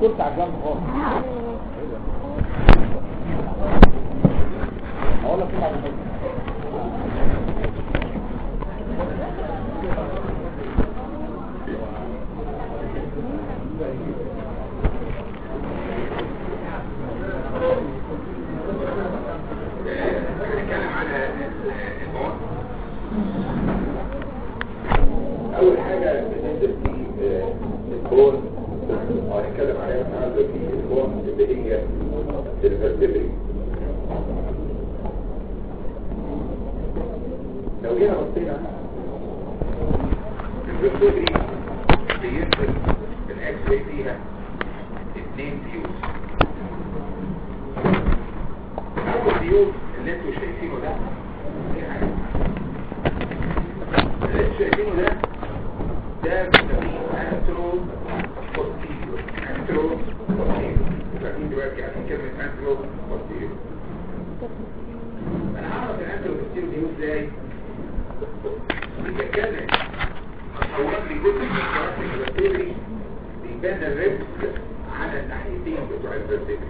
كنت على الجنب خالص هقول لك ايه بعد كده هنتكلم على البعد اول حاجة بننزل في الكون او هنتكلم عليها النهارده في الكون اللي هي الفرتبري لو جينا بصينا الفرتبري بينزل الاكس راي فيها اثنين فيوز اول فيوز اللي انتوا شايفينه ده دي حاجة. اللي انتوا شايفينه ده ده بنسميه انترو بوستيريور انترو بوستيريور فاهمين دلوقتي يعني كلمة انترو بوستيريور انا هعرف الانترو بوستيريور دي ازاي بيتكلم اصور لي جزء من الجرافيك الفيرتبري بيبان الريبس على الناحيتين بتوع الفيرتبري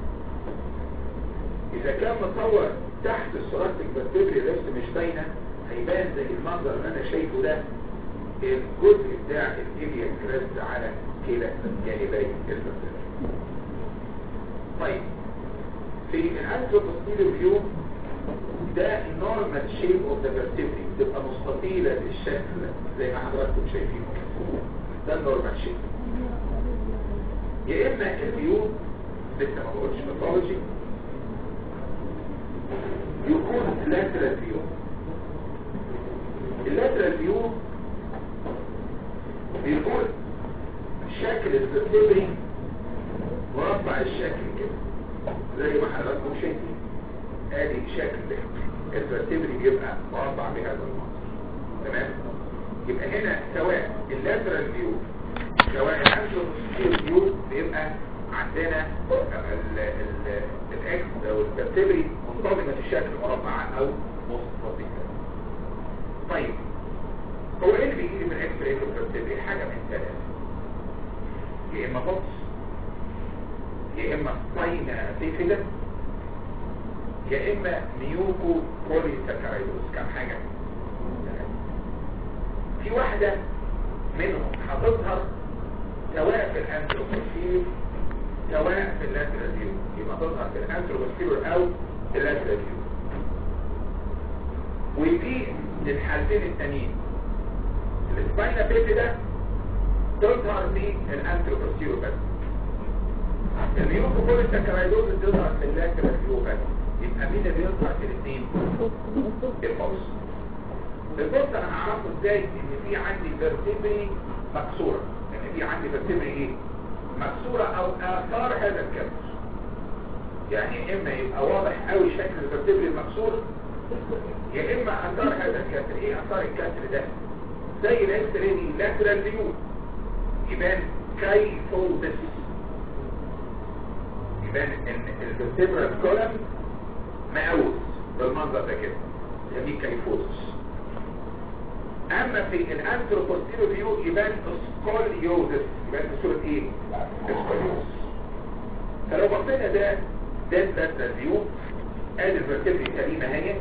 اذا كان متصور تحت السوراتيك فيرتبري الريبس مش باينه هيبان زي المنظر اللي انا شايفه ده الجزء بتاع الاليا كريست على كلا جانبي الفيرتبري طيب في الانثروبوستيريو فيو ده النورمال شيب اوف ذا فيرتبري بتبقى مستطيله الشكل زي ما حضراتكم شايفين ده النورمال شيب يا اما الفيو لسه ما بقولش ميثولوجي يكون lateral view اللاترال فيو بيكون شكل الفرتبري مربع الشكل كده زي ما حضراتكم شايفين ادي شكل الفرتبري بيبقى مربع بهذا المنظر تمام يبقى هنا سواء اللاترال فيو سواء الانتروسير فيو بيبقى عندنا ال- ال- الاكس او الفرتبري منتظمه الشكل مربعه او مستطيله طيب هو ايه اللي بيجي من الاكس راي في الفرتبري حاجه من ثلاثه يا اما بوكس يا اما ساينا بيفيدا يا اما ميوكو بوليساكرايدوس كم حاجه في واحده منهم هتظهر سواء في الانتروبوستيريور سواء في اللاترال فيو يبقى تظهر في الانتروبوستيريور او في اللاترال فيو وفي الحالتين التانيين السباينا بيبي ده تظهر في الانتروبوستيريور بس الميوكوبوليساكرايدوز تظهر في اللاترال فيو بس يبقى مين اللي يظهر في الاثنين البوس البوس انا هعرفه ازاي ان في عندي فيرتبري مكسوره ان في عندي فيرتبري ايه مكسوره او اثار هذا الكسر يعني اما يبقى واضح قوي شكل الفيرتبري المكسور يا اما اثار هذا الكسر ايه اثار الكسر ده زي الاكس راي دي لاترال فيو يبان كايفوزس يبان ان الفيرتبرال كولم مقوس بالمنظر ده كده يسميه كايفوزس اما في الانتروبوستيرو فيو يبان سكوليوزس يبان في صورة ايه سكوليوزس فلو بصينا ده ده لاترال فيو ادي الفرتبري سليمة اهي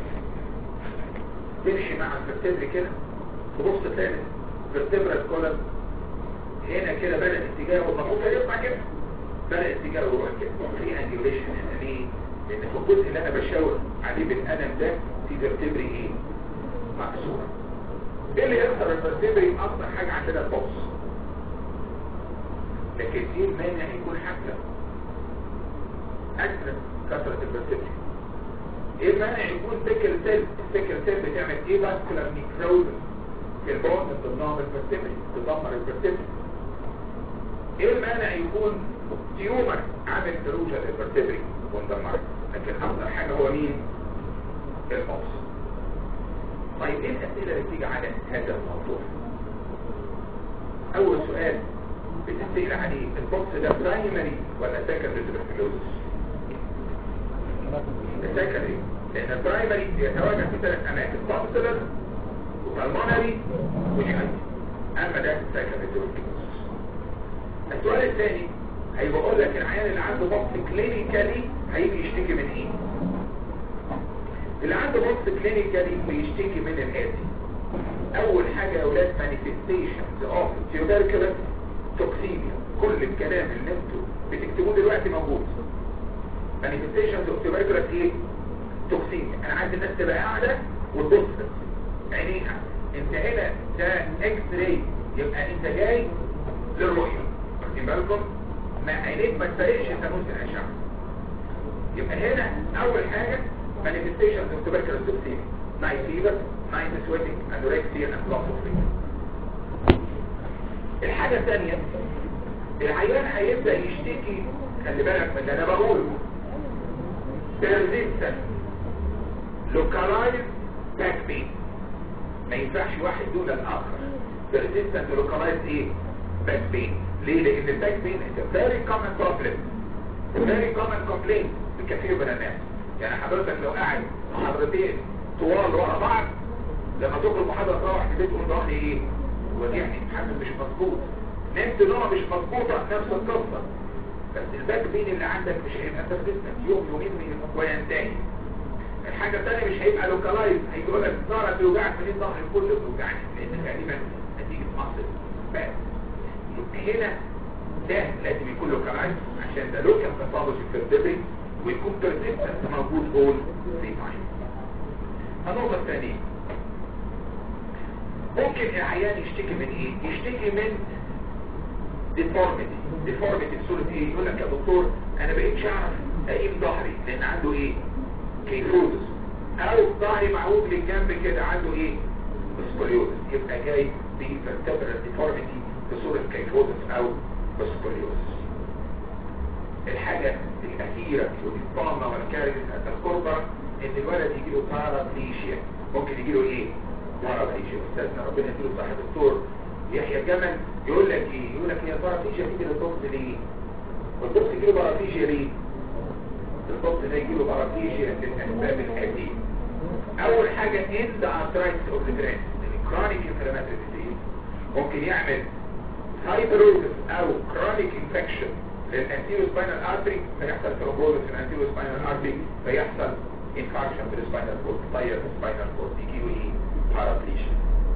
تمشي مع الفرتبري كده تبص تلاقي الفرتبرال كولم هنا كده بدأ اتجاهه المفروض يطلع كده بدأ اتجاهه يروح كده في انجوليشن هنا ليه؟ لان في الجزء اللي انا بشاور عليه بالقلم ده في فيرتبري ايه؟ مكسوره ايه اللي يكسر الفرتبري اكتر حاجه عندنا البوكس لكن ايه المانع يكون حفله اكثر كسرة الفرتبري ايه المانع يكون سكر سيل السكر سيل بتعمل ايه باسكولار نيكروز في البون ضمنهم الفرتبري تدمر الفرتبري ايه المانع يكون تيومر عامل فروجة للفرتبري وندمر لكن اكتر حاجة هو مين البوكس طيب ايه الاسئلة اللي بتيجي على هذا الموضوع اول سؤال بتسأل عليه البوكس ده برايمري ولا سكندري تبركلوزس السكندري لان البرايمري بيتواجد في ثلاث اماكن بابسلر وبالمونري ونيانتي اما ده سكندري تبركلوزس السؤال الثاني هيبقى اقول لك العيان اللي عنده بطن كلينيكالي هيجي يشتكي من ايه اللي عنده بطن كلينيكالي بيشتكي من الاتي اول حاجة يا اولاد manifestations of tuberculosis toxemia كل الكلام اللي انتوا بتكتبوه دلوقتي موجود manifestations of tuberculosis ايه toxemia انا عايز الناس تبقى قاعدة وتبص عينيها انت هنا ده اكس راي يبقى انت جاي للرؤية واخدين بالكم ما عينيك ما تفرقش تنوز الاشعة يبقى هنا اول حاجة manifestations of tuberculosis toxemia night fever night sweating anorexia and loss of weight الحاجة الثانية العيان هيبدأ يشتكي خلي بالك من اللي انا بقوله persistent localized back pain ما ينفعش واحد دون الاخر persistent localized ايه back pain ليه لان الباك بين is a very common problem a very common complaint بكثير من الناس يعني حضرتك لو قاعد محاضرتين طوال ورا بعض لما تخرج محاضرة تروح البيت تقول ظهري ايه وجعني حاسس مش مظبوط نمت نومه مش مظبوطه نفس القصه بس الباك بين اللي عندك مش هيبقى persistent يوم يومين من وينتهي الحاجة الثانية مش هيبقى لوكالايز هيقول لك ظهرك بيوجعك منين ظهري كله بيوجعني لان غالبا نتيجة مصر بس هنا ده لازم يكون لوكالايز عشان ده لوكال باثولوجي في الدبري ويكون persistent موجود اول في تايم النقطة الثانية ممكن العيان يشتكي من ايه يشتكي من deformity deformity بصورة ايه يقول لك يا دكتور انا بقيتش اعرف اقيم ظهري لان عنده ايه كيفوزس او ظهري معوج للجنب كده عنده ايه سكوليوزس يبقى جاي بفرتبرال ديفورميتي بصورة كيفوزس او سكوليوزس الحاجة الأخيرة ودي الطامة والكارثة القربة ان الولد يجي له بارابليشيا ممكن يجي له ايه بارابليشيا استاذنا ربنا يديله صحة الدكتور يحيى جمل يقول لك ايه يقول لك هي البارابليشيا تيجي للطفل ليه والطفل يجي له بارابليشيا ليه الطفل ده يجي له بارابليشيا للاسباب الاتيه اول حاجة end arthritis of the brain chronic inflammatory disease ممكن يعمل فايبروزس او chronic infection للانتيرو سباينال ارتري فيحصل ثرومبوزس في الانتيرو سباينال ارتري فيحصل انفاركشن في السباينال كورد طير السباينال كورد يجي له ايه بارابليشيا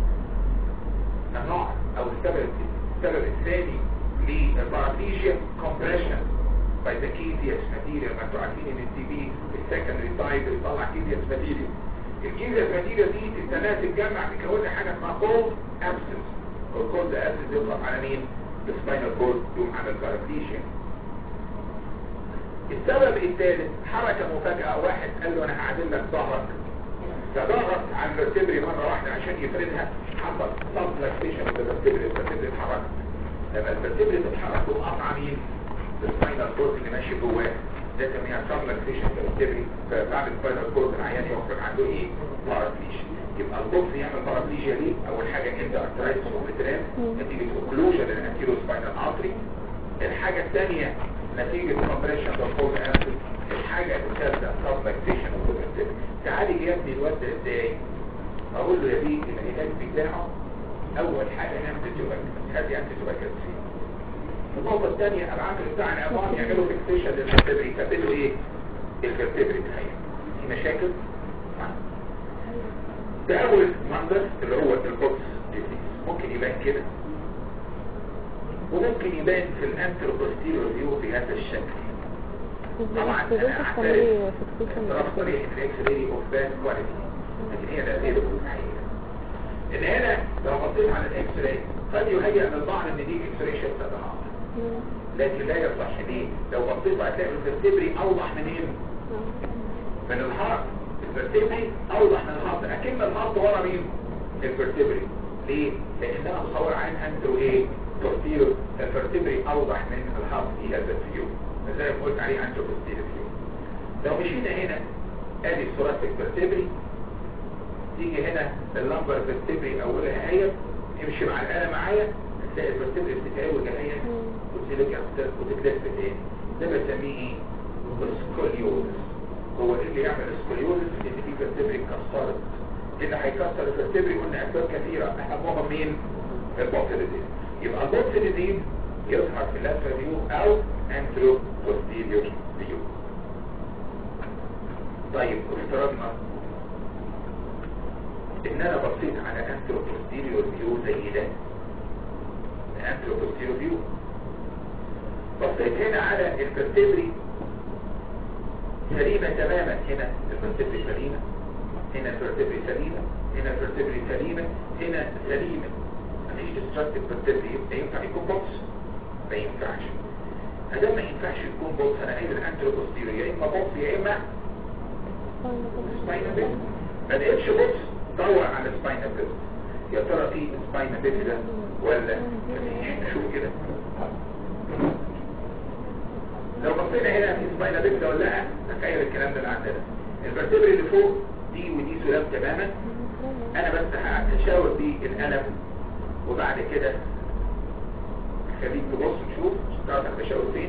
النوع او السبب السبب الثاني للبارابليشيا compression by the caseous material ما انتوا عارفين ان التي بي السكندري تايب بيطلع caseous material الكيزيوس material دي الثلاث تتجمع تكون لي حاجه اسمها cold absence والcold absence يضغط على مين؟ السباينال كورد يقوم عامل بارابليشيا السبب الثالث حركة مفاجئة واحد قال له انا هعدل لك ظهرك فضغط على الفرتبري مرة واحدة عشان يفردها حصل سبلكتيشن للفرتبري الفرتبري اتحرك لما الفرتبري تتحرك تقوم قطع مين؟ السباينال كورد اللي ماشي جواه ده سميها سبلكتيشن للفرتبري فبعد السباينال كورد العيان يخرج عنده ايه؟ بارابليشيا يبقى الطفل يعمل بارابليجيا ليه؟ اول حاجة انت ارترايتس وبترام نتيجة اوكلوجن للانتيرو سباينال ارتري الحاجة الثانية نتيجة كومبريشن للفوز اسيد الحاجة الثالثة سبلكتيشن اوف تعالج يا ابني الواد ده ازاي؟ اقول له يا بيه العلاج بتاعه اول حاجة انتي توباكس هذه انتي توباكس النقطة الثانية العامل بتاع العظام يعملوا فيكسيشن للفرتبري يثبتوا ايه؟ الفرتبري تخيل في مشاكل؟ ده اول منظر اللي هو البوكس ممكن يبان كده وممكن يبان في الانتروبوستيريور فيو بهذا الشكل طبعا انا اعترف اعتراف صريح ان الاكس راي اوف باد كواليتي لكن هي لا غير الحقيقه ان هنا لو بصيت على الاكس راي قد يهيأ للبعض ان دي اكس راي شفت ضغط لكن لا يصح ليه لو بصيت هتلاقي الفرتبري اوضح منين من الهارت الفرتبري اوضح من الهارت اكن الهارت ورا مين الفرتبري ليه لان انا مصور عين انترو ايه تورتيرو الفرتبري اوضح من الهارت في هذا الفيو زي ما قلت عليه انترو تورتيرو فيو لو مشينا هنا ادي الصورات الفرتبري تيجي هنا اللمبر فيرتبري اولها هي امشي مع الآلة معايا هتلاقي الفرتبري بتتعوج اهي وتسيبك وتتلف تاني ده بسميه ايه سكوليوزس هو اللي يعمل سكوليوزس ان في فيرتبري اتكسرت اللي هيكسر الفرتبري قلنا اسباب كثيره اهمهم مين البوتليدين يبقى البوتليدين يظهر في اللاترال فيو او انترو بوستيريور فيو طيب افترضنا ان انا بصيت على انترو بوستيريور فيو زي ده انترو بوستيريور فيو بصيت هنا على الفرتبري سليمة تماما هنا الفرتبري سليمة هنا الفرتبري سليمة هنا الفرتبري سليمة هنا سليمة مفيش ديستراكتيف فيرتبري يبقى ينفع يكون بوكس ما ينفعش هذا ما ينفعش يكون بوكس انا قايل الانترو بوستيريور يا اما بوكس يا اما سباينا بيت ما لقيتش بوكس دور على سباينا بيت يا ترى في سباينا بيت ده ولا مفيش نشوف كده لو بصينا هنا في سباينا بيت ولا لا هتخيل الكلام ده اللي عندنا الفرتبري اللي فوق دي ودي سلام تماما انا بس هشاور بيه القلم وبعد كده خليك تبص تشوف تعرف انا بشاور فين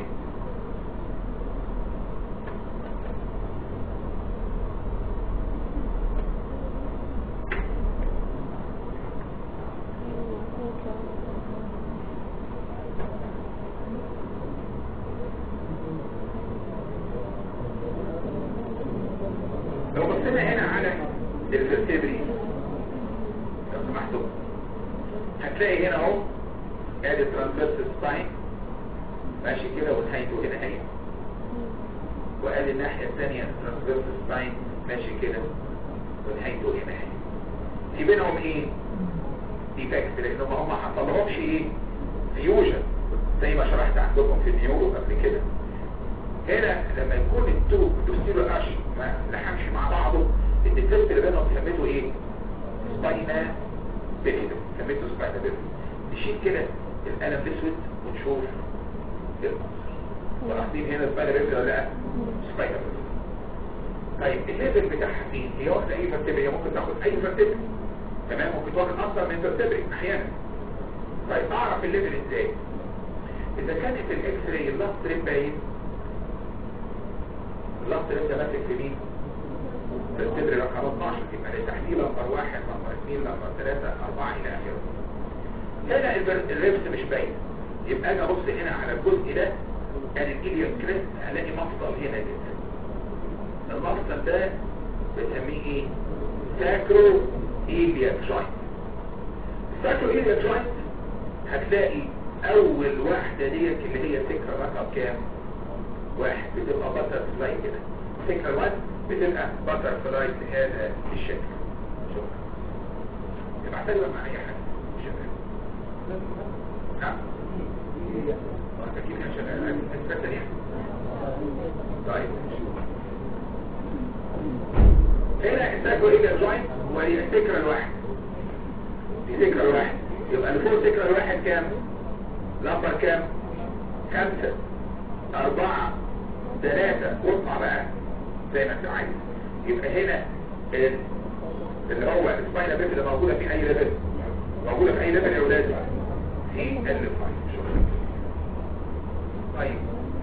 لو بصينا هنا على الفرتبري لو سمحتوا هتلاقي هنا اهو ادي ترانسفيرس سباين ماشي كده ونهايته هنا اهي وادي الناحية الثانية ترانسفيرس سباين ماشي كده ونهايته هنا اهي في بينهم ايه؟ ديفكت لانهم هم ما حصلهمش ايه؟ فيوجن زي ما شرحت عندكم في النيورو قبل كده هنا لما يكون التوب دوستيرو اش ما لحمش مع بعضه الديفكت اللي بينهم سميته ايه؟ سباينا بيفيدو سميته سباينا بيفيدو نشيل كده القلم الاسود ونشوف المنظر ولاحظين هنا سباينا بيفيدو ولا لا؟ سباينا بيفيدو طيب الليفل بتاعها فين؟ هي واخده اي فرتبري هي ممكن تاخد اي فرتبري تمام ممكن تاخد اكتر من فرتبري احيانا طيب اعرف الليفل ازاي؟ اذا كانت الاكس راي اللاست ريب باين اللاست ريب ده ماسك في مين؟ التدري رقم 12 يبقى للتحليل نمبر واحد نمبر اثنين نمبر ثلاثة أربعة إلى آخره هنا البر- الريبس مش باين يبقى أنا أبص هنا على الجزء ده كان الإليوم كريست هلاقي مفصل هنا جدا المفصل ده بنسميه إيه؟ ساكرو إيليا جوينت الساكرو إيليا جوينت هتلاقي أول واحدة ديت اللي هي سكرة رقم كام؟ واحد بتبقى بطر فلاي كده سكرة واحد بتبقى بطر فلاي بهذا الشكل شكرا يبقى اعتبر مع اي حاجة شكرا نعم اكيد كان شغال اثبت يعني طيب هنا الساكو ايه الجوينت وهي السكرة الواحد دي سكرة الواحد يبقى اللي فوق السكرة الواحد كام لمبر كام خمسة أربعة ثلاثة واطلع بقى زي ما انت عايز يبقى هنا ال- اللي هو السباينا بيت اللي موجودة في أي ليفل موجودة في أي ليفل يا ولاد في الليفل شكرا طيب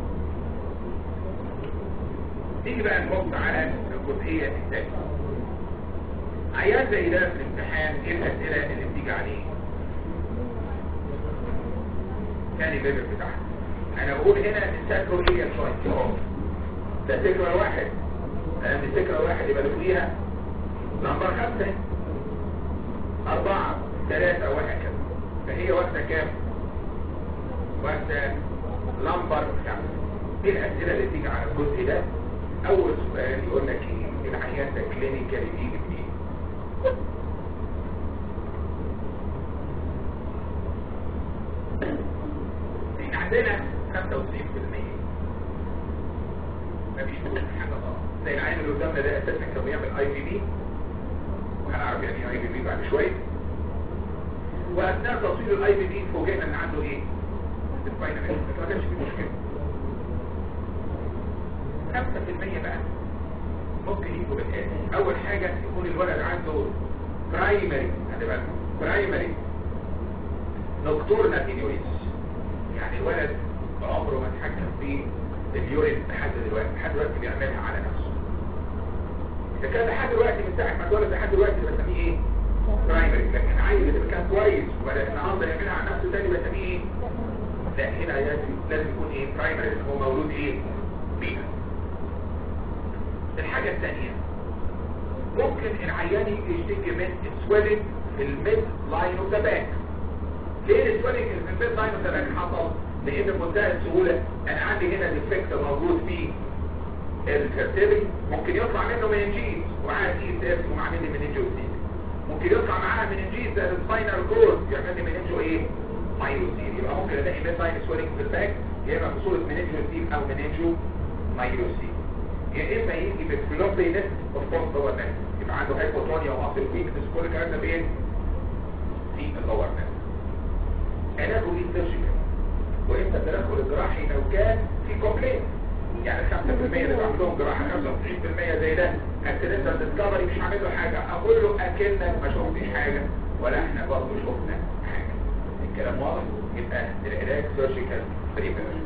نيجي بقى نبص على الجزئية الثانية عيان زي ده في الامتحان ايه الأسئلة اللي بتيجي عليه ثاني ليفل بتاعها انا بقول هنا الساكرو ايه شوية اهو ده سكرة واحد لان السكرة واحد يبقى اللي فوقيها نمبر خمسة أربعة ثلاثة وهكذا فهي واخدة كام؟ واخدة لمبر خمسة ايه الأسئلة اللي تيجي على الجزء ده؟ أول سؤال يقول لك ايه؟ العيان ده كلينيكالي بيجي منين؟ احنا عندنا 95% مفيش نقول حاجة غلط زي العين اللي قدامنا ده اساسا كان بيعمل اي بي بي وهنعرف يعني اي بي بي بعد شوية واثناء تصوير الاي بي بي فوجئنا ان عنده ايه؟ سباينا بس ما كانش فيه مشكلة 5% بقى ممكن يجوا بالآتي اول حاجة يكون الولد عنده برايمري خلي بالك برايمري نكتورنال انيوريز يعني الولد عمره ما اتحكم في اليورين لحد دلوقتي لحد دلوقتي بيعملها على نفسه اذا كان لحد دلوقتي من ساعه ما اتولد لحد دلوقتي بسميه ايه برايمري لكن عايز اللي كان كويس وبدا النهارده يعملها على نفسه تاني بسميه ايه لا هنا لازم لازم يكون ايه برايمري هو مولود ايه بيها الحاجة الثانية ممكن العيان يجي يشتكي من سويلنج في الميد لاين اوف ذا باك ليه السويلنج في الميد لاين اوف ذا باك حصل لان بمنتهى السهولة انا عندي هنا ديفكت موجود في الفرتبري ممكن يطلع منه مننجيز ومعاه تي اس اف ومعاه مني مننجوزيز ممكن يطلع معاها مننجيز زي السباينال كورد يعمل لي مننجو ايه مايلوسيل يبقى ممكن الاقي ميد لاين سويلنج في الباك يا اما بصورة مننجوزيل او مننجو مايلوسيل يا اما يجي بالفلوبي نت اوف كورس لور نت يبقى عنده هايبوتونيا وماسل ويكنس كل الكلام ده فين في اللور نت علاجه ايه سيرجيكال وانت التدخل الجراحي لو كان في كومبلين يعني 5% اللي بعملهم جراحه 95% زي ده اكسيدنتال ديسكفري مش هعمل له حاجه اقول له اكنك ما شفتش حاجه ولا احنا برضه شفنا حاجه الكلام واضح يبقى العلاج سيرجيكال بريبيرشن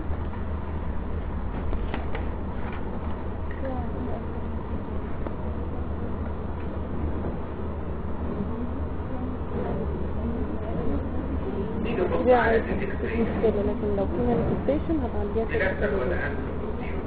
نيجي نبص دي على عادي مش الاكستريم مشكلة لكن لو في manifestation هبعديها للاسف ولا انت بتصير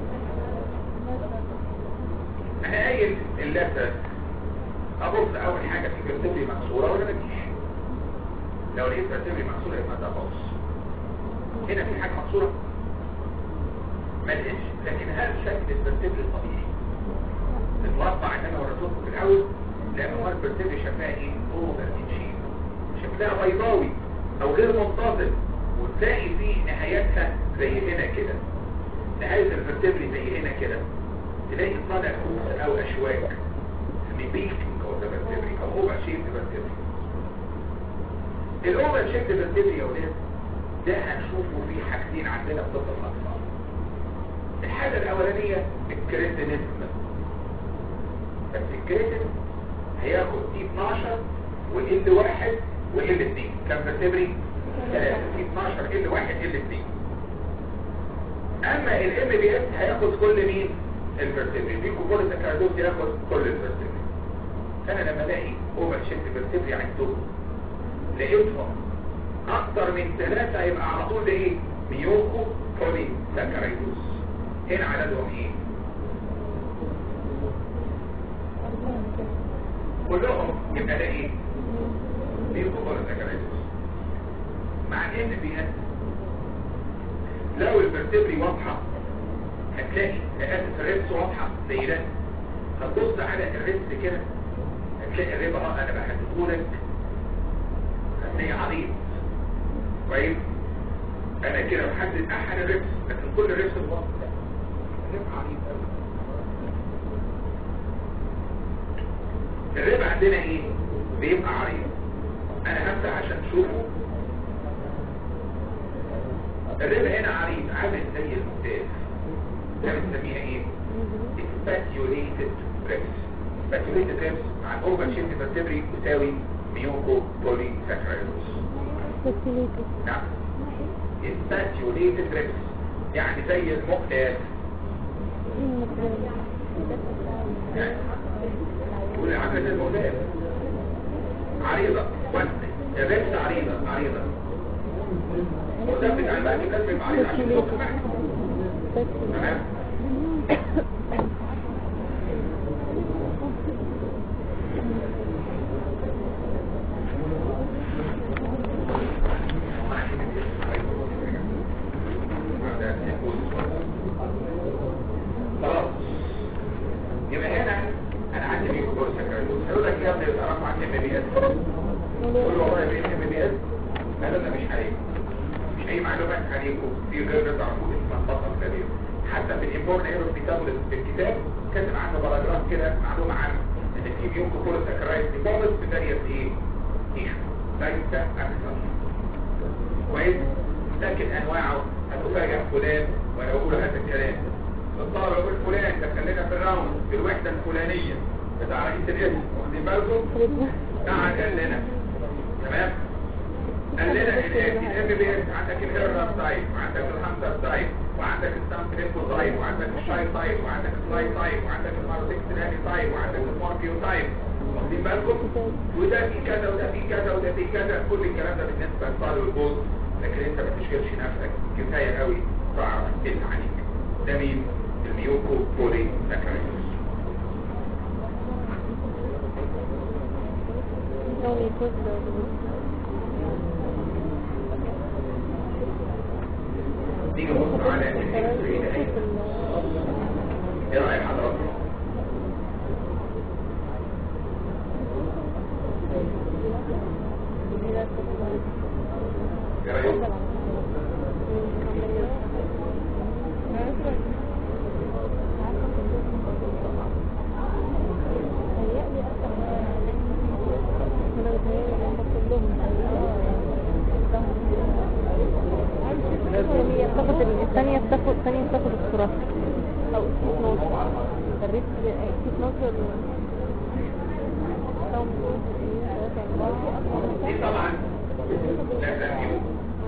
انا قايل اللثه ابص اول حاجه في كرتبي مكسوره ولا مفيش لو لقيت كرتبي مكسوره يبقى ده باص هنا في حاجه مكسوره ما لقيتش لكن هل شكل الكرتبي الطبيعي المربع اللي انا وريته لكم في الاول لان هو الكرتبي شكلها ايه اوفر شيب شكلها بيضاوي او غير منتظم وتلاقي فيه نهايتها زي هنا كده نهاية الفرتبري زي هنا كده تلاقي طالع كوس او اشواك ميبيكينج او الفرتبري او اوفر شيب الفرتبري الاوفر شيب الفرتبري يا ولاد ده هنشوفه في حاجتين عندنا في طب الاطفال الحاجة الاولانية الكريتينيزم بس الكريتين هياخد تي 12 وال واحد وال 2 كم فيرتبري؟ ثلاثة تي 12 ال واحد ال 2 اما الام بي اس هياخد كل مين؟ الفيرتبري في كل سكاردوس ياخد كل الفيرتبري فانا لما الاقي اوفر شيفت فيرتبري عندهم لقيتهم اكتر من ثلاثة يبقى على طول ده ايه؟ ميوكو بولي ساكرايدوس هنا عددهم ايه؟ كلهم يبقى ده ايه بيبقوا بره السكرايتوس مع ان بي اس لو الفرتبري واضحة هتلاقي اساس الريبس واضحة زي ده هتبص على الريبس كده هتلاقي الريبة اه انا بحدده لك هتلاقي عريض كويس انا كده بحدد احد الريبس لكن كل الريبس الواضح ده الريب عريض قوي الربع عندنا ايه بيبقى عريض انا هفتح عشان تشوفه الربع هنا عريض عامل زي الممتاز ده بنسميها ايه spatulated ribs spatulated ribs مع الاوفر شيفت فيرتبري تساوي ميوكو بولي ساكرايدوس Speculated. نعم spatulated ribs يعني زي المقلاس يقول عامله زي المقلاس عريضة وزن الربس عريضة عريضة وثبت على الباقي لازم عريضة عشان تصبح معك تمام خلاص يبقى هنا انا عندي ميكرو كورس سكرايدوس هقول لك يا ابني تعرف عن ام بي اس قول له والله يا ام بي اس هذا انا مش عليكم مش اي معلومات عليكم في غير تعرفوا اسمها فقط كبير حتى في الامبورن ايرو بيتابل في الكتاب كاتب عنه باراجراف كده معلومه عنه ان في ميكرو كورس سكرايد ديبوزيت في فاريوس ايه تيشو ليس اكثر كويس لكن انواعه هتفاجئ فلان وانا بقول هذا الكلام الطالب يقول فلان ده خلينا في الراوند في الوحده الفلانيه بتاع رئيس الاسم واخدين بالكم قعد قال لنا تمام قال لنا الام بي اس عندك الهيرنر تايب وعندك الهامتر تايب وعندك السامبلينكو تايب وعندك الشاي تايب وعندك السلاي تايب وعندك المارتكسلاني تايب وعندك المورفيو تايب واخدين بالكم وده في كذا وده في كذا وده في كذا كل الكلام ده بالنسبه للطالب الجوز لكن انت ما تشغلش نفسك كفايه قوي تعرف اللي عليك ده مين الميوكو بولي ساكرايتس No mucus نيجي نبص على الاكس راي ده ايه رايك حضرتك ايه رايك هي بتاخد الثانية بتاخد الثانية بتاخد الصراحة أو سي 12 الريت سي 12 دي طبعا لا تأمين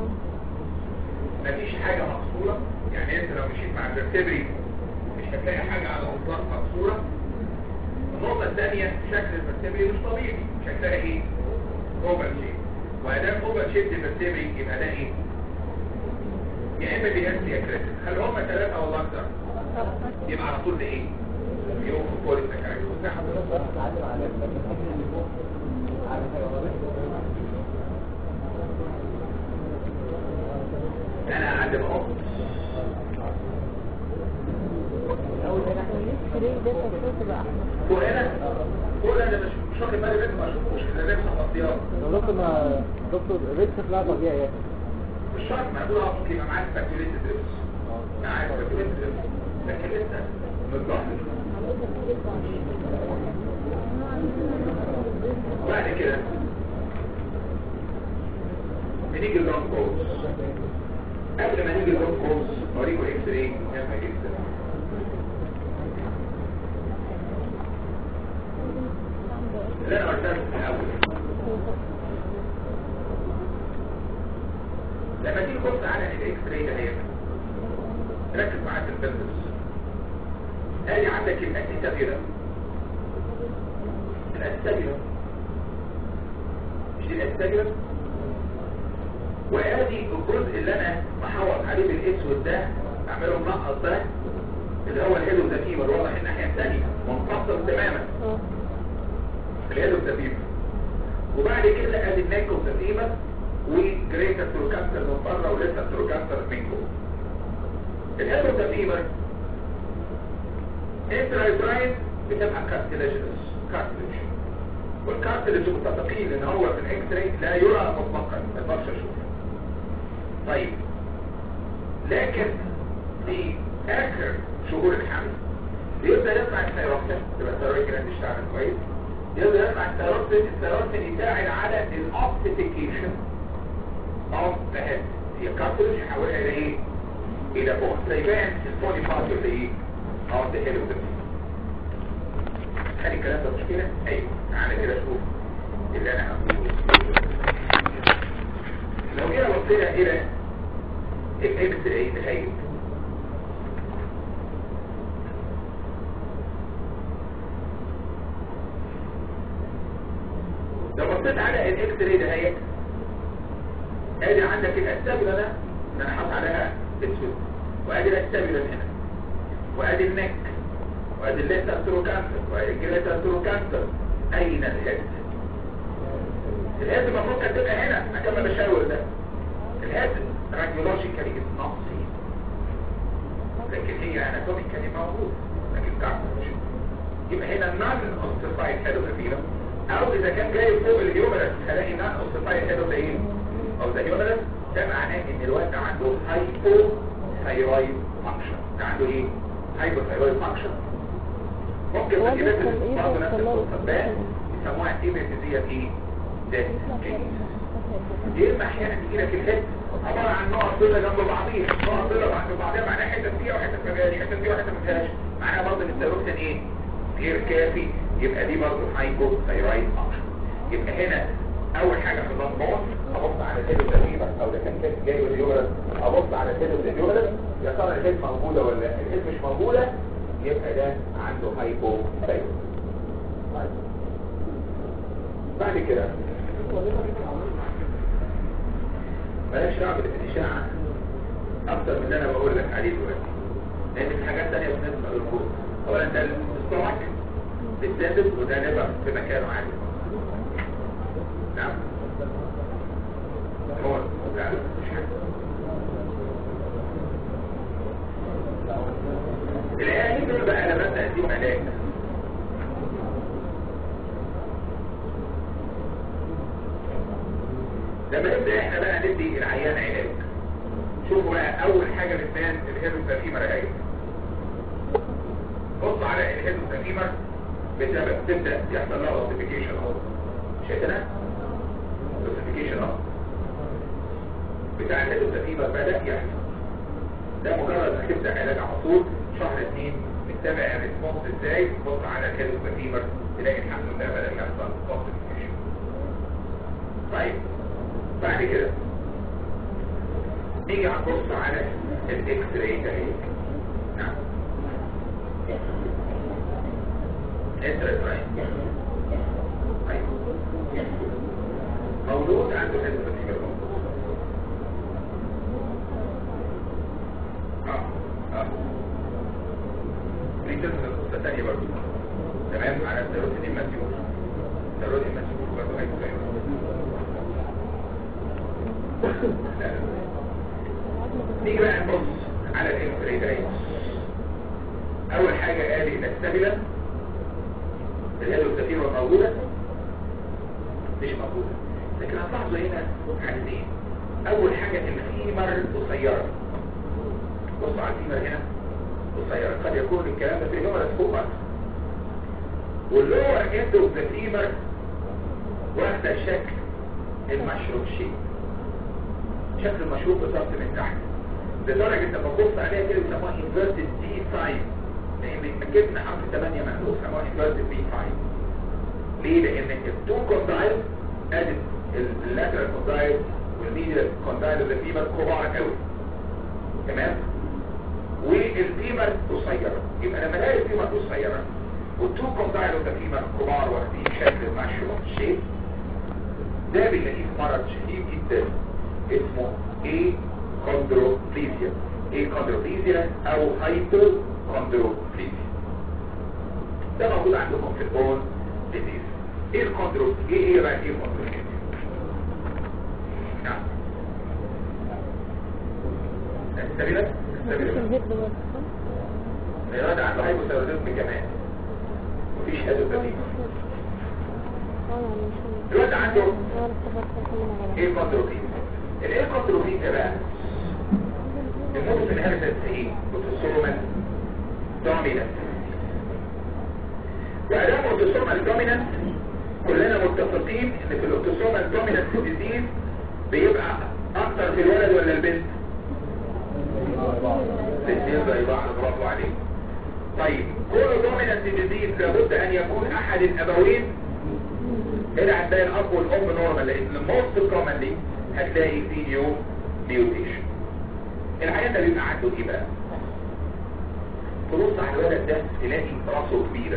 مفيش حاجة مقصورة يعني انت لو مشيت مع الفرتبري مش هتلاقي حاجة على الاطلاق مقصورة النقطة الثانية شكل الفرتبري مش طبيعي مش هتلاقي ايه اوفر شيب وادام اوفر شيب الفرتبري يبقى ده ايه يا اما بي اس يا كريتيك هل هم ثلاثة ولا اكتر يبقى على طول ده ايه يوم بوليس انا عندي بحط فوق هنا فوق انا مش مش واخد بالي منه ما اشوفوش انا لابس خطيات دكتور ما دكتور الريتش بتاعها طبيعي يعني مش شرط معقول اعرف يبقى معاك سباكيوليتد ريبس معاك سباكيوليتد ريبس لكن لسه متضحك بعد كده بنيجي اللونج كورس قبل ما نيجي اللونج كورس اوريكم اكس راي مهمه جدا اللي انا قلتها لكم في الاول لما تيجي تبص على الاكس راي ده هي ركز معاك في البلدس ادي عندك الاسيتابيولا الاسيتابيولا مش دي الاسيتابيولا وادي الجزء اللي انا محوط عليه بالاسود ده اعمله منقط ده اللي هو الهيلو زفيمر واضح الناحيه الثانيه منفصل تماما الهيلو زفيمر وبعد كده ادي النيكو زفيمر وجريتر تروكانتر من بره ولسه تروكانتر من جوه الهيلو زفيمر انترايزراين بتبقى كارتلاجينس كارتلج والكارتلج متفقين ان هو في الاكس راي لا يرى مطلقا ما تقدرش اشوفه طيب لكن في اخر شهور الحمل يبدا يطلع الثيروكسين تبقى الثيرويد جلاند تشتغل كويس يبدا يطلع الثيروكسين الثيروكسين يساعد على الاوبتيفيكيشن اوف ذا هيد هي كارتلج يحولها الى ايه؟ الى فوق فيبان البودي بارت اللي ايه؟ اوف ذا هيد اوف ذا هل الكلام ده مشكله؟ ايوه تعالى كده شوف اللي انا هقوله لو جينا بصينا الى الاكس راي تخيل لو بصيت على الاكس راي ده هي ادي عندك الاستابيلا ده اللي انا حاطط عليها اسود وادي الاستابيلا هنا وادي النك وادي الليتا تروكانتر وادي الجليتا تروكانتر اين الهيد الهيد المفروض كانت تبقى هنا مكان ما بشاور ده الهيد راديولوجيكالي از نوت سين لكن هي اناتوميكالي موجود لكن تعرف يبقى هنا نون اوستيفايد هيد اوف ذا او اذا كان جاي فوق الهيومرس هلاقي نون اوستيفايد هيد اوف ذا ايه او ذا هيومرس ده معناه ان الواد ده عنده هايبو ثايرويد فانكشن ده عنده ايه هايبو ثايرويد فانكشن ممكن هو تجيب بيحصل إيه بعض الناس بيحصل له؟ الطباء يسموها ايميتيزيا ايه ده دي اما احيانا تجي لك الهيد عباره عن نقط بيضاء جنب بعضيها نقط بيضاء جنب بعضيها معناها حته فيها وحته ما فيهاش حته فيها وحته ما فيهاش معناها برضه ان الثيروكسين ايه غير كافي يبقى دي برضه هايبو ثايرويد فانكشن يبقى هنا اول حاجه في الضمبون ابص على الهيد تقريبا او ده كان كان جاي من اليومرس ابص على الهيد اليومرس يا ترى الهيد موجوده ولا لا الهيد مش موجوده يبقى ده عنده هايبو ثايرويد طيب. بعد كده مالهاش دعوه بالاشاعه اكتر من اللي انا بقول لك عليه دلوقتي لان في حاجات ثانيه بالنسبه للكود اولا ده الاستراك بالثابت وده نبقى في مكانه عادي نعم هو لا لا مش حاجه العيانين دول بقى لما ابدا اديهم علاج لما نبدا احنا بقى ندي العيان علاج شوفوا بقى اول حاجه بتبان الهيدروسافيمر اهي بص على الهيدروسافيمر بتبدا تبدا يحصل لها اوسيفيكيشن اهو شايفينها؟ اوسيفيكيشن اهو بتاع الهيدروسافيمر بدا يحصل ده مجرد ما تبدا علاج على طول شهر اثنين بتتابع الريسبونس ازاي تبص على الهيدروسافيمر تلاقي الحمد لله بدا يحصل اوسيفيكيشن طيب بعد كده نيجي هنبص على الاكس راي ده اهي نعم انترس راي ايوه موجود عنده هذا الفيجر موجود اه اه دي تنسى قصه ثانيه برضه تمام على السيروتين مسيوس السيروتين مسيوس برضه هيبقى لا لا نيجي بقى نبص على الانفريدايتس اول حاجة قال الاستابيلا الهيدروسافيرا موجودة مش موجودة لكن هتلاحظوا هنا حاجتين اول حاجة الفيمر قصيرة بصوا على الفيمر هنا قصيرة قد يكون الكلام ده في الهيومر فوق اكتر واللور اند اوف ذا فيمر واخده شكل المشروب شيب شكل المشروب بالظبط من تحت لدرجة لما تبص عليها كده بيسموها inverted D5 لان جبنا حرف 8 مهلوس سموها inverted B5 ليه؟ لان التو كوندايل ادت اللاترال كوندايل والميديال كوندايل اللي فيمر كبار قوي تمام؟ والفيمر قصيرة يبقى لما الاقي الفيمر قصيرة والتو كوندايل اوف فيمر كبار واخدين شكل المشروب شيب ده بنلاقيه في مرض شديد جدا اسمه ايه كوندروبليزيا ايه كوندروبليزيا او هايبر كوندروبليزيا ده موجود عندكم في البون ديزيز ايه الكوندرو ايه ايه بقى ايه الكوندروبليزيا نعم استبيلة استبيلة الهيد برضه الواد عنده هايبوثيروديزم كمان مفيش هذا الدليل اه يعني مش الواد عنده اه افتكرت كلنا على ايه كوندروبليزيا الايه كوندروبليزيا بقى الموت في الهرسة ايه اوتوسومال دومينانت وادام اوتوسومال دومينانت كلنا متفقين ان في الاوتوسومال دومينانت ديزيز بيبقى اكتر في الولد ولا البنت الاثنين زي بعض برافو عليك طيب كل دومينانت ديزيز لابد ان يكون احد الابوين هنا هتلاقي الاب والام نورمال لان الموست كومنلي هتلاقي في نيو ميوتيشن العيان ده بيبقى عنده ايه بقى تبص على الولد ده تلاقي راسه كبيره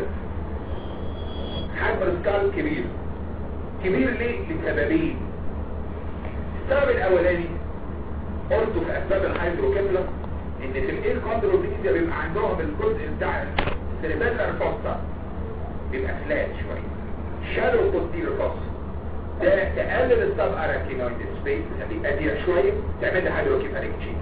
حجم السكال كبير كبير ليه لسببين السبب الاولاني قلته في اسباب الهيدروكيفلا ان في الايه كوندروبليزيا بيبقى عندهم الجزء بتاع السيربيلر فوسطا بيبقى فلات شويه شالو بوستير فوسطا ده تقلل السب اراكينويد سبيس تخليه اضيق شويه تعمل لي هيدروكيفاليك تشيز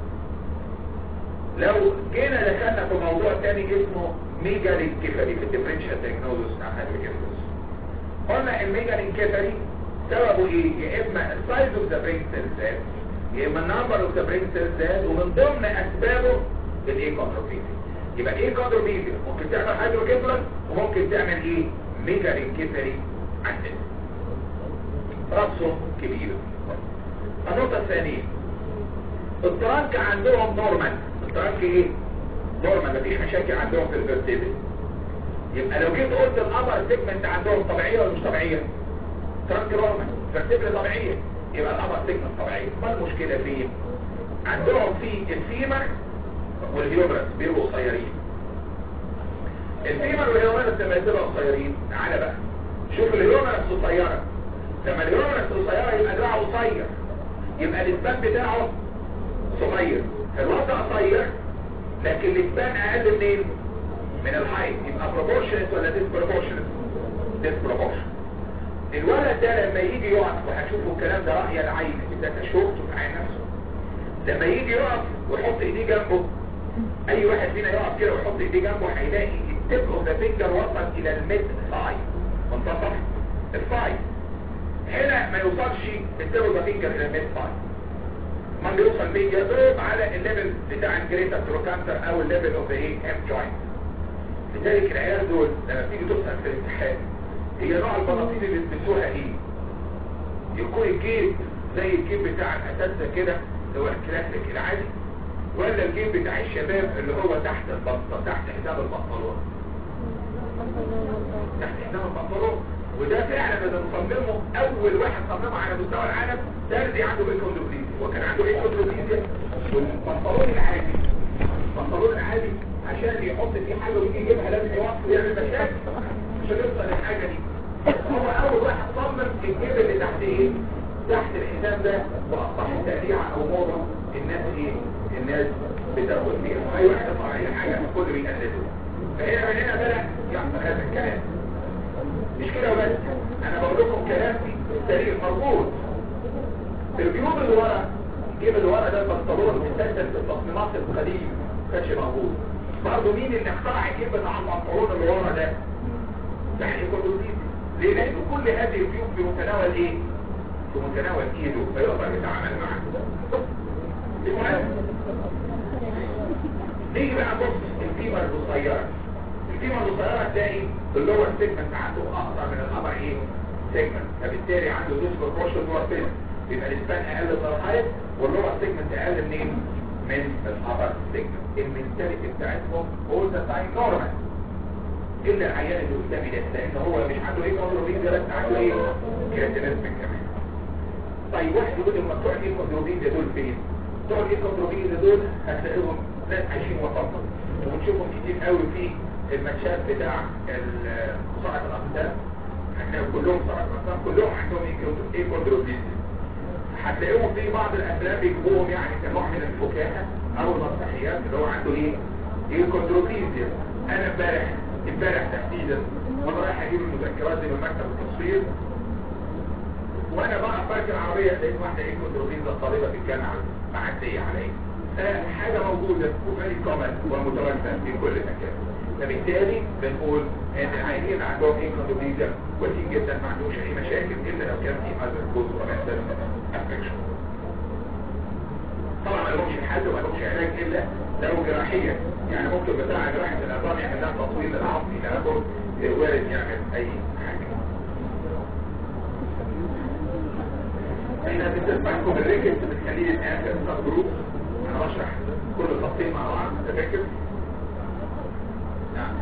لو جينا دخلنا في موضوع تاني اسمه ميجالينكيفالي في الديفرنشال دايجنوزس بتاع هيدروكيفالوس قلنا الميجالينكيفالي سببه ايه يا اما السايز اوف ذا برين سيل زاد يا اما النمبر اوف ذا برين سيل زاد ومن ضمن اسبابه الايه كونتروبيزي يبقى ايه كونتروبيزي ممكن تعمل هيدروكيفالوس وممكن تعمل ايه ميجالينكيفالي عندنا رأسه كبير النقطة الثانية الترانك عندهم نورمال الترانك ايه نورمال مفيش مشاكل عندهم في الفيرتيبل يبقى لو جيت قلت الابر سيجمنت عندهم طبيعية ولا مش طبيعية ترانك نورمال فيرتيبل طبيعية يبقى الابر سيجمنت طبيعية ما المشكلة فين عندهم في الفيمر والهيومرس بيبقوا قصيرين الفيمر والهيومرس لما يبقوا قصيرين تعالى بقى شوف الهيومرس قصيرة لما الهيومرس قصيرة يبقى دراعه قصير يبقى الاسبان بتاعه صغير الوضع قصير لكن الاسبان اقل منين من الهايت يبقى proportionate ولا disproportionate disproportionate الولد ده لما يجي يقف وهتشوفوا الكلام ده رأي العين اذا شفته في عين نفسه لما يجي يقف ويحط ايديه جنبه اي واحد فينا يقف كده ويحط ايديه جنبه هيلاقي التب اوف ذا فينجر وصل الى الميد ثاي منتصف الثاي هنا ما يوصلش التب اوف ذا فينجر الى الميد ثاي ما بيوصل بيه يضرب على الليفل بتاع الجريتا تروكانتر او الليفل اوف ذا ايه ام جوينت لذلك العيال دول لما تيجي تسال في الامتحان هي نوع البناطيل اللي بيلبسوها ايه يكون الجيب زي الجيب بتاع الاساتذه كده اللي هو الكلاسيك العادي ولا الجيب بتاع الشباب اللي هو تحت البطه تحت حزام البنطلون تحت حزام البنطلون وده فعلا اللي مصممه اول واحد صممه على مستوى العالم سردي عنده ايه كوندروبليزيا وكان عنده ايه كوندروبليزيا والبنطلون العادي البنطلون العادي عشان يحط فيه حاجه ويجي يجيبها لازم يوصل ويعمل مشاكل عشان يوصل للحاجه دي هو اول واحد صمم الجيب اللي تحت ايه تحت الحزام ده واصبح تقليعه او موضه الناس ايه الناس بتاخد فيها اي واحد يطلع اي حاجه الكل بيقلده فهنا من هنا بدا يحصل هذا الكلام مش كده وبس انا بقول لكم كلام في التاريخ موجود الجيوب اللي ورا الجيب اللي ورا ده البنطلون مسلسل في التصميمات القديم ما كانش موجود برضه مين اللي اخترع الجيب بتاع البنطلون اللي ورا ده يعني كله دي ليه لان كل هذه الجيوب في متناول ايه في متناول ايده فيقدر يتعامل معاه المهم نيجي بقى بص القيمه القصيره القيمه القصيره تلاقي اللور سيجمنت عنده اقصر من الابر ايه سيجمنت فبالتالي عنده ديسبروبورشن لور سيجمنت يبقى الاسبان اقل من الهايت واللور سيجمنت اقل منين من الابر سيجمنت المنتاليتي بتاعتهم اول ذا تايم نورمال الا العيان اللي قدامي ده لان هو مش عنده ايه كوندروبين ده بس عنده ايه كرياتينيزم كمان طيب واحد يقول لي بتوع ايه كوندروبين دول فين بتوع ايه كوندروبين دول هتلاقيهم ناس عايشين وسطهم وبنشوفهم كتير قوي في الماتشات بتاع صاعد الاقدام هتلاقيهم كلهم صاعد الاقدام كلهم عندهم ايه كوندروبين هتلاقيهم في بعض الافلام بيجيبوهم يعني كنوع من الفكاهه او المسرحيات اللي هو عنده ايه ايه كوندروبين انا امبارح امبارح تحديدا وانا رايح اجيب المذكرات دي من مكتب التصوير وانا بقى بركب العربيه لقيت واحده ايه كنترولين طالبه في الجامعه معديه عليا حاجه موجوده وفيري كومن ومتواجده في كل مكان فبالتالي بنقول ان العيانين اللي عندهم ايه كوندوبيزيا كويسين جدا ما عندهمش اي مشاكل الا لو كان في اذر كوز ولا افكشن طبعا ما لهمش حل وما لهمش علاج الا لو جراحيا يعني ممكن بتاع جراحه العظام يعمل لها تطويل للعظم لابد وارد يعمل اي حاجه احنا بنسمعكم الريكت بتخليه الاخر سب جروب انا بشرح كل خطين مع بعض الريكت نعم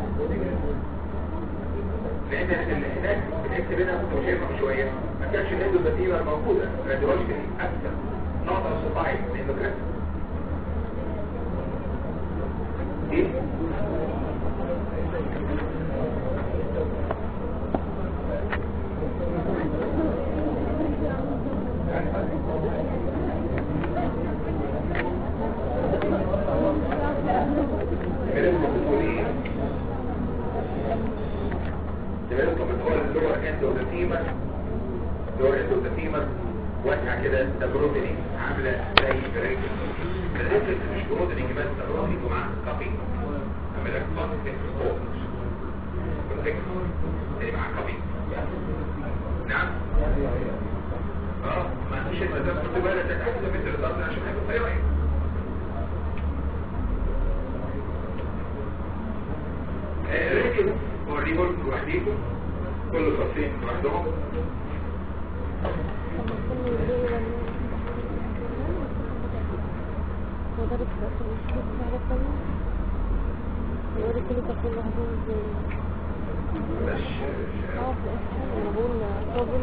لان اللي هناك بنكتب هنا كنت شايفها من شويه ما كانش الاندو البتيله موجوده الراديولوجي اكثر نقطه الصفاعي من الاندوكرين ايه واسعة كده تبرودني عاملة زي الرجل الرجل مش برودني كمان تبرودني ومعاها كافي عامل لك كونتكت فوق كونتكت اللي معاها كافي نعم اه ما مش المدام كنت بقى تتحدث مثل الضغط عشان هيبقى طيرين الرجل وريهم لوحديكم كل خطين لوحدهم وضرب بقى المشكلة على الطريق يوري كل تقول لوحدهم ازاي مش اه في الاسفل انا بقول طابل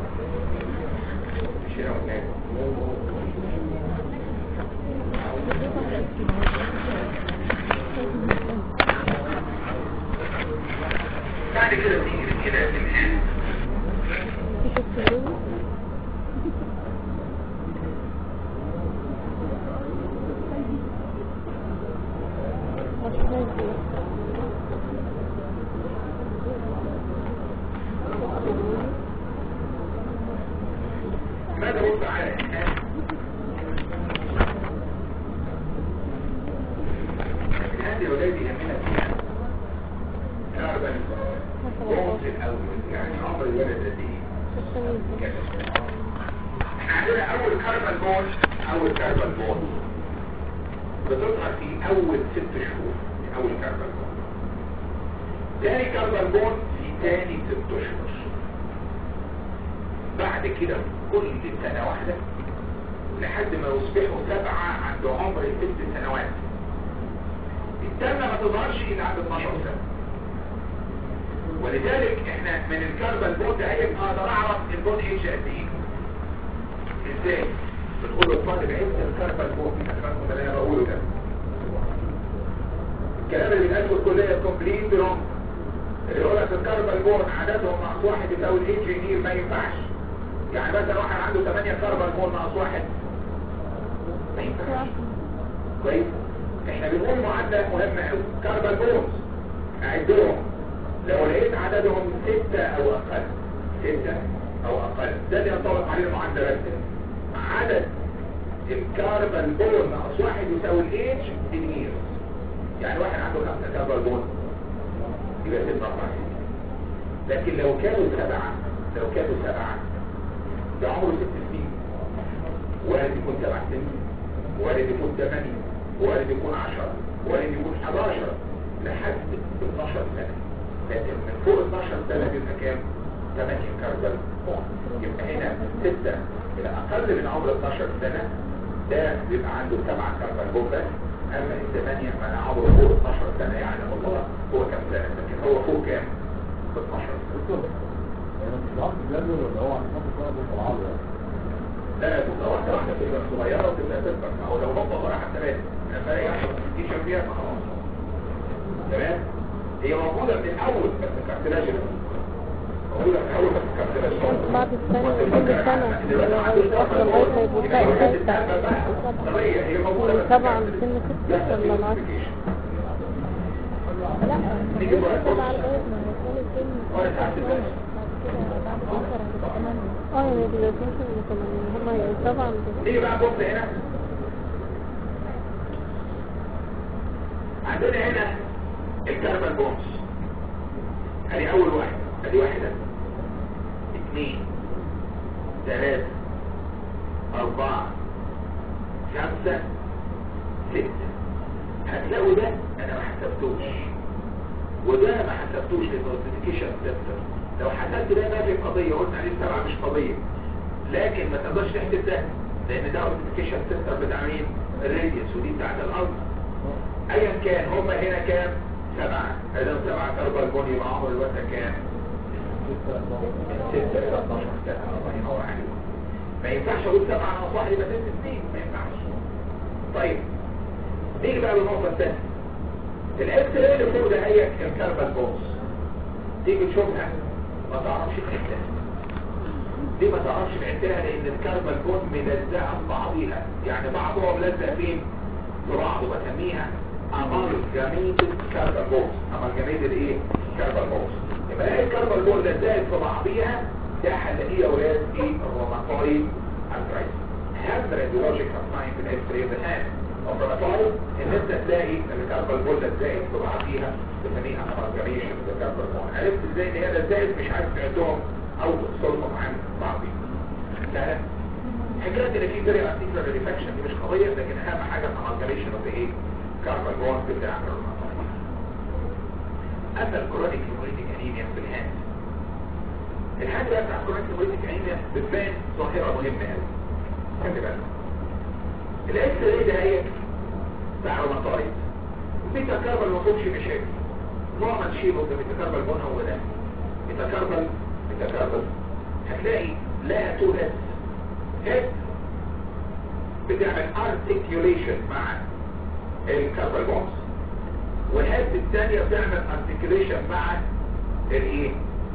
مش هنا بعد كده تيجي كده الامتحان في شفت اللون بص على الآن الآن يا ولادي يهمنا فيها كاربن بونز الأول يعني عمر الولد قد إيه كده. احنا عندنا أول كاربن بونز أول كاربن بونز بتظهر في أول ست شهور في أول كاربن بونز تاني كاربن بونز في تاني ست شهور بعد كده كل سنة واحدة لحد ما يصبحوا سبعة عند عمر ست سنوات التامة ما تظهرش إلا عند 12 سنة ولذلك احنا من الكربن بون ده هيبقى اقدر اعرف البون ايج قد ايه ازاي بتقول للطالب عد الكربن بون الكربن اللي انا بقوله ده الكلام اللي بيتقال في الكليه كومبليت رونج اللي يقول لك الكربن بون عددهم ناقص واحد يساوي الايج ينير ما ينفعش يعني مثلا واحد عنده 8 كربن بون ناقص واحد ما ينفعش كويس احنا بنقول معادله مهمه قوي كربن بونز اعدهم لو لقيت عددهم ستة او اقل ستة او اقل ده اللي ينطبق عليه المعادله بس عدد الكربن بون ناقص واحد يساوي الايدج دينير يعني واحد عنده خمسة كربن بون يبقى ستة اربعة لكن لو كانوا سبعة لو كانوا سبعة ده عمره ست سنين وارد يكون سبع سنين وارد يكون ثمانية وارد يكون عشرة وارد يكون 11 لحد 12 سنة لكن من فوق 12 سنة بيبقى كام؟ 8 كربل بون يبقى هنا 6 إلى أقل من عمر 12 سنة ده بيبقى عنده 7 كربل بون بس أما الثمانية من عمره فوق 12 سنة يعلم الله هو كام سنة لكن هو فوق كام؟ 12 سنة دكتور يعني مش ضغط الجدول ولا هو عشان خاطر شويه بيطلع عالي يعني لا تبقى واحدة واحدة تبقى صغيرة وتبقى تكبر ما هو لو نقطة صراحة تمام لما هي 10 تيشن فيها فخلاص تمام هي موجودة من الأول بس ما كارتلاش موجودة من الأول بس ما كارتلاش بعد السنة كل سنة لو واحدة لغاية ما يبقوا ستة هي موجودة بس سبعة عند سن ستة ولا العكس لا نيجي بقى سبعة نبص. لغاية ما يوصلوا سن ولا ساعة بعد كده بعد 12 هتبقى 8 اه يعني بيبقوا 12 و 8 هما يعني سبعة عند نيجي بقى بص هنا عندنا هنا الكربون بونز ادي اول واحد ادي واحدة اثنين ثلاثة اربعة خمسة ستة هتلاقوا ده انا ما حسبتوش وده ما حسبتوش للنوتيفيكيشن سنتر لو حسبت ده ما في قضية قلت عليه سبعة مش قضية لكن ما تقدرش تحسب ده لان ده نوتيفيكيشن سنتر بتاع مين الراديوس ودي بتاعت الارض ايا كان هم هنا كام سبعة هذا سبعة كربون بني يبقى عمر الوقت كام من ستة الى 12 سنة الله ينور عليك ما ينفعش اقول سبعة ناقص واحد يبقى ست سنين ما ينفعش طيب نيجي بقى للنقطة الثانية الاكس راي اللي فوق ده هي الكربون بونز تيجي تشوفها ما تعرفش تعدها دي ما تعرفش تعدها لان الكربون بون ملزقه ببعضيها يعني بعضها ملزق فين ببعض بسميها امالجاميتد كربون بونز امالجاميتد ايه كربون بونز يبقى ايه الكربون بون لزقت في بعضيها ده هنلاقيه يا ولاد في الروماتويد ارثرايتس اهم راديولوجيكال ساين في الاكس راي بالهام الروماتويد ان انت تلاقي الكربون بون لزقت في بعضيها بسميها امالجاميشن كربون بون عرفت ازاي ان هي لزقت مش عارف تعدهم او تفصلهم عن بعضهم لا حكايه ان في فيري ارتيكولار ريفاكشن دي مش قضيه لكن اهم حاجه الامالجاميشن اوف ايه كاربون بون بتاع الروماتويد اما الكرونيك هيموريتيك انيميا في الهاند الهاند بقى بتاع الكرونيك هيموريتيك انيميا بتبان ظاهره مهمه قوي خلي بالك الاكس راي ده هي بتاع الروماتويد البيتا كاربون ما فيهوش مشاكل نورمال شيب اوف ذا بيتا كاربون بون هو ده بيتا كاربون بيتا كاربون هتلاقي لها تو هيد هيد بتعمل ارتكيوليشن مع الكاربون بونز والهيد الثانية بتعمل ارتكيوليشن مع الايه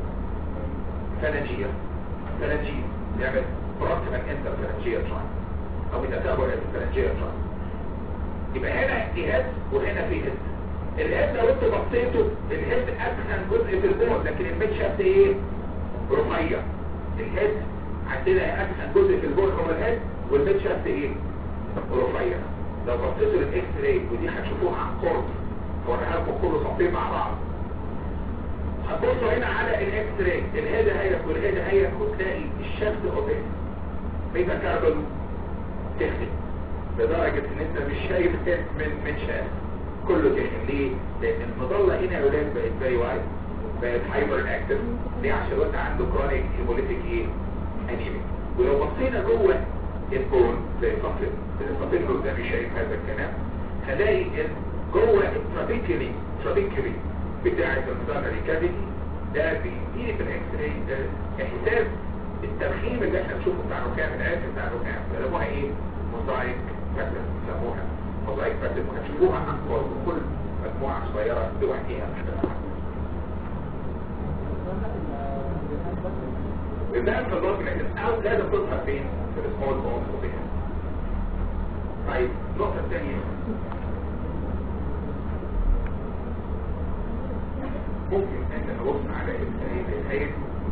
فلانجيا فلانجيا بيعمل بروكسيمال انتر فلانجيا تراين او بيتكابر فلانجيا تراين يبقى هنا في هيد وهنا في هيد الهيد لو انتوا بصيتوا الهيد ادخن جزء في البون لكن الميد شافت ايه رفيع الهيد عندنا ادخل جزء في البون هو الهيد والميد شافت ايه رفيع لو بصيتوا للاكس راي ودي هتشوفوها عن قرب هوريها لكم كله صفين مع بعض هتبصوا هنا على الاكس راي الهيد هي والهيد هي تلاقي الشفت اوبن ميتا كاربون تخن لدرجة ان انت مش شايف من من شاف كله تخن ليه؟ لان المظلة هنا يا ولاد بقت فيري وايد بقت هايبر اكتف ليه عشان الوقت عنده كرونيك هيموليتيك ايه؟ انيميك ولو بصينا جوه البون زي الصفر الصفر اللي قدامي شايف هذا الكلام هلاقي ان جوه الترابيكري ترابيكري بتاعة المظلة كافيتي ده بيديني في الاكس راي ده احساس الترخيم اللي احنا بنشوفه بتاع الركام العادي بتاع الركام بيسموها ايه؟ موزايك فاتن بيسموها موزايك فاتن وهتشوفوها عن قرب كل مجموعة صغيرة لوحديها وده في الضغط لكن او لازم تظهر فين؟ في السمول بونز وفيها طيب النقطة الثانية ممكن انت تبص على الانسان الهيئة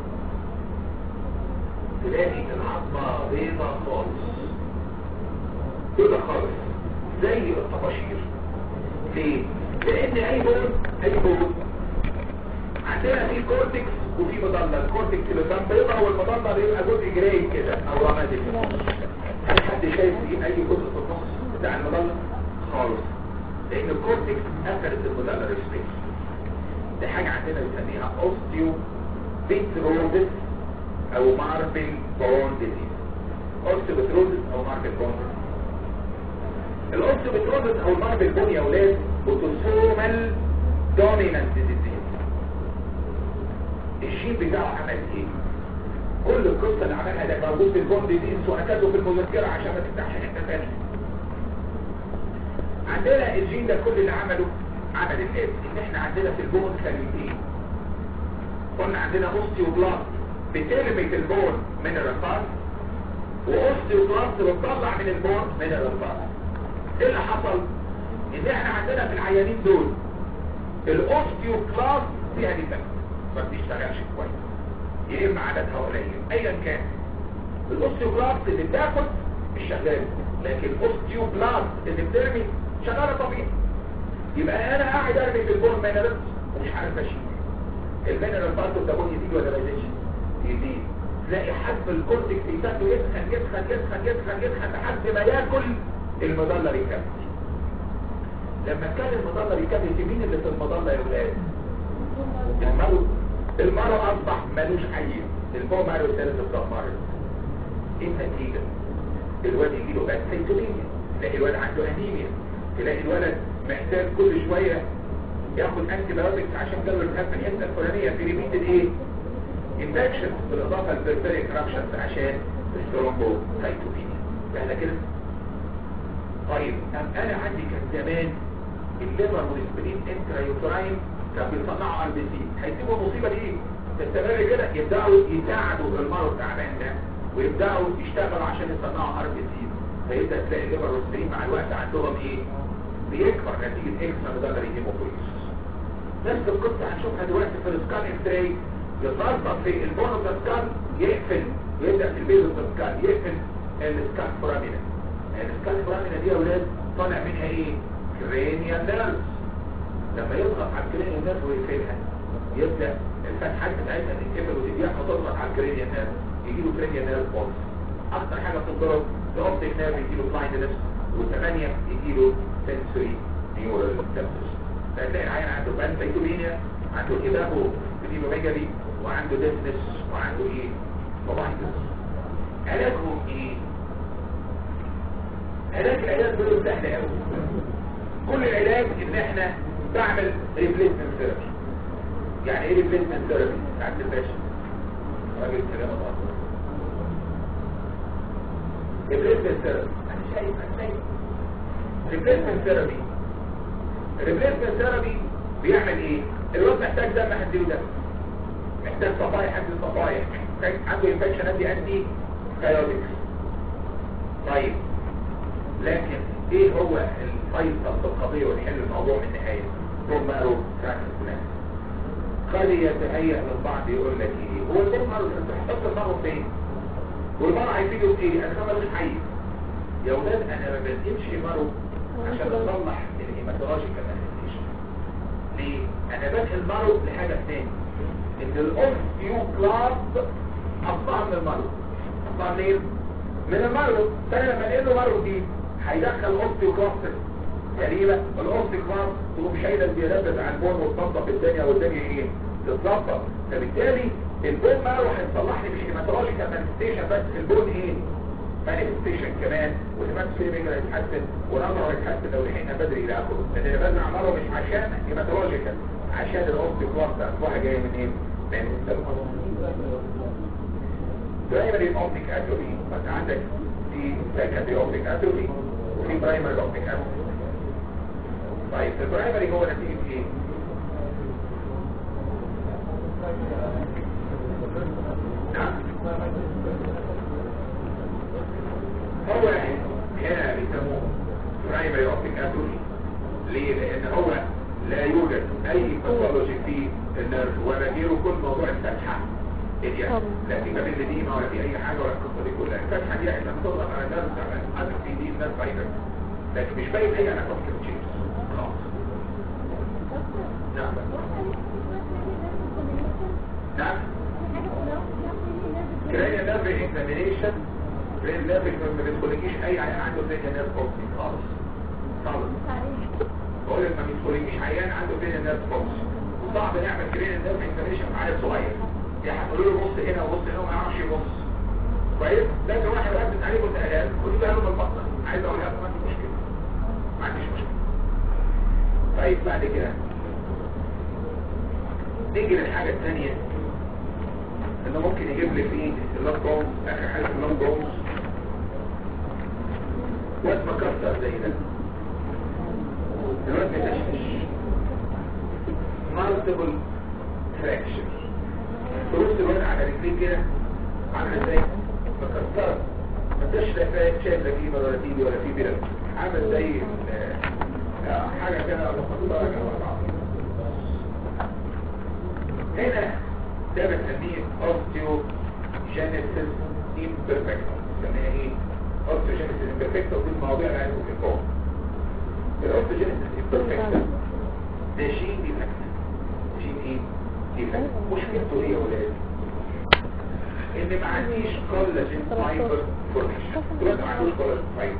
تلاقي العظمة بيضة خالص بيضة خالص زي الطباشير ليه؟ لان اي بول اي بول عندنا في كورتكس وفي مضلة الكورتكس اللي كان بيضة والمضلة بيبقى جزء جراي كده او رمادي هل حد شايف في اي جزء في النص بتاع المضلة؟ خالص لان الكورتكس اثرت المضلة ريسبيس دي حاجة عندنا بنسميها اوستيو بيتروزس او ماربل بون ديزيز اوستيوبتروزس او ماربل بون الاوستيوبتروزس او الماربل بون يا اولاد اوتوسومال دومينانت ديزيز الجين بتاعه عمل ايه كل القصه اللي عملها ده موجود في البون ديزيز واكده في المذكره عشان ما تفتحش حته ثانيه عندنا الجين ده كل اللي عمله عمل الاتي ان احنا عندنا في البون خليتين قلنا عندنا اوستيوبلاست بتلمت البون من الرصاص واوستيوبلاست بتطلع من البون من الرصاص ايه اللي حصل ان احنا عندنا في العيانين دول الاوستيوبلاست فيها ديفكت ما بتشتغلش كويس يا اما عددها قليل ايا كان الاوستيوبلاست اللي بتاخد مش شغال لكن الاوستيوبلاست اللي بترمي شغاله طبيعي يبقى انا قاعد ارمي في البون مينرالز ومش عارف اشيل المينرال برضه ده يزيد ولا ما يزيدش يزيد تلاقي حجم الكورتكس بتاعته يسخن يسخن يسخن يسخن يسخن لحد ما ياكل المظله ريكابتي لما كان المظله ريكابتي مين اللي في المظله يا ولاد المرض المرض اصبح ملوش حيز البوم مارو الثالث اتدمر ايه النتيجه الواد يجي له بقى سيتومينيا تلاقي الواد عنده انيميا تلاقي الولد محتاج كل شويه ياخد انتي بايوتكس عشان جاله التهاب في الحته الفلانيه في ريبيتد ايه انفكشن بالاضافه للبرفيري كرابشنز عشان الثرومبو سايتوبينيا فاحنا كده طيب انا عندي كان زمان الليفر والسبرين انترا يوتراين كانوا بيصنعوا ار بي سي هيسيبوا المصيبه دي تستمر كده يبداوا يساعدوا المرض التعبان ده ويبداوا يشتغلوا عشان يصنعوا ار بي سي فيبدا تلاقي الليفر والسبرين مع الوقت عندهم ايه بيكبر نتيجه اكسترا مدلري هيموبوليس نفس القصه هنشوفها دلوقتي في السكان اكس راي يتربط في البونوس سكان يقفل ويبدا في البيزوس سكان يقفل السكان فرامينا السكان فرامينا دي يا اولاد طالع منها ايه كرينيال نيرفز لما يضغط على الكرينيال نيرف ويقفلها يبدا الفتحات بتاعتها تتقفل وتضيق وتضغط على الكرينيال نيرف يجي له كرينيال نيرف بولس اكتر حاجه بتضرب الاوبتيك نيرف يجي له بلايندنس وثمانيه يجي له سنسوري نيورال سيمبتومز فتلاقي العيان عنده بانسايتومينيا عنده إباهو بديموميجالي وعنده ديسنس وعنده ايه موبايتس علاجهم ايه علاج العلاج دول سهل قوي كل العلاج ان احنا بعمل ريبليسمنت ثيرابي يعني ايه ريبليسمنت ثيرابي بتاعت الباشا راجل كلام الله ريبليسمنت ثيرابي انا شايف انا شايف ريبليسمنت ثيرابي الريبليسمنت ثيرابي بيعمل ايه الواد محتاج دم هديله دم محتاج صفايح هدي صفايح محتاج عنده انفكشن هدي انتي بايوتكس طيب لكن ايه هو الفيصل في القضيه ونحل الموضوع من النهايه برومارو ترانسبلانت قد يتهيأ للبعض يقول لك ايه هو البرومارو انت هتحط دماغه فين والمرة هيفيدوا بايه انا كمان مش حي يا ولاد انا ما بديمش مرو عشان اصلح الهيماتولوجيكال مانيفستيشن ليه انا بدي المرو لحاجه ثانيه ان الاوستيوكلاست اصبح من المرو اصبح منين من المرو فانا لما الاقي له مرو دي هيدخل اوستيوكلاست تقريبا الاوستيوكلاست تقوم شايله الزيادات بتاع البون وتنظف الدنيا والدنيا ايه تتظبط فبالتالي البون مارو هيصلح لي مش هيماتولوجيكال مانيفستيشن بس البون ايه مانيفستيشن كمان والهيمات فيلمينج هيتحسن ونظره هيتحسن لو لحقنا بدري الى اخره لان انا بزرع مره مش عشان هيماتولوجيكال عشان الاوستيوكلاست اصبح جايه من ايه من برايمري اوبتيك اتروفي فانت عندك في سكندري اوبتيك اتروفي وفي برايمري اوبتيك اتروفي طيب البرايمري هو نتيجه ايه نعم هو هنا بيسموه برايمري اوبتيك اتروفي ليه لان هو لا يوجد اي باثولوجي في النيرف ولا غيره كل موضوع الفتحه اليد لا في باب الديمه ولا في اي حاجه ولا القصه دي كلها الفتحه دي احنا بنطلق على النيرف تعمل حاجه في دي النيرف فايبر لكن مش باين اي اناتوميكال تشينج خالص نعم نعم كرانيا نيرف اكزامينيشن كرانيا نيرف ما بيدخلكيش اي عيان عنده زي نيرف اوبتي خالص خالص بقول لك ما بيدخلكيش عيان عنده زي نيرف اوبتي وصعب نعمل كرانيا نيرف اكزامينيشن مع عيل صغير يعني هتقولوا له بص هنا وبص هنا وما يعرفش يبص كويس لكن واحد ركز عليه متقلق كل ده له من البطن عايز اقول لك ما عنديش مشكله ما عنديش مشكله طيب بعد كده نيجي للحاجه الثانيه انه ممكن يجيب لك ايه اللاب بونز اخر حاجه اللاب بونز واد مكسر زي ده الواد متشتش مالتيبل فراكشن تبص الواد على رجليه كده عامله ازاي مكسره ما انتش شايف لا فيه ولا تيجي ولا في بيرة عامل زي آه، حاجه كده مكسره على بعض هنا ده بنسميه osteogenesis imperfecta بنسميها ايه osteogenesis imperfecta ودي المواضيع اللي عايزه في الفوق الاوستوجينيسيس imperfecta ده شيء ديفكت شيء ايه ديفكت مشكلته ايه يا ولاد ان ما عنديش كولاجين فايبر فورميشن دلوقتي ما عندوش كولاجين فايبر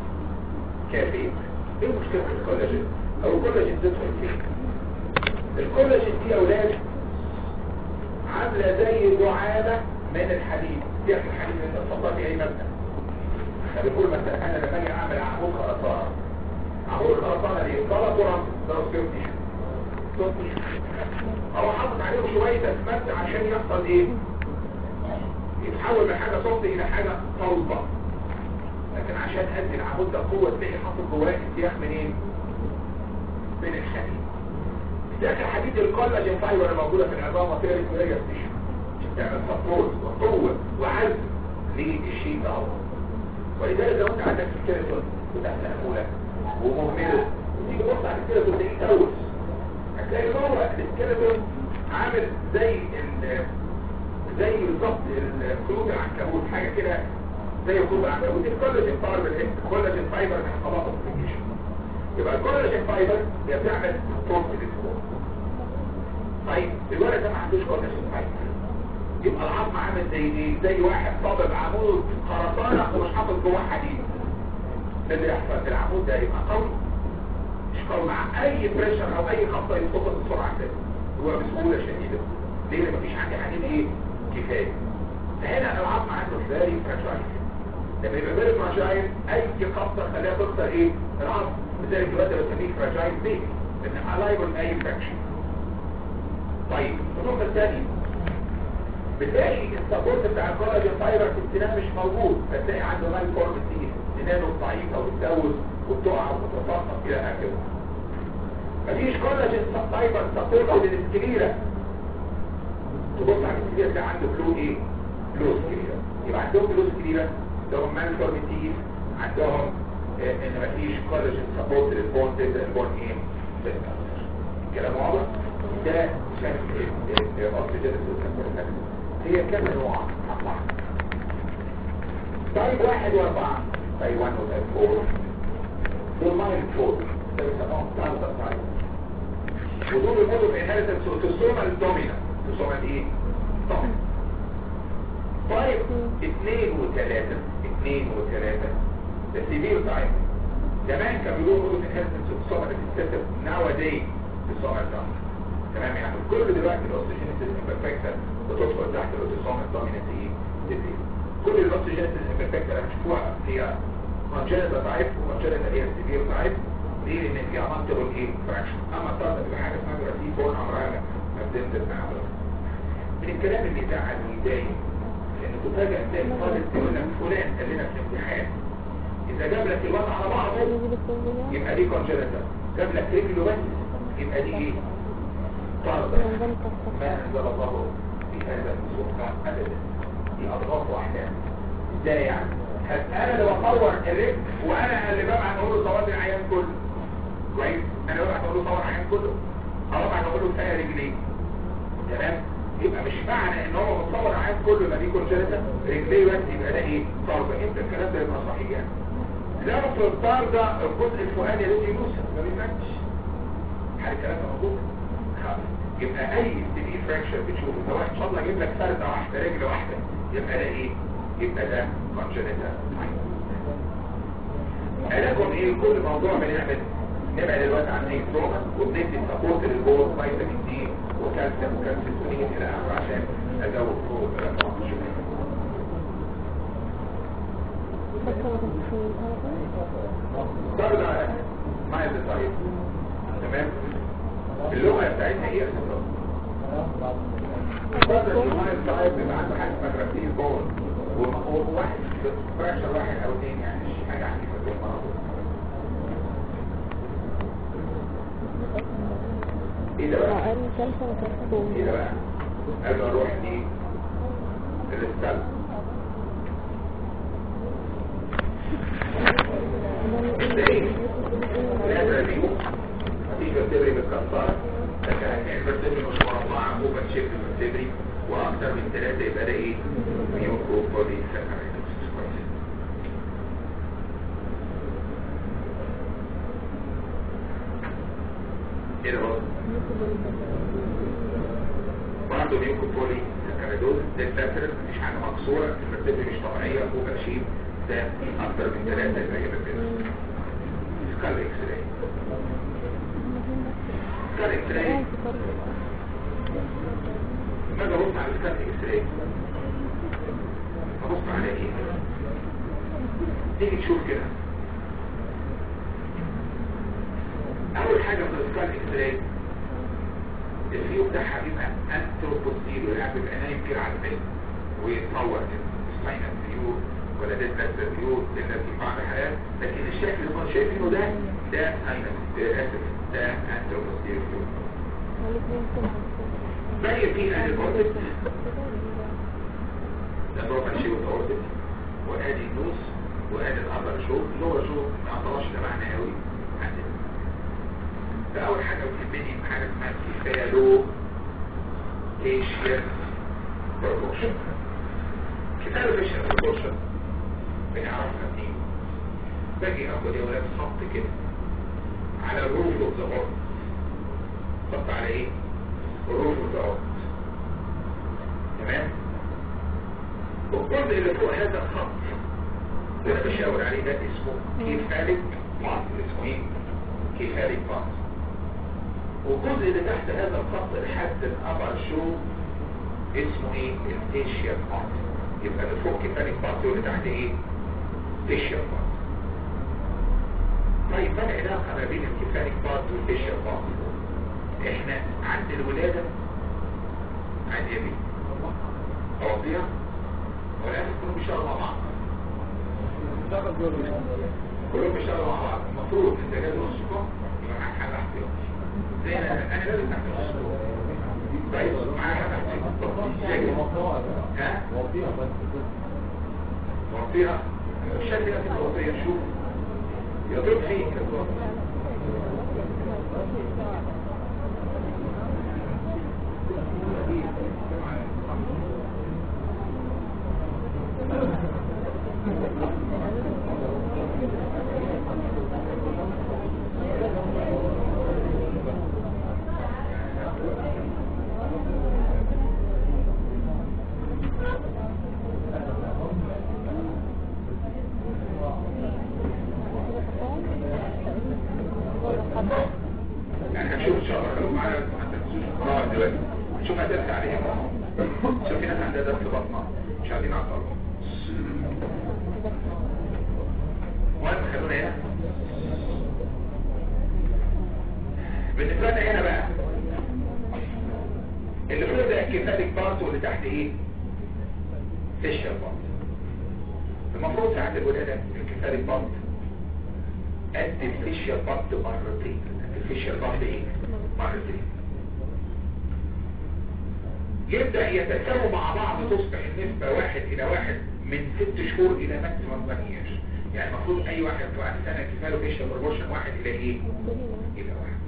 كافيين ايه مشكله الكولاجين او الكولاجين تدخل فين الكولاجين دي يا اولاد عاملة زي دعامة من الحديد سياق الحديد اللي انت تصدر فيه اي مبنى احنا بنقول مثلا انا لما اجي اعمل عمود خرسانة عمود الخرسانة دي غلط ورم ده سكيوتي سكيوتي او حاطط عليهم شوية اسمنت عشان يحصل ايه يتحول من حاجة صوت الى حاجة صلبة لكن عشان ادي العمود ده قوة تلاقي حاطط جواه سياق منين من الحديد سياق الحديد الكولاجين فايبر الموجودة في العظام وفيها ريكورية ستيشن عشان تعمل سبورت وقوة وعزم للشيء ده ولذلك لو انت عندك سكيلتون وتحت أمولة ومهملة وتيجي تبص على السكيلتون تلاقيه تروس هتلاقي جوه السكيلتون عامل زي ال زي بالظبط الكروب العنكبوت حاجة كده زي الكروب العنكبوت الكولاجين فايبر الكولاجين فايبر من خلاص الابلكيشن يبقى الكولاجين فايبر هي بتعمل سبورت للسبورت طيب الولد ده ما عندوش كولاجين فايبر يبقى العظم عامل زي ايه زي واحد صابب عمود خرسانه ومش حاطط جواه حديد ده اللي يحصل العمود ده يبقى قوي مش قوي مع اي بريشر او اي خبطه يسقط بسرعه كده هو بسهوله شديده ليه لان مفيش عندي حديد ايه كفايه فهنا العظم عنده فاري فراجايل لما يبقى فاري فراجايل اي خبطه خليها تخسر ايه العظم لذلك دلوقتي بسميه فراجايل بيك لان الايبل اي فراكشن طيب النقطه الثانيه بتلاقي السبورت بتاع الكولاجين فايبر في السنان مش موجود فتلاقي عنده مال فورمتي سنانه ضعيفه وتتجوز وبتقع وتتساقط الى اخره مفيش كولاجين فايبر سبورت للسكليرا تبص على السكليرا تلاقي عنده بلو ايه بلو سكليرا يبقى عندهم بلو سكليرا عندهم مال فورمتي عندهم آه، ان مفيش كولاجين سبورت للبون تبدا البون ايه تتكسر. كلام واضح ده شكل الاوكسجين هي كم نوع أربعة طيب واحد واربعة طيب 1 وتايب 4 دول مايل 4 ده بيسموهم ثلاثة طيب ودول المودو في انهيرتنس اوتوسوما الدومينا اوتوسوما ايه؟ دومينا طيب اثنين وثلاثة اثنين وثلاثة ده سيفير تايب زمان كانوا بيقولوا مودو في انهيرتنس اوتوسوما الستاتس ناو داي اوتوسوما الدومينا تمام يعني كل دلوقتي الاوستوجينيسيس امبرفكتا بتدخل تحت الاوتوسوما الدومينانت ايه؟ ديزيز كل الاوستوجينيسيس امبرفكتا اللي هتشوفوها هي كونجنتال تايب وكونجنتال هي سيفير تايب ليه لان فيها مالتيبل ايه فراكشن اما الطرد بيبقى حاجه اسمها جرافيك بون عمرها ما بتنزل مع من الكلام اللي يزعل ويضايق لان تفاجئ تلاقي طالب يقول لك فلان قال لنا في الامتحان اذا جاب لك الوضع على بعضه يبقى دي كونجنتال جاب لك رجله بس يبقى دي ايه طرد ما انزل الله في هذا السلطان ابدا دي اضغاث واحداث ازاي يعني انا اللي بصور الرجل وانا اللي ببعت اقول له صور العيان كله كويس انا ببعت اقول له صور العيان كله ابعت اقول له كفايه رجليه تمام يبقى مش معنى ان هو متصور العيان كله يبقى دي كونجنتال رجليه بس يبقى ده ايه طرد امتى الكلام ده يبقى صحيح يعني لا في الطرد الجزء الفوقاني لازم يوصل ما بيبانش هل الكلام ده موجود خلاص يبقى اي سي فراكشر بتشوفه سواء ان شاء الله يجيب لك فرده واحده رجل واحده يبقى ده ايه يبقى ده كونجنتال علاجهم ايه كل موضوع بنعمل نبعد الوقت عن اي تروما وبندي سبورت للبول فيتامين دي وكالسيوم وكالسيتونين الى اخره عشان ازود قوه العظام برضه على مايل طيب تمام اللغه بتاعتنا ايه يا استاذ برضه المايل طيب بيبقى عنده حاجه اسمها جرافين بول وواحد فراكشر واحد او اثنين يعني مش حاجه عنيفه زي المرض ايه ده بقى؟ اقل كالسيوم وكالسيوم ايه ده بقى؟ قبل ما اروح دي الستال لا دي مفيش فيرتبري متكسره لكن الفيرتبري مش مربعه اوبن شيب الفيرتبري واكتر من ثلاثه يبقى ده ايه؟ ميوكو بودي ايه ده بقى؟ برضه ميوكو بولي سكريدوز ده الفاتر مش حاجه مكسوره الفيرتبري مش طبيعيه اوبن شيب ده اكتر من ثلاثه يبقى هي بالبيض سكال اكس راي سكال اكس راي لما ابص على السكال اكس راي ابص على ايه تيجي تشوف كده اول حاجه في السكال اكس راي الفيو بتاعها بيبقى انتروبوستيريو يعني بيبقى نايم كده على البيت ويتصور كده سباينال فيو ولا ده تلاتة فيو ده في بعض الحالات لكن الشكل اللي هم شايفينه ده ده ساينس اسف ده انتروبوستيريو فيو باقي في ادي الاوربت ده بروفا شيء الاوربت وادي النوس وادي الابر شو اللور شو ما اعتبرش ده معنى قوي عندنا فاول حاجه بتهمني حاجه اسمها كفالو كيشيا بروبورشن كفالو كيشيا بروبورشن بنعرفها منين باجي اخد يا ولاد خط كده على الروف اوف ذا اوربت خط على ايه الروف اوف ذا اوربت تمام والجزء اللي فوق هذا الخط اللي انا بشاور عليه ده اسمه كيفاليك بانت اسمه ايه كيفاليك بانت والجزء اللي تحت هذا الخط لحد الابر شو اسمه ايه الفيشيال بانت يبقى اللي فوق كيفاليك بانت واللي تحت ايه فيشيال بانت طيب ما العلاقه ما بين الكيفاليك بانت والفيشيال بانت احنا عند الولاده عند يمين اوضيها ولا كلهم بيشتغلوا مع بعض كلهم بيشتغلوا مع بعض المفروض انت جاي نص كم يبقى معاك حاجه احتياطي زي انا انا لازم تحت نص كم طيب معايا حاجه احتياطي ها موطيها مش شايف كده في الموطيه شوف يضرب فيك مش عايزين نعطلهم المهم خلونا هنا بالنسبة لنا هنا بقى اللي فوق ده كفالك بارت واللي تحت ايه فيشر بارت المفروض ساعات الولادة الكفالك بارت قد الفيشر بارت مرتين الفيشر بارت ايه مرتين يبدأ يتساووا مع بعض تصبح النسبة واحد الى واحد من ست شهور الى ماكسيمم 1 years يعني المفروض اي واحد بعد سنة كفاله فيشر بروبورشن واحد الى ايه الى واحد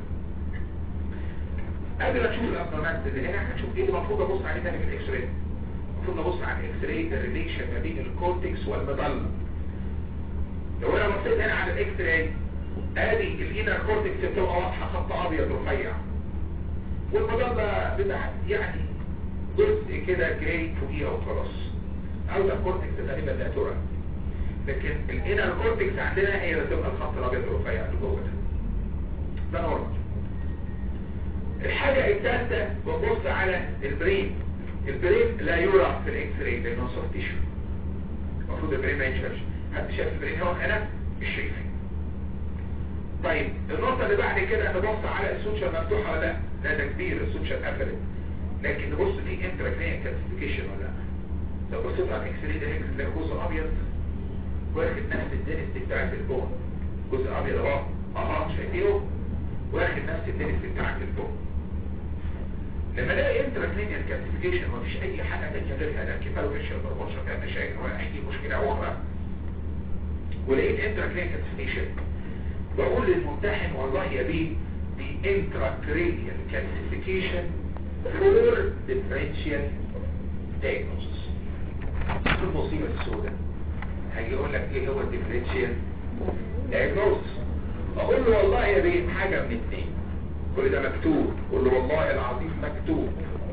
قبل ما نشوف الابنورمالز اللي هنا هنشوف ايه اللي المفروض ابص عليه تاني في الاكس راي المفروض نبص على الاكس راي الريليشن ما بين الكورتكس والمظله لو انا بصيت هنا على الاكس راي ادي الانر كورتكس بتبقى واضحه خط ابيض رفيع والمظله بتاع يعني جزء كده جراي فوقيها وخلاص اوتر كورتكس غالبا لا ترى لكن الانر كورتكس عندنا هي اللي بتبقى الخط الابيض الرفيع اللي جوه ده ده نورمال الحاجة الثالثة ببص على البرين البرين لا يرى في الاكس راي لانه سوفت تيشو المفروض البرين ما ينشافش حد شاف البرين هو انا مش شايفه طيب النقطة اللي بعد كده نبص على السوتشر مفتوحة ولا لا لا ده كبير السوتشر قفلت لكن نبص في انتراكرينيال كالسيفيكيشن ولا لا لو بصيت على الاكس راي ده هيك تلاقي جزء ابيض واخد نفس الدنس بتاعت البون جزء ابيض اهو اه شايفينه واخد نفس الدنس بتاعت البون لما الاقي انتراكلينيال كالسيفيكيشن مفيش اي حاجه تانية غيرها لا كفاله فيش البربوشن فيها مشاكل ولا اي مشكله اخرى ولقيت انتراكلينيال كالسيفيكيشن بقول للممتحن والله يا بيه دي انتراكرينيال كالسيفيكيشن فور ديفرنشال diagnosis المصيبه السوداء هيجي يقول لك ايه هو الديفرنشال diagnosis اقول له والله يا بيه حاجه من اتنين كل ده مكتوب قول له والله العظيم مكتوب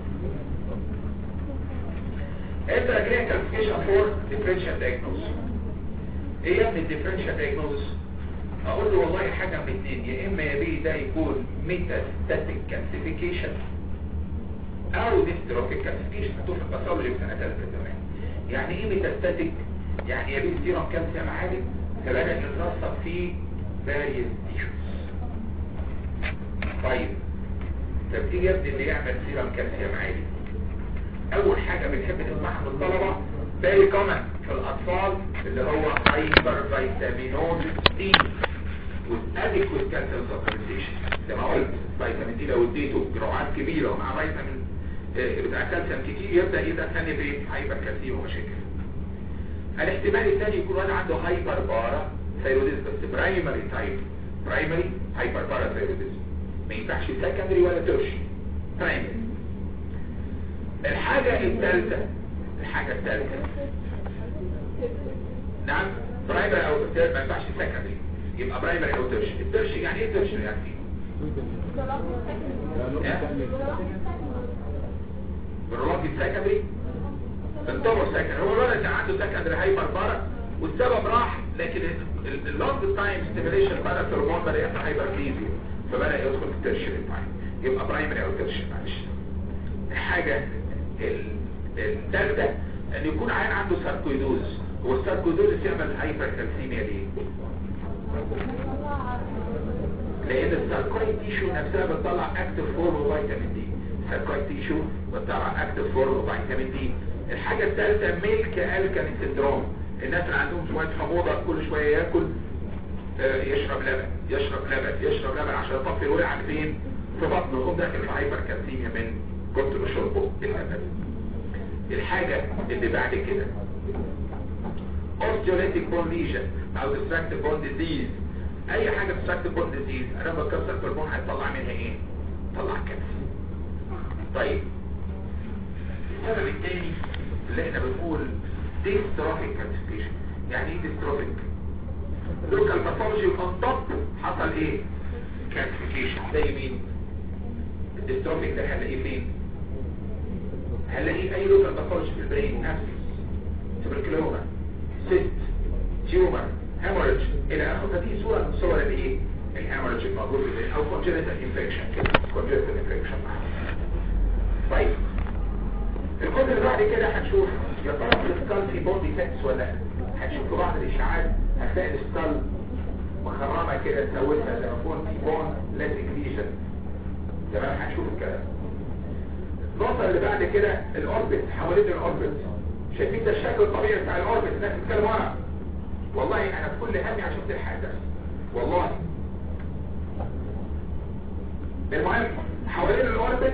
انت جاي كالفيكيشن فور ديفرنشال دايجنوز ايه يا ابني الديفرنشال دايجنوز اقول له والله حاجه من اتنين يا اما يا بيه ده يكون ميتاستاتيك كالسيفيكيشن او ديستروفيك كالسيفيكيشن هتوفي الباثولوجي في سنه ثالثه كمان يعني ايه ميتاستاتيك يعني يا بيه السيرم كالسيوم عالي فبدا يترسب فيه فاريس تيشوز طيب طب تيجي يا ابني اللي يعمل سيرم كالسيوم عالي اول حاجة بنحب نسمعها من الطلبة فيري كومن في الاطفال اللي هو هايبر فيتامينوز دي والاديكويت كالسيوم سبلمنتيشن زي ما قلت فيتامين دي لو اديته جرعات كبيرة ومع فيتامين آه، بتاع كالسيوم كتير يبدا يبدا ثاني بايه هايبر كالسيوم ومشاكل الاحتمال الثاني يكون واحد عنده هايبر بارا ثايروديزم بس برايمري تايب برايمري هايبر بارا ثايروديزم ما ينفعش سكندري ولا ترشي برايمري الحاجة الثالثة الحاجة الثالثة نعم برايمري او تيرشي ما ينفعش سكندري يبقى برايمري او ترشي الترشي يعني ايه ترشي يعني بالرواقي سكندري بالطبع سكندري هو الولد كان عنده سكندري هايبر بارا والسبب راح لكن اللونج تايم ستيميليشن بارا ثرمون بدا يحصل هايبر كليزيا فبدا يدخل في الترشي تايم يبقى برايمري او ترشي معلش الحاجة الثالثة ان يكون عين عنده ساركويدوز هو الساركويدوز يعمل هايبر كالسيميا ليه لان الساركويد تيشو نفسها بتطلع اكتف فور وفيتامين دي الساركويد تيشو بتطلع اكتف فور وفيتامين دي الحاجة الثالثة ميلك الكالي سندروم الناس اللي عندهم شوية حموضة كل شوية ياكل آه، يشرب لبن يشرب لبن يشرب لبن عشان يطفي الوعي فين في بطنه يقوم داخل في هايبر كالسيميا من كنت بشربه الأبد الحاجة اللي بعد كده osteolytic bone lesion او distracted bone disease اي حاجة distracted bone disease انا بكسر في البون هيطلع منها ايه طلع كالسيوم طيب السبب الثاني اللي احنا بنقول dystrophic calcification يعني ايه dystrophic local pathology on top حصل ايه calcification زي مين الديستروفيك ده هنلاقيه فين هنلاقيه اي لوكال باثولوجي في البرين نفس تبركلوما سيست تيومر هيموريدج الى اخره فدي صوره من صور الايه الهيموريدج الموجود في البرين او congenital infection كده congenital infection طيب الكود اللي بعد بعد كده هنشوف يا ترى في السكال في بودي فاتس ولا لا هنشوف في بعض الاشعاعات هتلاقي السكال مخرمه كده سوتها زي ما يكون في بون لازق ليجن تمام هنشوف الكلام النقطه اللي بعد كده الاوربت حوالين الاوربت شايفين ده الشكل الطبيعي بتاع الاوربت الناس بتتكلم عنها والله انا في كل همي عشان تلحق ده والله المهم حوالين الاوربت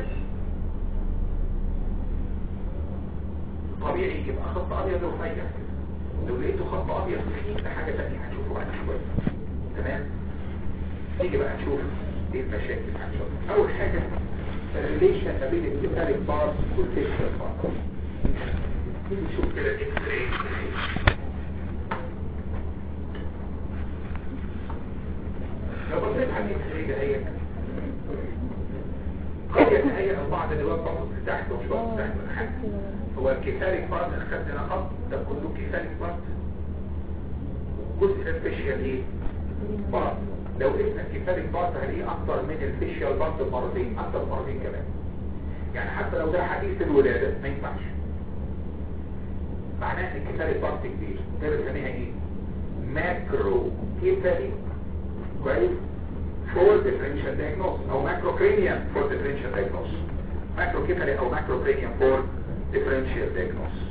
طبيعي يبقى خط ابيض رفيع كده لو لقيته خط ابيض تخين ده حاجه ثانيه هنشوفه بعد شويه تمام نيجي بقى نشوف ايه المشاكل هنشوفها اول حاجه الريليشن ما بين الكتاليك بارس والفيشل بارس نيجي نشوف كده الاكس راي لو بصيت على الاكس راي ده هي قد يتهيأ البعض ان هو باصص لتحت ومش باصص تحت ولا حاجه هو الكيفاليك بارت انا خدت هنا خط ده كله كيفاليك بارت جزء الفيشيال ايه بارت لو قلنا الكيفاليك بارت هلاقيه اكتر من الفيشيال بارت بمرتين اكتر مرتين كمان يعني حتى لو ده حديث الولاده ما ينفعش معناه ان الكيفاليك بارت كبير ده بنسميها ايه ماكرو كيفاليك كويس فور ديفرنشال diagnosis او ماكرو كرينيان فور ديفرنشال diagnosis ماكرو كيفاليك او ماكرو كرينيان فور differential diagnosis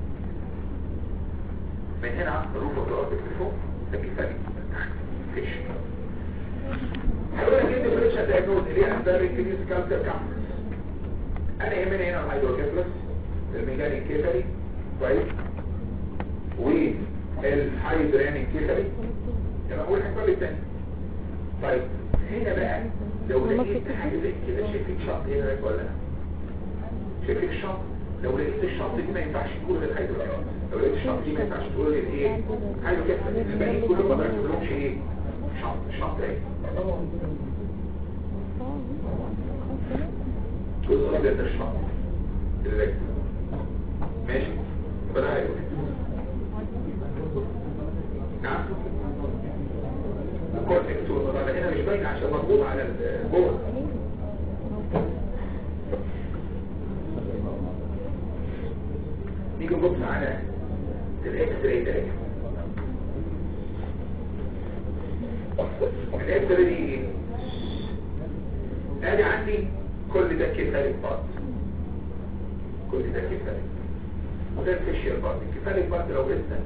من هنا روح الضغط التليفون ده بيفرق فيش هقول لك ايه differential diagnosis اللي هي اسباب الكلينيكال circumference انا يهمني هنا الهيدروكيفلس الميجاني كيفالي كويس والهايدراني كيفالي يبقى اقول الحساب الثاني طيب هنا بقى لو لقيت حاجه زي كده شايفين شط هنا ولا لا شايفين الشط لو لقيت الشط دي ما ينفعش تقول للهيدروجين لو لقيت الشط دي ما ينفعش تقول للايه هيدروجين الباقيين كلهم ما بيعملهمش ايه شط شط ايه جزء ابيض الشط اللي ماشي يبقى ده هيدروجين نعم الكورتكس والمضادة هنا مش باين عشان مربوط على البول نيجي نبص على الاكس راي ده الاكس راي دي ايه ادي عندي كل ده كيفاليك بارت كل ده كيفاليك وده الفيشيال بارت الكيفاليك بارت لو قلنا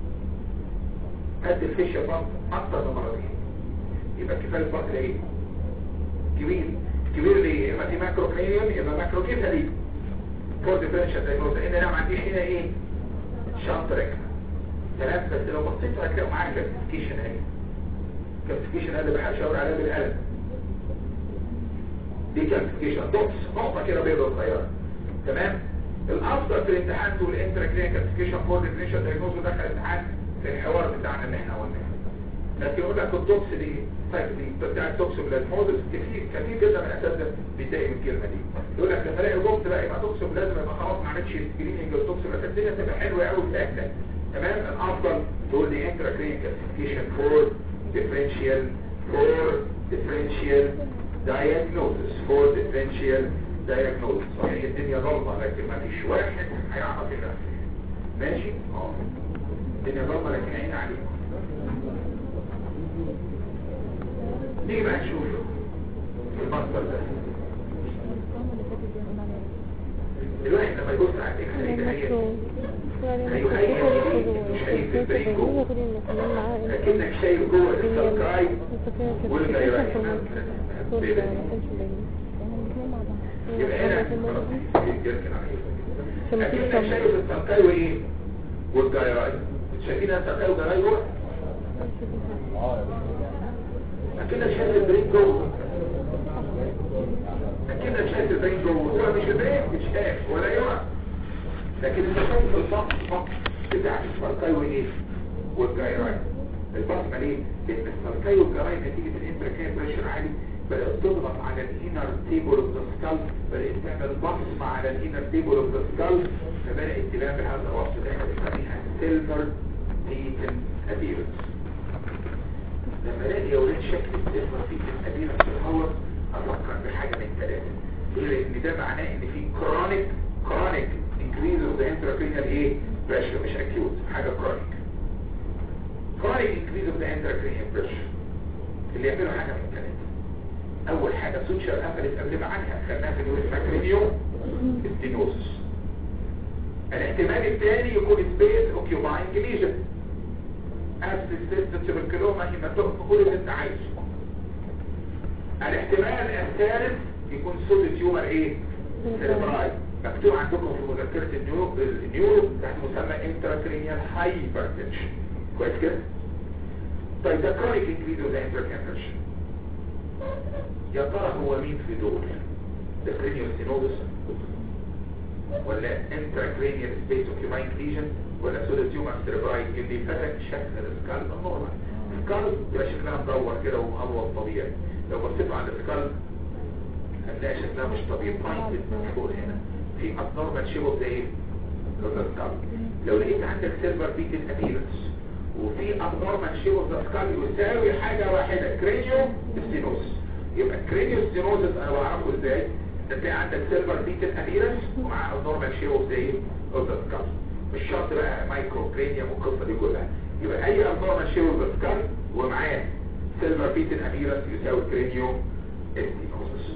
قد الفيشيال بارت اكتر من مرتين يبقى الكيفاليك بارت ده ايه كبير كبير ليه اما في ماكرو كريم يبقى ماكرو كيفاليك فور ديفرنشال دايجنوز لان انا ما عنديش هنا ايه شنط ركنه تمام بس لو بصيت هتلاقوا معايا كلاسيفيكيشن اهي كلاسيفيكيشن اللي بحاول اشاور عليها بالقلم دي كلاسيفيكيشن دوتس نقطه كده بيضاء صغيره تمام الافضل في الامتحان تقول انترا كلينيكال كلاسيفيكيشن فور ديفرنشال دايجنوز ودخل الامتحان في الحوار بتاعنا اللي احنا قلناه لكن يقول لك الدوكس دي طيب دي بتاع التوكسوبلازموزس كتير كتير جدا من الاساتذه بيتضايق من الكلمه دي يقول لك لما الاقي دوكس بقى يبقى توكسوبلازم يبقى خلاص ما عملتش سكريننج للتوكسوبلازم الدنيا تبقى حلوه قوي وسهله تمام الافضل تقول لي انترا كلينيكال كلاسيفيكيشن فور ديفرنشال فور ديفرنشال diagnosis for differential diagnosis صحيح الدنيا ضلمه لكن ما فيش واحد هيعرف كده ماشي اه الدنيا ضلمه لكن عين عليكم نيجي بقى نشوف المصدر ده دلوقتي لما يبص على الاكس راي ده هي شايف البريك جوه لكنك شايف جوه السكاي والغيرات يبقى هنا يركن عليه اكنك شايف السكاي وايه والجيراي شايفين السكاي والجيراي جوه اكنك شايف البريك جوه اكنك شايف البريك جوه هو مش البريك مش شايف ولا يرى لكن انت شايف الفقر فقر بتاع السلقاي وايه والجيراي البصمه ليه لان السلقاي والجيراي نتيجه الانتراكين بريشر عالي بدات تضغط على الانر تيبل اوف ذا سكال بدات تعمل بصمه على الانر تيبل اوف ذا سكال فبدات تبان بهذا الوصف اللي احنا بنسميها سيلفر تيتن اديرنس لما الاقي يا ولاد شكل السيلفر تيتن اديرنس في الهواء افكر بحاجه من ثلاثه لان ده معناه ان في كرونيك كرونيك increase of اوف ذا انتراكرينيال ايه بريشر مش اكيوت حاجه كرونيك كرونيك انكريز اوف ذا انتراكرينيال بريشر اللي يعملوا حاجه من الثلاثه اول حاجه سوتشر قفلت قبل ما عنها خدناها في اليوم فاكرينيو ستينوسس الاحتمال الثاني يكون سبيس اوكيوباينج ليجن ابسس سيستم تبركلوما هيماتوم كل اللي انت عايزه الاحتمال الثالث يكون سود تيومر ايه سيربراي مكتوب عندكم في مذكرة النيورو النيورو تحت مسمى انتراكرينيال هايبرتنشن كويس كده طيب ده كرونيك انكريز اوف انتراكرينيال يا ترى هو مين في دول ده كرينيال سينوبس ولا انتراكرينيال سبيس اوكيوباينج ليجن ولا سود تيومر سيربراي اللي فرق شكل السكال نورمال السكال بيبقى شكلها مدور كده ومقوض طبيعي لو بصيتوا على السكال هتلاقي شكلها مش طبيعي باينتد من فوق هنا في abnormal shape of the ايه؟ of the skull لو لقيت عندك silver beaten appearance وفي abnormal shape of the skull يساوي حاجة واحدة cranial stenosis يبقى cranial stenosis انا بعرفه ازاي؟ انت تلاقي عندك silver beaten appearance ومع abnormal shape of the ايه؟ of the skull مش شرط بقى مايكرو كرينيوم والقصة دي كلها يبقى اي abnormal shape of the skull ومعاه silver beaten appearance يساوي cranial stenosis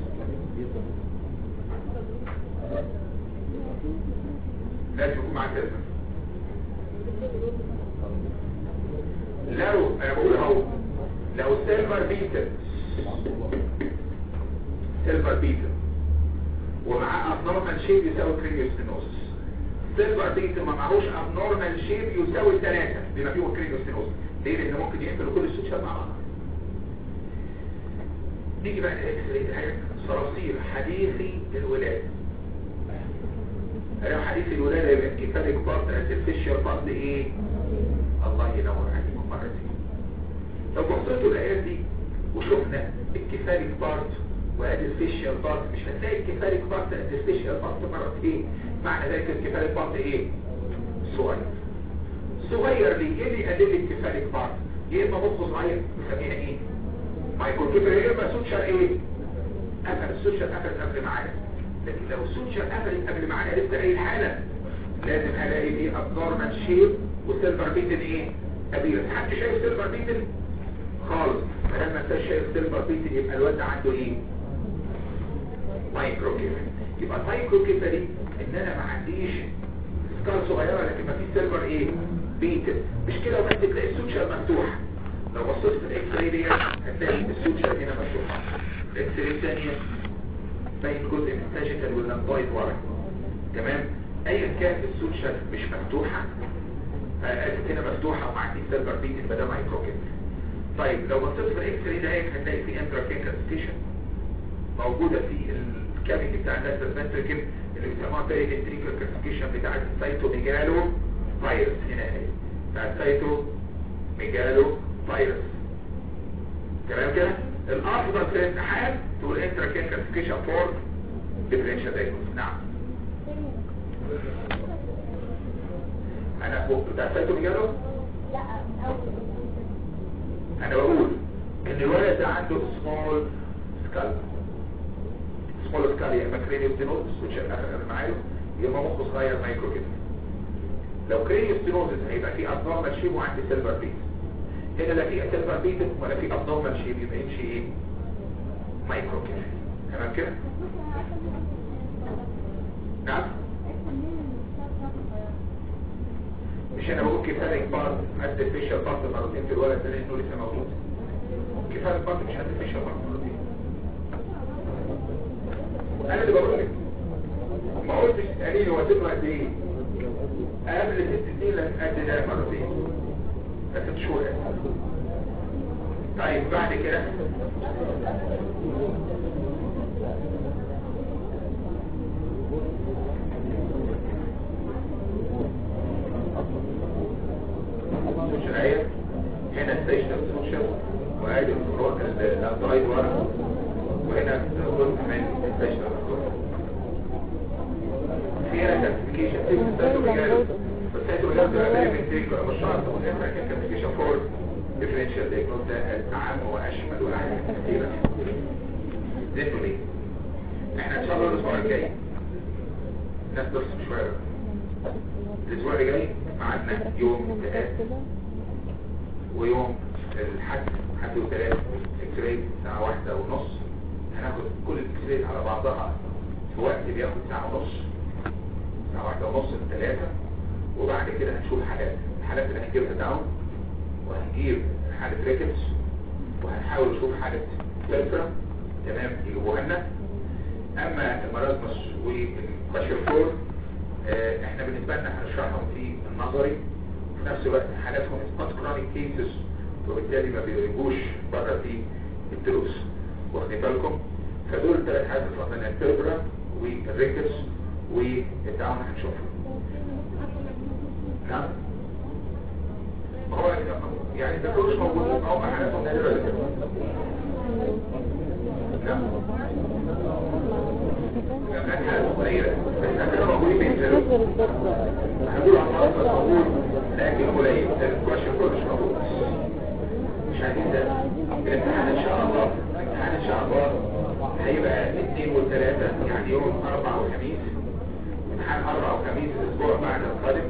لازم يكون معاك كلمة لو انا بقول اهو لو سيلفر بيتر سيلفر بيتر ومعاه ابنورمال شيب يساوي كرينيوستينوسس سيلفر بيتر ما معهوش ابنورمال شيب يساوي ثلاثة بما فيه كرينيوستينوسس ليه لان ممكن يقفلوا كل السوتشات مع بعض نيجي بقى الاكس راي صراصير حديثي الولاده لو حديث الولادة يبقى كفالك بارت ارتفيشال بارت ايه الله ينور عليكم مرتين لو بصيتوا الايات دي وشفنا الكفالك بارت وادي الفيشال بارت مش هتلاقي الكفالك بارت ارتفيشال بارت مرتين معنى ذلك الكفالك بارت ايه صغير صغير ليه ايه اللي يقلل لي الكفالك بارت يا اما مخ صغير نسميها ايه مايكرو كيفر يا اما سوتشر ايه قفل السوتشر قفل قبل معايا لكن لو السوتشر قفلت قبل معانا لسه اي حالة لازم الاقي فيه ابنورمال شيب وسيلفر بيتن ايه كبيرة حد شايف سيلفر بيتن خالص فلما انت شايف سيلفر بيتن يبقى الواد عنده ايه مايكرو كيفر يبقى المايكرو كيفر دي ان انا ما عنديش سكار صغيرة لكن ما فيش سيلفر ايه بيتن مش كده وبس تلاقي السوتشر مفتوح لو بصيت في الاكس راي دي هتلاقي السوتشر هنا مفتوح الاكس راي الثانيه باين جزء من الساجيتال واللمبايد ورا تمام ايا كان السوتشر مش مفتوحه اسف هنا مفتوحه وما عنديش سيلفر بيت يبقى ده مايكرو كده طيب لو بصيت في الاكس راي ده هتلاقي في انتراكينكال ستيشن موجوده في الكابينج بتاع الناس الفنتريكل اللي بيسموها بيري انتريكال كلاسيفيكيشن بتاع السايتو ميجالو فيروس هنا اهي بتاع السايتو ميجالو فيروس تمام كده الافضل في الامتحان تقول انتراكين كلاسيفيكيشن فور ديفرنشال دايجنوز نعم انا فوق بتاع سايتو ميجالو انا بقول ان الولد ده عنده سمول سكال سمول سكال يا اما كرينيوستينوز which انا معايا يا اما مخ صغير مايكرو كده لو كرينيوستينوز هيبقى في ابنورمال شيب وعندي سيلفر بيت هنا لا في سيلفر بيت ولا في ابنورمال شيب يبقى يمشي ايه مايكرو كده تمام كده نعم مش انا بقول كفايه بارت قد الفيشر بارت مرتين في الولد ده لانه لسه موجود كفايه بارت مش قد الفيشر بارت مرتين انا اللي بقول لك ما قلتش تساليني هو سنه قد ايه قبل ست سنين لازم قد ده مرتين ست شهور طيب بعد كده الشرعية هنا ستيشن سوشيال وادي الفروع الاندرويد ورا وهنا جزء من ستيشن في هنا كلاسيفيكيشن في السيتوميجالو السيتوميجالو ده من تيجو مش شرط وهنا كلاسيفيكيشن فور ديفرنشال دايجنوز ده اعم واشمل واعم كثيرا زيتوا ليه احنا ان شاء الله الاسبوع الجاي الناس ترسم شويه الاسبوع اللي جاي ميعادنا يوم الثلاث ويوم الحد حد وثلاث اكس راي ساعة واحدة ونص هناخد كل الاكس راي على بعضها في وقت بياخد ساعة ونص ساعة واحدة ونص لثلاثة وبعد كده هنشوف حالات الحالات اللي هنجيبها داون وهنجيب حالة ريكتس وهنحاول نشوف حالة تلفرة تمام يجيبوها لنا اما المرازمس والكواشر فور آه، احنا بالنسبة لنا هنشرحهم في النظري في نفس الوقت حالاتهم سبوت كرونيك كيسز وبالتالي ما بيجوش بره في الدروس واخدين بالكم فدول ثلاث حالات الفضلانية التربرا والريكتس والدعون هنشوفها نعم ما هو يعني ده كلش موجود او حالاتهم نادرة جدا نعم كانت حالات قليلة بس احنا موجودين بينزلوا نظر الضربة هنقول عن مرض موجود لكن قليل الكواشن كله مش موجود مش عايزين ده الامتحان ان شاء الله الامتحان ان شاء الله هيبقى الاثنين والثلاثة يعني يوم اربع وخميس امتحان اربع وخميس الاسبوع بعد القادم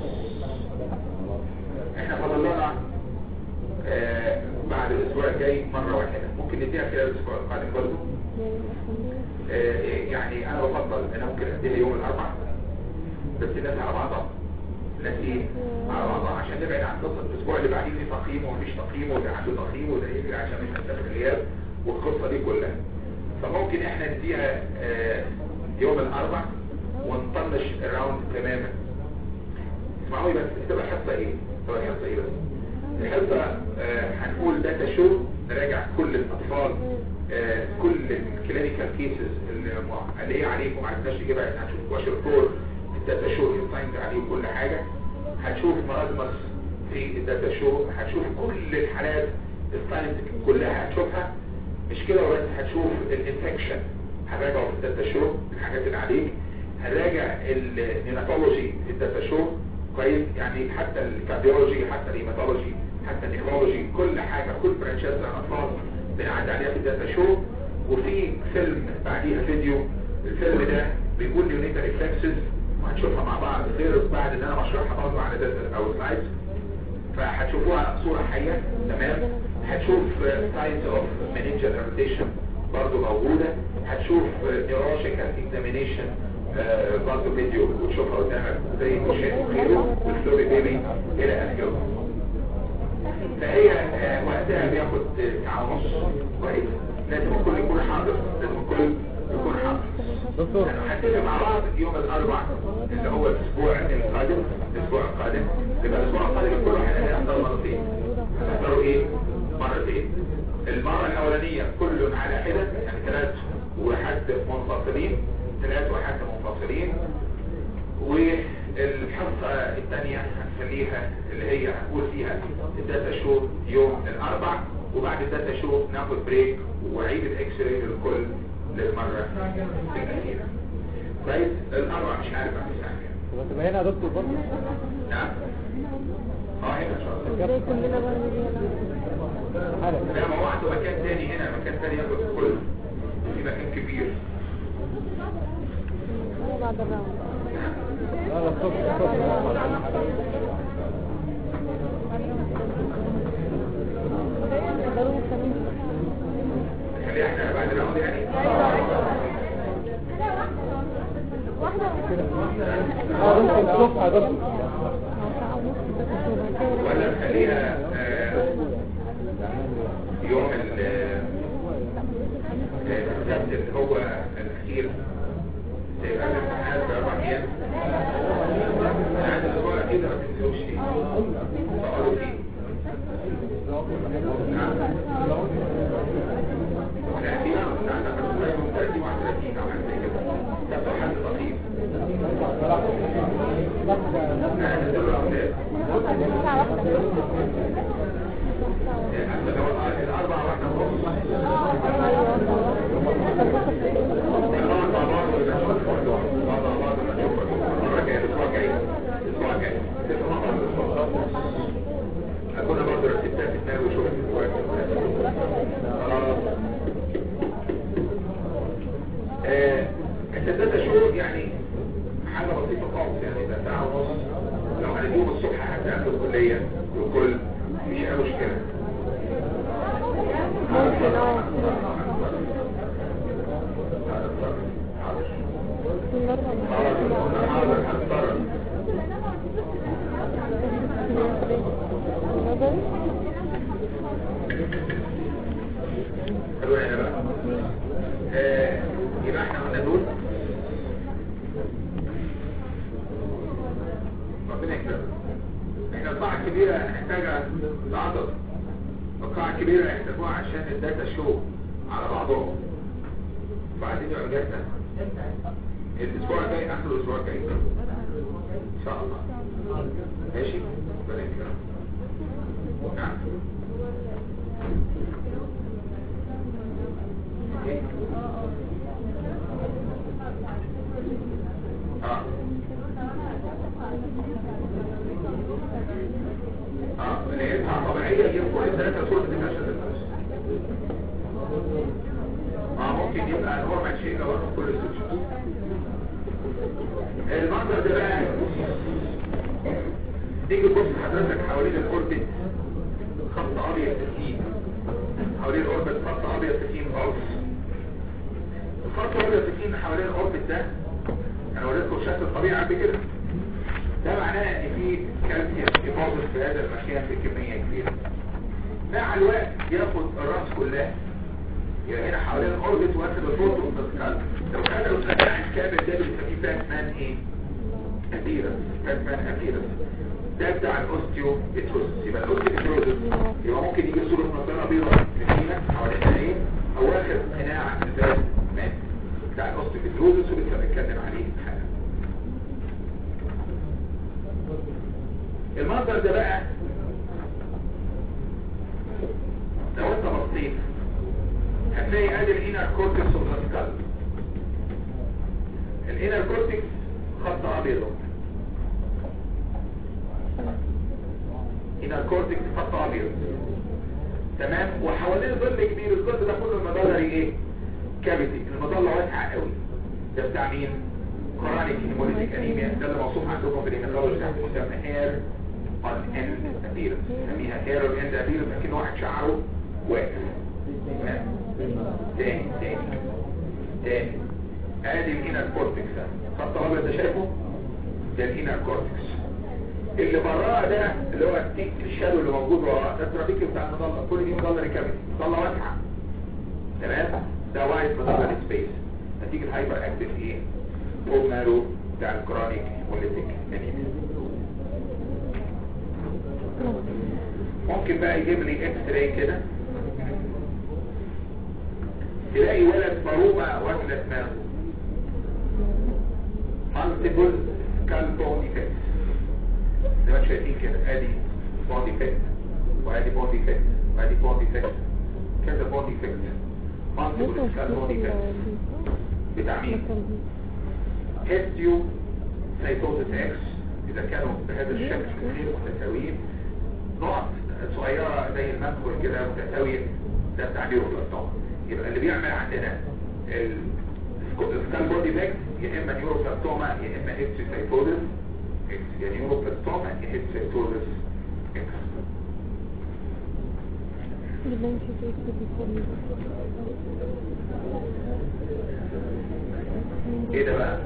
احنا فضل لنا آه بعد الاسبوع الجاي مرة واحدة ممكن نديها خلال الاسبوع القادم برضه آه يعني انا بفضل انا ممكن اديها يوم الاربعاء بس الناس على بعضها الناس ايه على بعضها عشان نبعد عن قصه الاسبوع اللي بعديه في تقييم ومفيش تقييم وده عنده تقييم وده يجري عشان مش هنسافر الغياب والقصه دي كلها فممكن احنا نديها آه يوم الاربع ونطنش الراوند تماما اسمعوا بس تبقى حصه ايه تبقى حصه ايه بس الحصه آه هنقول داتا شو نراجع كل الاطفال آه كل الكلينيكال كيسز اللي اللي هي عليكم ما عرفناش نجيبها احنا هنشوف كواشر فور الداتا شو الساينز عليه كل حاجة هتشوف مرازمس في الداتا شو هتشوف كل الحالات الساينز كلها هتشوفها مش كده وبس هتشوف الانفكشن هنراجعه في الداتا شو الحاجات اللي عليك هنراجع النيماتولوجي في الداتا شو كويس يعني حتى الكارديولوجي حتى الهيماتولوجي حتى النيكرولوجي كل حاجة كل برانشات الاطفال بنعدي عليها في الداتا شو وفي فيلم بعديها فيديو الفيلم ده بيقول نيونيتا ريفلكسز وهنشوفها مع بعض غير بعد ان انا بشرحها برضه على داتا او سلايدز فهتشوفوها صورة حية تمام هتشوف ساينس اوف منينجر روتيشن برضه موجودة هتشوف نيورولوجيكال اكزامينيشن برضه فيديو وتشوفها قدامك زي مشاهد غيره والفلوري بيبي الى اخره فهي آه، وقتها بياخد ساعة ونص كويس لازم الكل يكون حاضر لازم الكل يكون حاضر دكتور هنتفق مع بعض يوم الاربع اللي هو الاسبوع القادم الاسبوع القادم يبقى الاسبوع القادم كل واحد هيحضر مرتين هتحضروا ايه مرتين المرة الاولانية كل على حدة يعني ثلاث وحد منفصلين ثلاث وحد منفصلين والحصة الثانية هنخليها اللي هي هنقول فيها الداتا شو يوم الاربع وبعد الداتا شو ناخد بريك وعيد الاكس راي للكل للمرة الأخيرة كويس الأربع مش عارف أعمل حاجة طب تبقى هنا يا دكتور برضه نعم اه هنا إن شاء الله ازاي كلنا بقى نيجي هنا حالك لا ما هو عنده مكان تاني هنا مكان تاني ياخد كله في مكان كبير أنا بعد الراوند لا لا الصبح الصبح ضروري الخميس خليها احنا بعد العود يعني اه ممكن الصبح يا دكتور ساعة ونص بس عشان ولا نخليها آه، يوم ال- آه، السبت اللي هو الأخير تبقى الامتحانات بأربع أيام يعني الأسبوع الأخير ده ما تنسوش فيه تقعدوا فيه نعم 30 أعتقد 30 31 أو حاجة زي كده ده حد لطيف أنا هنزل له أولاد ساعة واحدة حتى لو الأربعة واحدة ونص أكون برضه رتبتها في دماغي وشوفت خلاص السدادة شو يعني حاجة بسيطة خالص يعني ده ساعة الصبح حتى عنده الكلية وكل مش أي مشكلة ممكن اه حاضر حاضر هتصرف حلو يا بقى آه، يبقى احنا قلنا دول ربنا يكرمك احنا القاعة الكبيرة هنحتاجها لعضل القاعة الكبيرة هيحتاجوها عشان الداتا شو على بعضهم بعدين يبقى جاتنا الاسبوع الجاي اخر الاسبوع الجاي ان شاء الله ماشي ربنا يكرمك نعم إيه؟ اه اه لقيتها طبيعية يجيب كل ثلاثة صورة النشاط النفس اه ممكن يبقى هو ماشي لو كل السوشيال المنظر ده بقى تيجي تبص حضرتك حوالين الأوربت خط أبيض تخين حوالين الأوربت خط أبيض تخين خالص الخط الأبيض تخين حوالين الأوربت ده أنا وريتكم شكل الطبيعة قبل كده ده معناه ان في كالسيوم ديبوزيت في هذا المكان بكميه كبيره مع الوقت ياخد الراس كلها يبقى هنا حوالين الاوربت واخد الفوتو من السكال لو كان لو سمع الكابل ده بنسميه فات مان ايه؟ ابيرس فات مان ابيرس ده بتاع الاوستيو بتروس يبقى الاوستيو بتروس يبقى ممكن يجي صوره نظاره بيضاء فيها حوالين ايه؟ او واخد قناع الفات مان بتاع الاوستيو بتروس ولسه بنتكلم عليه حالا المنظر ده بقى لو انت بصيت هتلاقي ادي الانر كورتكس اوف ذا سكال الانر كورتكس خط ابيض انر كورتكس خط ابيض تمام وحوالين ظل كبير الظل ده كله المدلري ايه كافيتي المظله واسعه قوي ده بتاع مين كورانيك هيموليتيك انيميا ده اللي موصوف عندكم في الهيماتولوجي تحت مسمى هير on end appearance نسميها hair on end appearance لكن واحد شعره واقف تمام تاني تاني تاني ادي الانر كورتكس ده خط ابيض ده شايفه ده الانر كورتكس اللي براه ده اللي هو التيك الشادو اللي موجود وراه ده الترابيك بتاع المظله كل دي مظله ريكابيتي مظله واسعه تمام ده وايد مظله سبيس نتيجه هايبر اكتيف ايه بول مارو بتاع الكرونيك هيموليتيك انيميا ممكن بقى يجيب لي اكس راي كده تلاقي ولد مرومة واكلة دماغه multiple skull bone effects زي ما انتم شايفين كده ادي bone effect وادي bone effect وادي bone effect كذا bone effect multiple skull bone effect بتاع مين؟ هيستيو سيتوزيس اكس اذا كانوا بهذا الشكل غير متساويين نقط صغيرة زي المنخل كده متساوية ده بتاع نيوروبلاستوما يبقى اللي بيعمل عندنا السكال بودي باك يا اما نيوروبلاستوما يا اما هيستيوسايتوزيس اكس يا نيوروبلاستوما يا هيستيوسايتوزيس اكس ايه ده بقى؟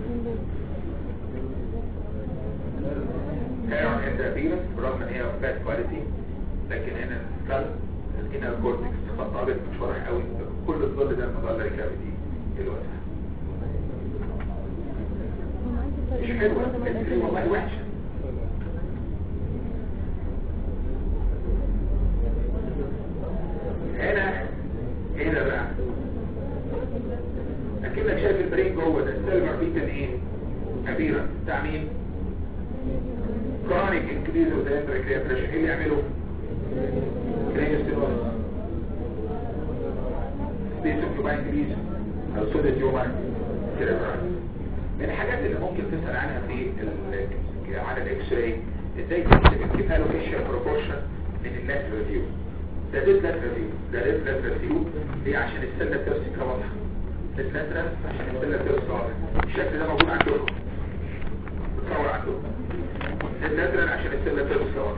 هيرون اندابيرس برغم ان هي باد كواليتي لكن هنا السكال الانر كورتكس خط ابيض مش واضح قوي كل الظل ده المظله ريكافيتي الواسع مش حلوه بس والله وحشه هنا هنا بقى اكنك شايف البرين جوه ده السيلفر بيتن ايه كبيره بتاع مين chronic increase of the intracranial pressure ايه اللي يعمله cranial stenosis space of tuba increase او soda tumor كده بقى. من الحاجات اللي ممكن تسأل عنها في ال- على الاكس راي ازاي تكتب الكفالو فيشيال بروبورشن من اللاترال فيو ده ديت لاترال فيو ده ديت لاترال فيو ليه عشان السله تمسك واضحه ديت لاترال عشان السله تمسك واضحه الشكل ده موجود عندكم بتصور عندكم النادرة عشان السنة تبصر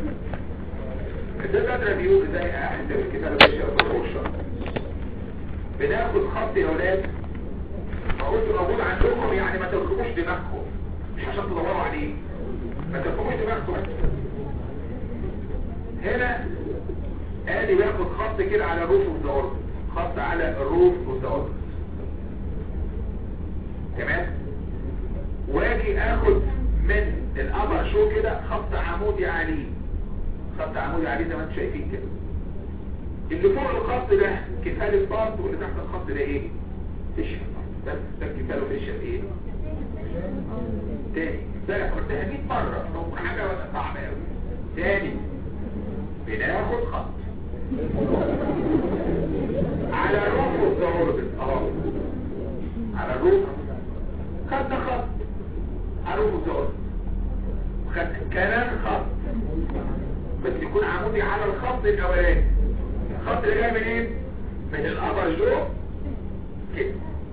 ده النادرة بيقول زي احد الكتاب الاشياء بالروشة بناخد خط يا ولاد فقلت موجود عندكم يعني ما تركبوش دماغكم مش عشان تدوروا عليه ما تركبوش دماغكم هنا ادي باخد خط كده على الروف اوف ذا اورد خط على الروف اوف ذا اورد تمام واجي اخد من الابر شو كده خط عمودي عليه خط عمودي عليه زي ما انتم شايفين كده اللي فوق الخط ده كفاله بارت واللي تحت الخط ده ايه فيشل بس ده كفاله فيشل ايه تاني ده قلتها 100 مره لو حاجه ولا صعبه قوي تاني بناخد خط على الروف والضوابط اهو على الروف خدنا خط على الروف والضوابط خد كمان خط بس يكون عمودي على الخط الاولاني الخط اللي جاي منين من الابر جو كده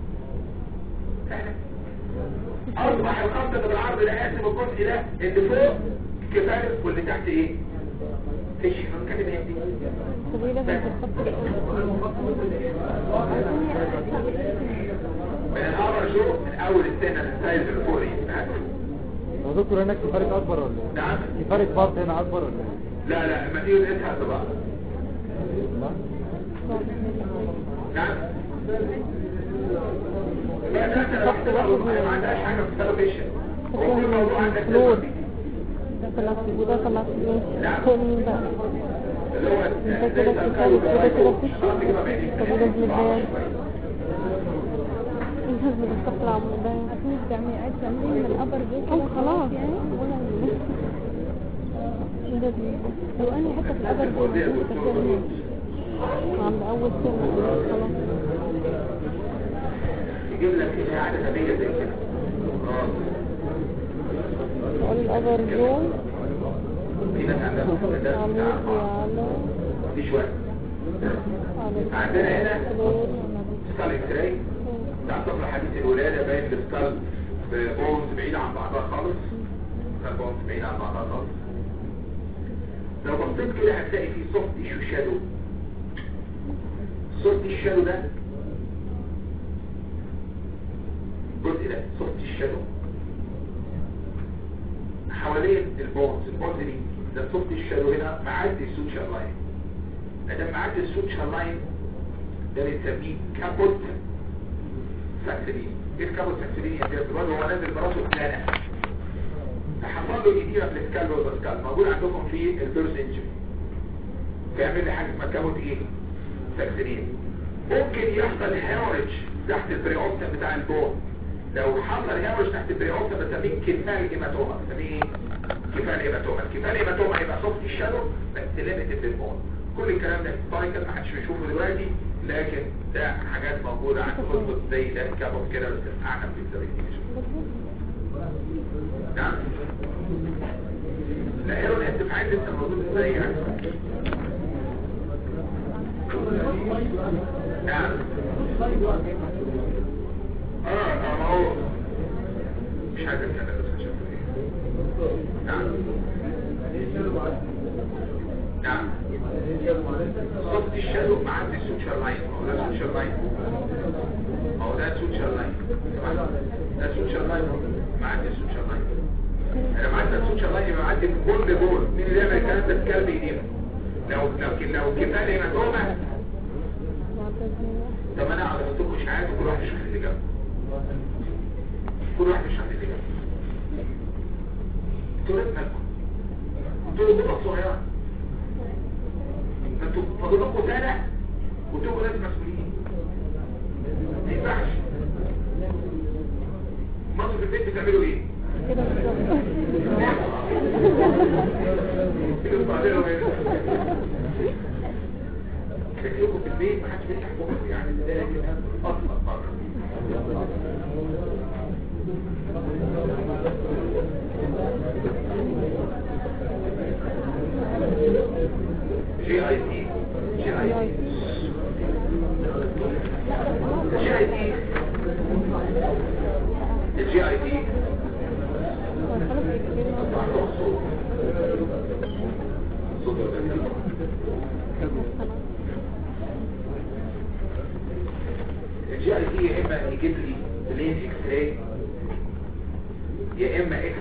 اصبح الخط اللي بالعرض ده قاسم الجزء ده اللي فوق كفايه واللي تحت ايه فيش من كلمه دي طب ايه لازم تتخطى من الابر جو من اول السنه للسايز اللي فوق ايه يا دكتور هناك كفارة اكبر ولا ايه؟ نعم كفارة بارت هنا اكبر ولا ايه؟ لا لا ما تيجي نسحب بقى لا نعم لا لا لا ما عندهاش حاجه في السلوبيشن هو كل موضوع عندك فلور ده طلع في وده طلع في ايه فوق مين بقى اللي هو انت كده في خالص وده كده في وشه طب ولازم البيان لازم تطلع من البيان عشان الجامعات تعملين من الأبر بيت او خلاص يعني لازم لو أنا حتى في الأبر بيت ممكن تكون عند اول سنة خلاص يجيب لك هنا عدد هديه زي كده اه اقول الابر جول في ناس عندها مستندات عمودي بتاع على دي شويه على عندنا هنا فلور سكال اكس راي بتاع طفل حديث الولاده باين السكال بونز بعيده عن بعضها خالص سكال بونز بعيده عن بعضها خالص لو بصيت كده هتلاقي فيه سوفت تيشو شادو سوفت الشادو ده الجزء ده سوفت الشادو حوالين البونز البونز دي ده سوفت الشادو هنا معدي السوتشر لاين لما معدي السوتشر لاين ده بنسميه كابوت ساكسلين ايه الكابوت ساكسلين يا جدع الواد هو نازل براسه بلانة حصل له جديدة في الاسكال والباسكال موجود عندكم في البيرس انجري بيعمل لي حاجة اسمها كابوت ايه ساكسلين ممكن يحصل هيموريج تحت البريوبتم بتاع البون لو حصل هيموريج تحت البريوبتم بسميه كفال هيماتوما بسميه ايه كفال هيماتوما الكفال هيماتوما يبقى سوفت الشادو بس ليميتد بالبون كل الكلام ده هيستوريكال ما حدش بيشوفه دلوقتي لكن ده حاجات موجودة عند خطبة زي ده كابوت كده بس اعلى في الزريتيشن نعم لا ايرون انت في عايز انت موجود ازاي يعني نعم اه اه ما هو مش عايز اتكلم بس عشان نعم نعم صوت الشادو معدي السوشيال لاين هو ده السوشيال لاين هو ده السوشيال لاين تمام ده السوشيال لاين معدي السوشيال لاين انا معدي السوشيال لاين يبقى معدي كل جول مين اللي يعمل الكلام ده الكلب ينام لو لو لو كفايه هيماتوما طب انا اقعد احط لكم اشعاعات وكل واحد يشرح اللي جنبه كل واحد يشرح اللي جنبه انتوا لازم مالكم انتوا نقطه صغيره انتوا فاضل لكم سنه وتبقوا ناس مسؤولين ما ينفعش مصر في البيت بتعملوا ايه؟ كده بالظبط تيجوا تعملوا ايه؟ شكلكم في البيت ما حدش بيحكمكم يعني ده اصلا بره جي اي تي جي اي تي جي اي تي الجي اي تي خلاص كده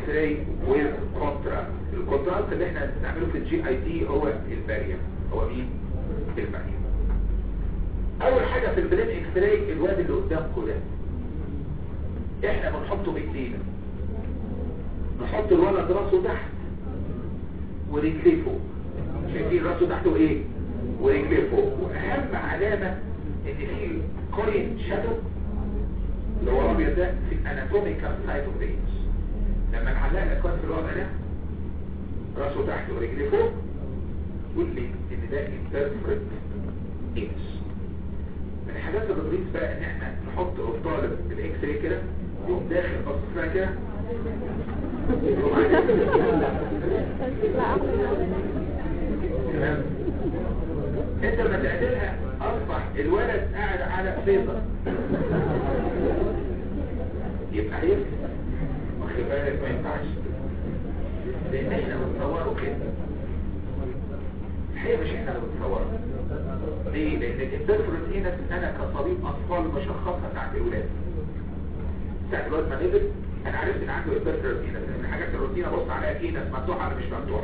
اكس راي والكونتراست الكونتراست اللي احنا بنعمله في الجي اي تي هو الباريوم هو مين الباريوم اول حاجة في البلين اكس راي الواد اللي قدامكم ده احنا بنحطه بايدينا نحط الولد راسه تحت ورجليه فوق شايفين راسه تحته ايه ورجليه فوق واهم علامة ان في كوين شادو اللي هو الابيض ده في الاناتوميكال سايت اوف رينج لما نعلق الاكوان في الوضع ده راسه تحت ورجليه فوق يقول لي ان ده انترفرت ايمج من الحاجات اللي بتضيف بقى ان احنا نحط الطالب بالاكس راي كده يقوم داخل بص فيها كده يقوم لا تمام انت لما تعدلها اصبح الولد قاعد على فيصل يبقى هيفهم واخد بالك ما ينفعش لان احنا بنصوره كده الحقيقه مش احنا اللي بنصوره ليه؟ لان الانترفرنس هنا انا كطبيب اطفال بشخصها بتاعت الولاد بتاعت الولاد ما نزل انا عرفت ان عنده انترفرنس هنا من حاجات الروتين ابص عليها كينس مفتوحه ولا مش مفتوحه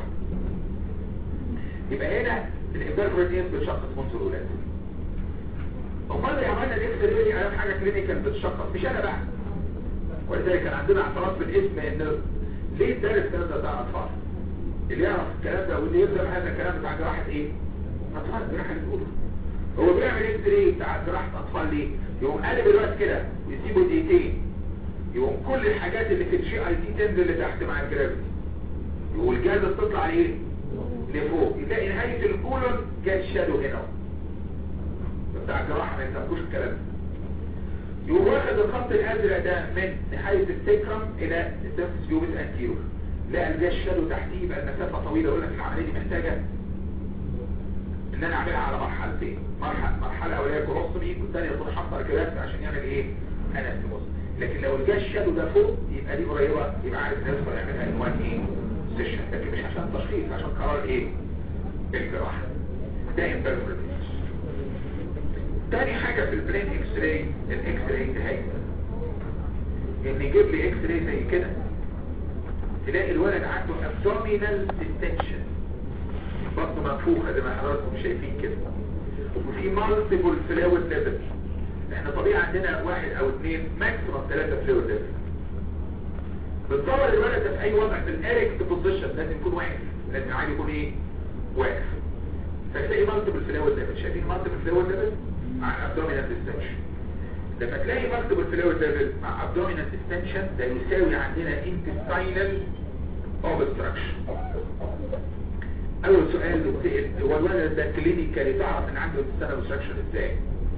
يبقى هنا الانترفرنس بتشخص منذ الولاد امال اللي عملنا الاكس راي على حاجه كلينيكال بتشخص مش انا بقى ولذلك كان عندنا اعتراض في الاسم ان ليه الدرس الكلام ده بتاع اطفال اللي يعرف الكلام ده واللي يبدا هذا الكلام بتاع جراحه ايه اطفال جراحه الاولى هو بيعمل اكس راي بتاع جراحه اطفال ليه يقوم قلب الوقت كده ويسيبه دقيقتين يقوم كل الحاجات اللي في الجي اي تي تنزل لتحت مع الجرافيتي والجهاز تطلع ليه لفوق يلاقي نهايه الكولون جت شادو هنا بتاع الجراحه ما يسموش الكلام ده يقوم واخد الخط الازرق ده من نهايه السكرم الى السيرفس يوبس انتيرور لا الجاش شادو تحتيه يبقى المسافه طويله يقول لك العمليه دي محتاجه ان انا اعملها على مرحلتين مرحله مرحله اوليه كروستومي والثانيه تروح حاطه كلاس عشان يعمل ايه انستيموس لكن لو الجاش شادو ده فوق يبقى دي قريبه يبقى عارف ان يقدر يعملها ان وان ايه سيشن لكن مش عشان تشخيص عشان قرار ايه الجراحه ده انتربريتيشن تاني حاجة في البلين اكس راي الاكس راي نهائي ان يجيب لي اكس راي زي كده تلاقي الولد عنده abdominal distension بطنه منفوخة زي ما حضراتكم شايفين كده وفي multiple fluid level احنا طبيعي عندنا واحد او اثنين ماكسيموم ثلاثة fluid level بتصور الولد ده في اي وضع في الاريكت بوزيشن لازم يكون واقف لازم عادي يكون ايه واقف فتلاقي multiple fluid level شايفين multiple fluid level مع abdominal distension لما تلاقي multiple fluid level مع abdominal distension ده يساوي عندنا intestinal obstruction اول سؤال بتسأل هو الولد ده كلينيكالي تعرف ان عنده intestinal obstruction ازاي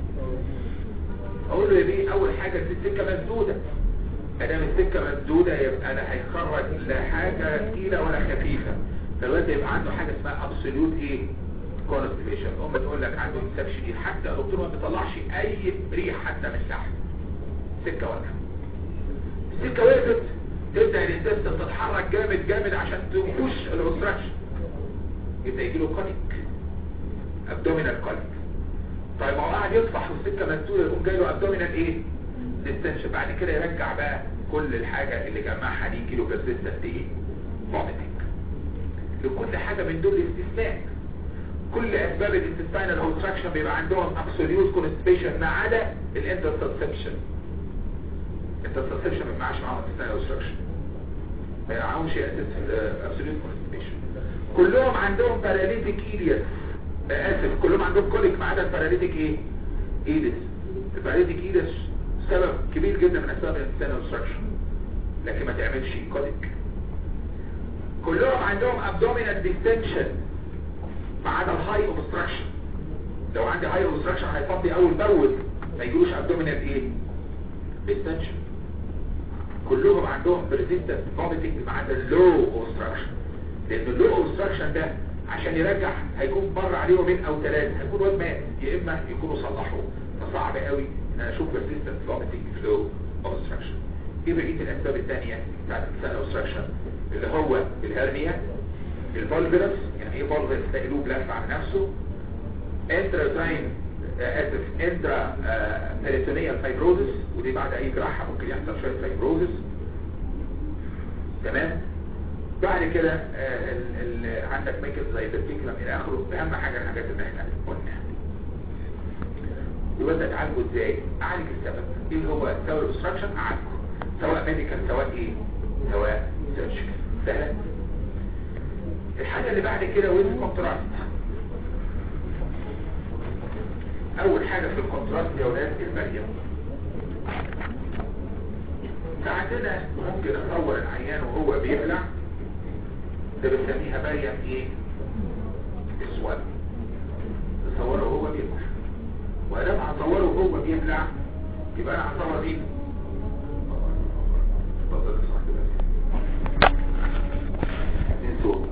اقول له يا بيه اول حاجة السكة مسدودة ادام السكة مسدودة يبقى انا هيخرج لا حاجة تقيلة ولا خفيفة فالولد يبقى عنده حاجة اسمها absolute ايه كونستيبيشن ام تقول لك عنده انساب شديد حتى الدكتور ما بيطلعش اي ريح حتى من تحت سكه واقفه السكه وقفت تبدا الانتستين تتحرك جامد جامد عشان تخش الاوستراكشن يبدا يجي له كونيك ابدومينال كونيك طيب ما هو قاعد يطفح والسكه مسدوده يقوم جاي له ابدومينال ايه ديستنشن بعد كده يرجع بقى كل الحاجه اللي جمعها دي كيلو بيرسيستنت ايه فوميتنج لكل حاجه من دول استثناء كل اسباب الانتستينال اوبستراكشن بيبقى عندهم ابسوليوت كونستيبيشن ما عدا الانترسبشن الانترسبشن ما معاش معاهم انتستينال اوبستراكشن ما معاهمش ابسوليوت كونستيبيشن كلهم عندهم باراليتيك ايديس اسف كلهم عندهم كوليك ما عدا الباراليتيك ايه ايديس الباراليتيك ايديس سبب كبير جدا من اسباب الانتستينال اوبستراكشن لكن ما تعملش كوليك كلهم عندهم ابدومينال ديستنشن ما عدا الهاي اوبستراكشن لو عندي هاي اوبستراكشن هيفضي اول باول ما يجيلوش ابدومينال ايه ديستنشن كلهم عندهم بريزيستنت فوميتنج ما عدا اللو اوبستراكشن لان اللو اوبستراكشن ده عشان يرجع هيكون مر عليه يومين او ثلاثه هيكون واد مات يا اما يكونوا صلحوه فصعب قوي ان انا اشوف بريزيستنت فوميتنج فلو اوبستراكشن ايه بقيه الاسباب الثانيه بتاعت الانسان اوبستراكشن اللي هو الهرنيا الفولفرس يعني ايه فولفرس ده قلوب لف على نفسه انتراتاين اسف انترا بيريتونيال فايبروزس ودي بعد اي جراحه ممكن يحصل شويه فايبروزس تمام بعد كده آه، ال- ال- عندك ميكل زي الفيكلم الى اخره اهم حاجه الحاجات اللي احنا قلناها يبقى انت تعالجه ازاي اعالج السبب ايه هو سبب الاوبستراكشن اعالجه سواء ميديكال سواء ايه سواء سيرجيكال سهله الحاجه اللي بعد كده ويز كونتراست اول حاجه في الكونتراست يا ولاد المريم ساعتنا ممكن اصور العيان وهو بيبلع ده بنسميها مريم ايه اسود تصوره وهو بيبلع ولما هصوره وهو بيبلع يبقى انا هصور دي اتفضل يا صاحبي بس. عايزين صوت.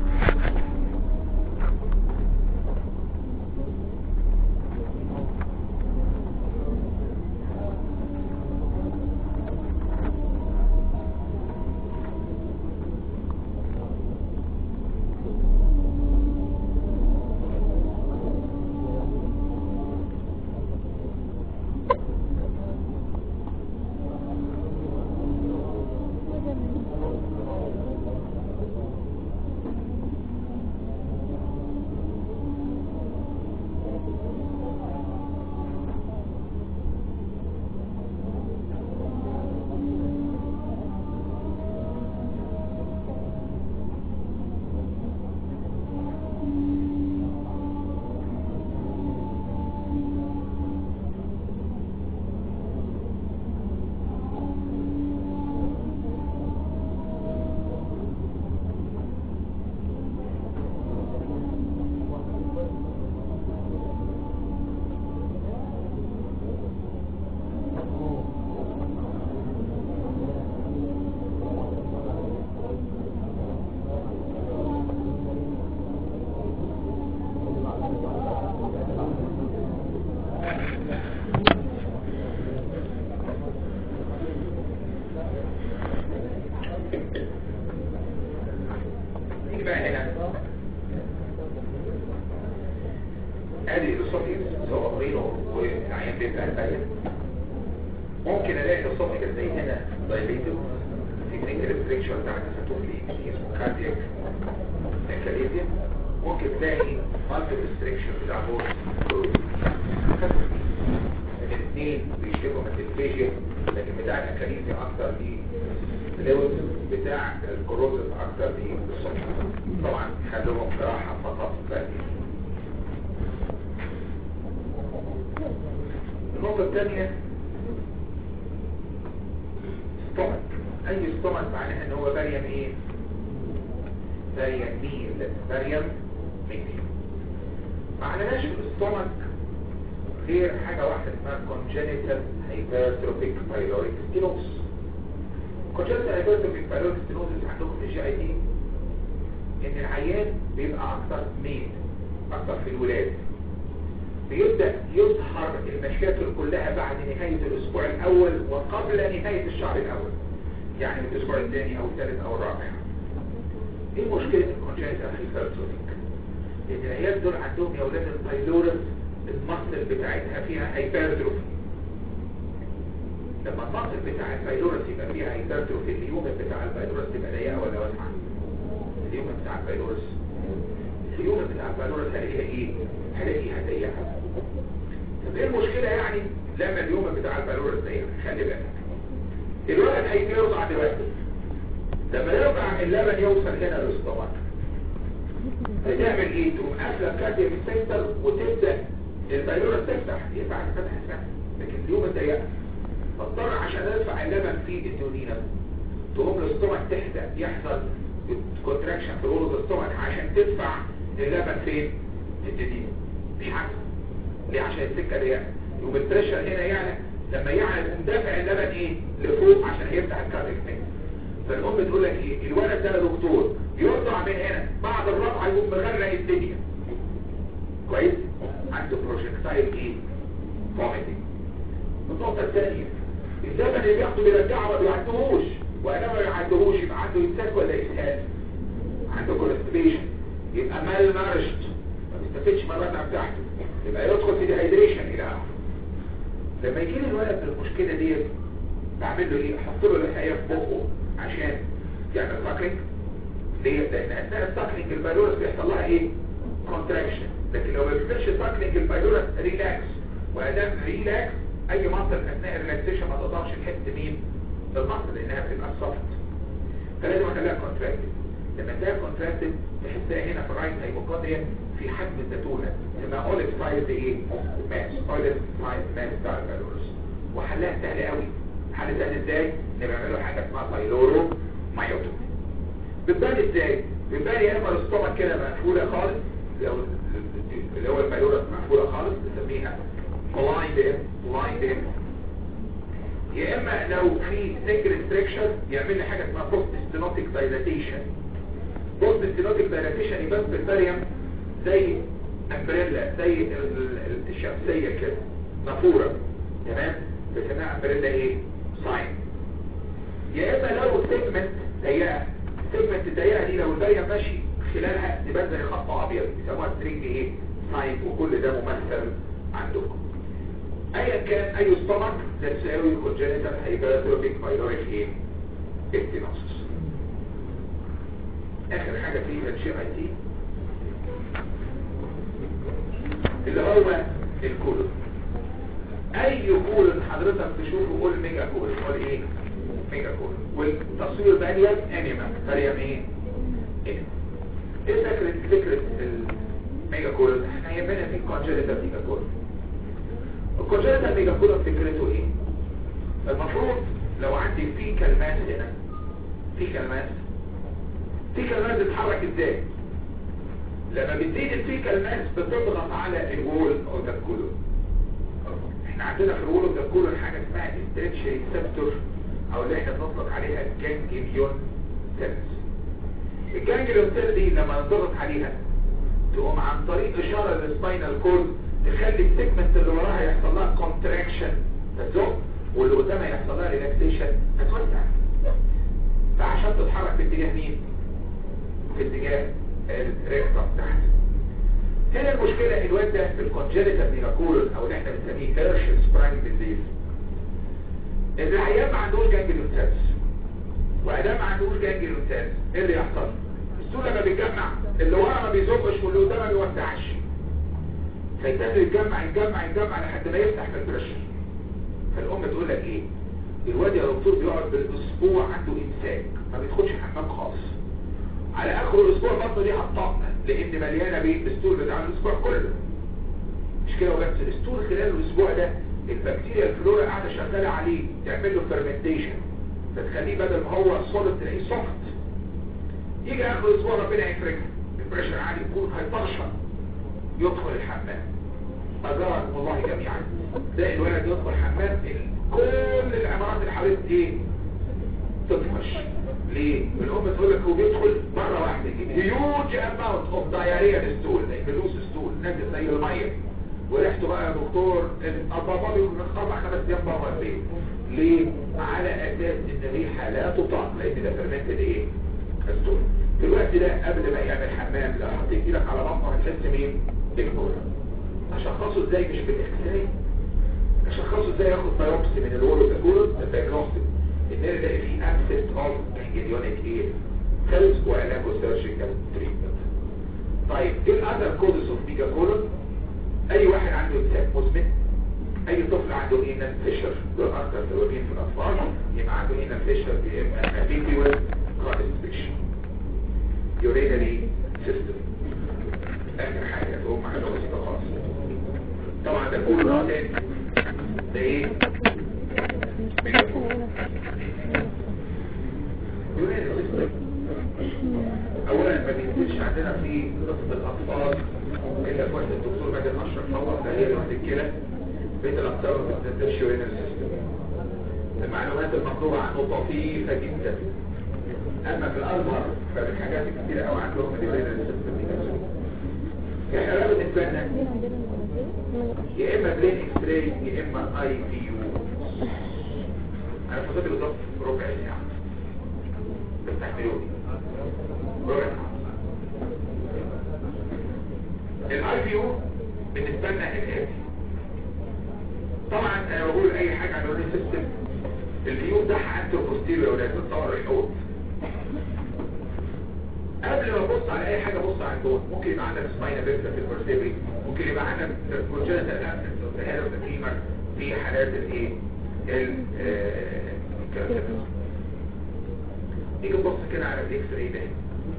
نيجي بقى هنا ادي الاسوفيس صوابينه والعين بيبقى الباين ممكن الاقي الاسوفيس زي هنا دايليتد تكنيك ريستريكشن بتاعت الساتوفلي اسمه كاردياك انكاليزيا ممكن تلاقي مالتي ريستريكشن بتاع بورس الاثنين بيشتكوا من الفيجيا لكن بتاع الانكاليزيا اكتر ليه الليفل بتاع الكروزس اكتر للصبح طبعا خلوهم جراحة فقط بس النقطة الثانية ستومك اي ستومك معناها ان هو بريم ايه بريم ميل بريم ميل معناش في الستومك غير حاجة واحدة اسمها congenital hypertrophic pyloric stenosis congenital hypertrophic pyloric stenosis عندكم في الجي اي دي ان العيان بيبقى اكتر ميل اكتر في الولاد بيبدأ يظهر المشاكل كلها بعد نهاية الاسبوع الاول وقبل نهاية الشهر الاول يعني من الاسبوع الثاني او الثالث او الرابع ايه مشكلة الكونجنتال هايبرتروفيك ان العيال دول عندهم يا اولاد البايلورس المصل بتاعتها فيها هايبرتروفي لما المصل بتاع البايلورس يبقى فيها هايبرتروفي اليوم بتاع البايلورس تبقى ضيقه ولا واسعه اليوم بتاع البايلورس اليوم بتاع البايلورس هلاقيها ايه هلاقيها ضيقه طب ايه المشكله يعني لما اليوم بتاع البايلورس ضيق خلي بالك الولد هيجي يرضع دلوقتي لما يرضع اللبن يوصل هنا للسtomach هتعمل ايه تقوم قافله كاتب السيطر وتبدا البايلورا تفتح ينفع تفتح السنة لكن اليوم الضيق فاضطر عشان ادفع اللبن في الديونينا تقوم الاستومك تحدى يحصل كونتراكشن في غرض الاستومك عشان تدفع اللبن فين في الديونينا مش حاجه ليه عشان السكه ضيقه يقوم البريشر هنا يعلى لما يعلى يقوم دافع اللبن ايه لفوق عشان يفتح الكارديك فالام تقول لك ايه الولد ده يا دكتور يرضع من هنا بعد الرضع يقوم مغرق الدنيا كويس عنده بروجكتايل ايه فوميتنج النقطه الثانيه اللبن اللي بياخده بيرجعه ما بيعدهوش وانما ما بيعدهوش يبقى عنده امساك ولا اسهال عنده كونستيبيشن يبقى مال نارشت ما بيستفدش من الرضع بتاعته يبقى يدخل في ديهايدريشن الى اخره لما يجي لي الولد بالمشكله ديت بعمل له ايه احط له الحقيقه في بقه عشان يعمل ساكلينج ليه؟ لان اثناء الساكلينج البايلورس بيحصل لها ايه؟ كونتراكشن لكن لو ما بيعملش ساكلينج البايلورس ريلاكس وادام ريلاكس اي مصل اثناء الريلاكسيشن ما تقدرش تحس مين؟ بالمصل لانها بتبقى سوفت فلازم اخليها كونتراكتد لما تلاقيها كونتراكتد تحسها هنا في الرايت هايبوكاندريا في حجم الزيتونه اسمها اوليف سايز ايه؟ ماس اوليف سايز ماس بتاع البايلورس وحلها سهل قوي حل سهل ازاي؟ ان بيعملوا حاجه اسمها بايلورو مايوتومي بتبان ازاي؟ بتبان يا اما الاستومك كده مقفوله خالص لو اللي هو البايلورس مقفوله خالص بنسميها بلايند بلايند يا اما لو في سنجل ستريكشر يعمل لي حاجه اسمها بوست ستينوتيك دايلاتيشن بوست ستينوتيك دايلاتيشن يبان في البريم زي امبريلا زي ال- ال- الشمسيه كده نافوره تمام بسميها امبريلا ايه ساين يا اما لو سيجمنت ضيقه سيجمنت الضيقه دي لو البريم ماشي خلالها تبان زي خط ابيض بيسموها سترينج ايه ساين وكل ده ممثل عندكم ايا كان اي ستومك ده تساوي كونجنتال هايبرتروفيك بايلوريك ايه اكتينوسس اخر حاجه في الشي اي تي اللي هو الكولون اي كولون حضرتك تشوفه قول ميجا كولون قول ايه ميجا كولون والتصوير بانيا انيما مريم ايه انيما ايه فكره فكره الميجا كولون احنا يهمنا في كونجنتال ميجا كولون الكونجنتال ميجا كولون فكرته ايه المفروض لو عندي في كلمات هنا في كلمات في كلمات بتتحرك ازاي لما بتزيد الفيكال ماس بتضغط على الوول او ذا كولون احنا عندنا في الوول او ذا كولون حاجه اسمها ستريتش ريسبتور او اللي احنا بنطلق عليها الجانجليون سيلز الجانجليون سيل دي لما نضغط عليها تقوم عن طريق اشاره للسباينال كورد تخلي السيجمنت اللي وراها يحصل لها كونتراكشن تزق واللي قدامها يحصل لها ريلاكسيشن تتوسع فعشان تتحرك في اتجاه مين؟ في اتجاه الريكتم تحت هنا المشكلة الواد ده في الكونجنتال ميراكولون او اللي احنا بنسميه هيرش سبرانج ديزيز ان العيان ما عندوش جانجليون سيلز وادام ما عندوش جانجليون سيلز ايه اللي يحصل السول لما بيتجمع اللي ورا ما بيزقش واللي قدام ما بيوسعش فيبتدي يتجمع يتجمع يتجمع لحد ما يفتح في البريشر فالام تقول لك ايه الواد يا دكتور بيقعد بالاسبوع عنده امساك ما بيدخلش حمام خالص على اخر الاسبوع برضه دي هتطقنا لان مليانه بيه الستول بتاع الاسبوع كله مش كده وبس الستول خلال الاسبوع ده البكتيريا الفلورا قاعده شغاله عليه تعمل له فيرمنتيشن فتخليه بدل ما هو سوليد تلاقيه سوفت يجي اخر الاسبوع ربنا يفرجها البريشر عالي يكون هيطرشن يدخل الحمام أجركم الله جميعا تلاقي الولد يدخل حمام كل العمارات اللي حواليه ايه تطفش ليه؟ الأم تقول لك هو بيدخل مرة واحدة هيوج اماونت اوف دايريا للستول فلوس ستول نازل زي المية وريحته بقى يا دكتور الأبابا من أربع خمس أيام بره البيت ليه؟ على أساس إن الريحة لا تطاق لأن ده فرمنتد إيه؟ الستول في الوقت ده قبل ما يعمل حمام لو حطيت ايدك على بطنه هتحس مين؟ بالكورة أشخصه إزاي مش بالإكسراي أشخصه إزاي ياخد بايوبسي من الورو الكورة الدايجنوستيك ان نلاقي فيه absent of ganglionic ايه cells وعلاجه surgical treatment طيب ايه الاذر كودس اوف ميجا كولون اي واحد عنده امساك مزمن اي طفل عنده اينال فيشر دول اكتر سببين في الاطفال يبقى عنده اينال فيشر يا اما ابيكيوال كونستريكشن يورينري سيستم اخر حاجه تقوم مع بسيطه خالص طبعا ده كله نوع تاني ده ايه اولا ما بيكونش عندنا في قصة الاطفال الا في وقت الدكتور مجد اشرف فوق ده هي وقت الكلى بيت الاطفال ما بتنزلش يورين السيستم المعلومات المطلوبة عنه طفيفة جدا اما في الازهر فالحاجات كتير قوي عندهم اليورين السيستم دي احنا بقى بالنسبة لنا يا اما برين اكس راي يا اما اي بي يو انا فضلت بالظبط ربع ساعة تستحملوني ربع ساعة الاي بي يو بالنسبة لنا الاتي طبعا انا بقول اي حاجة عن الورين سيستم الفيو بتاعها انتر بوستيريور ولا تتصور الحوض قبل ما ابص على اي حاجه ابص على البون ممكن يبقى عندك سباينا بيرتا في الفرتبري ممكن يبقى عندك كونجنتال ابسنس اوف ذا هيد اوف ذا فيمر في حالات الايه ال آه، الكلام نيجي نبص كده على الاكس راي ده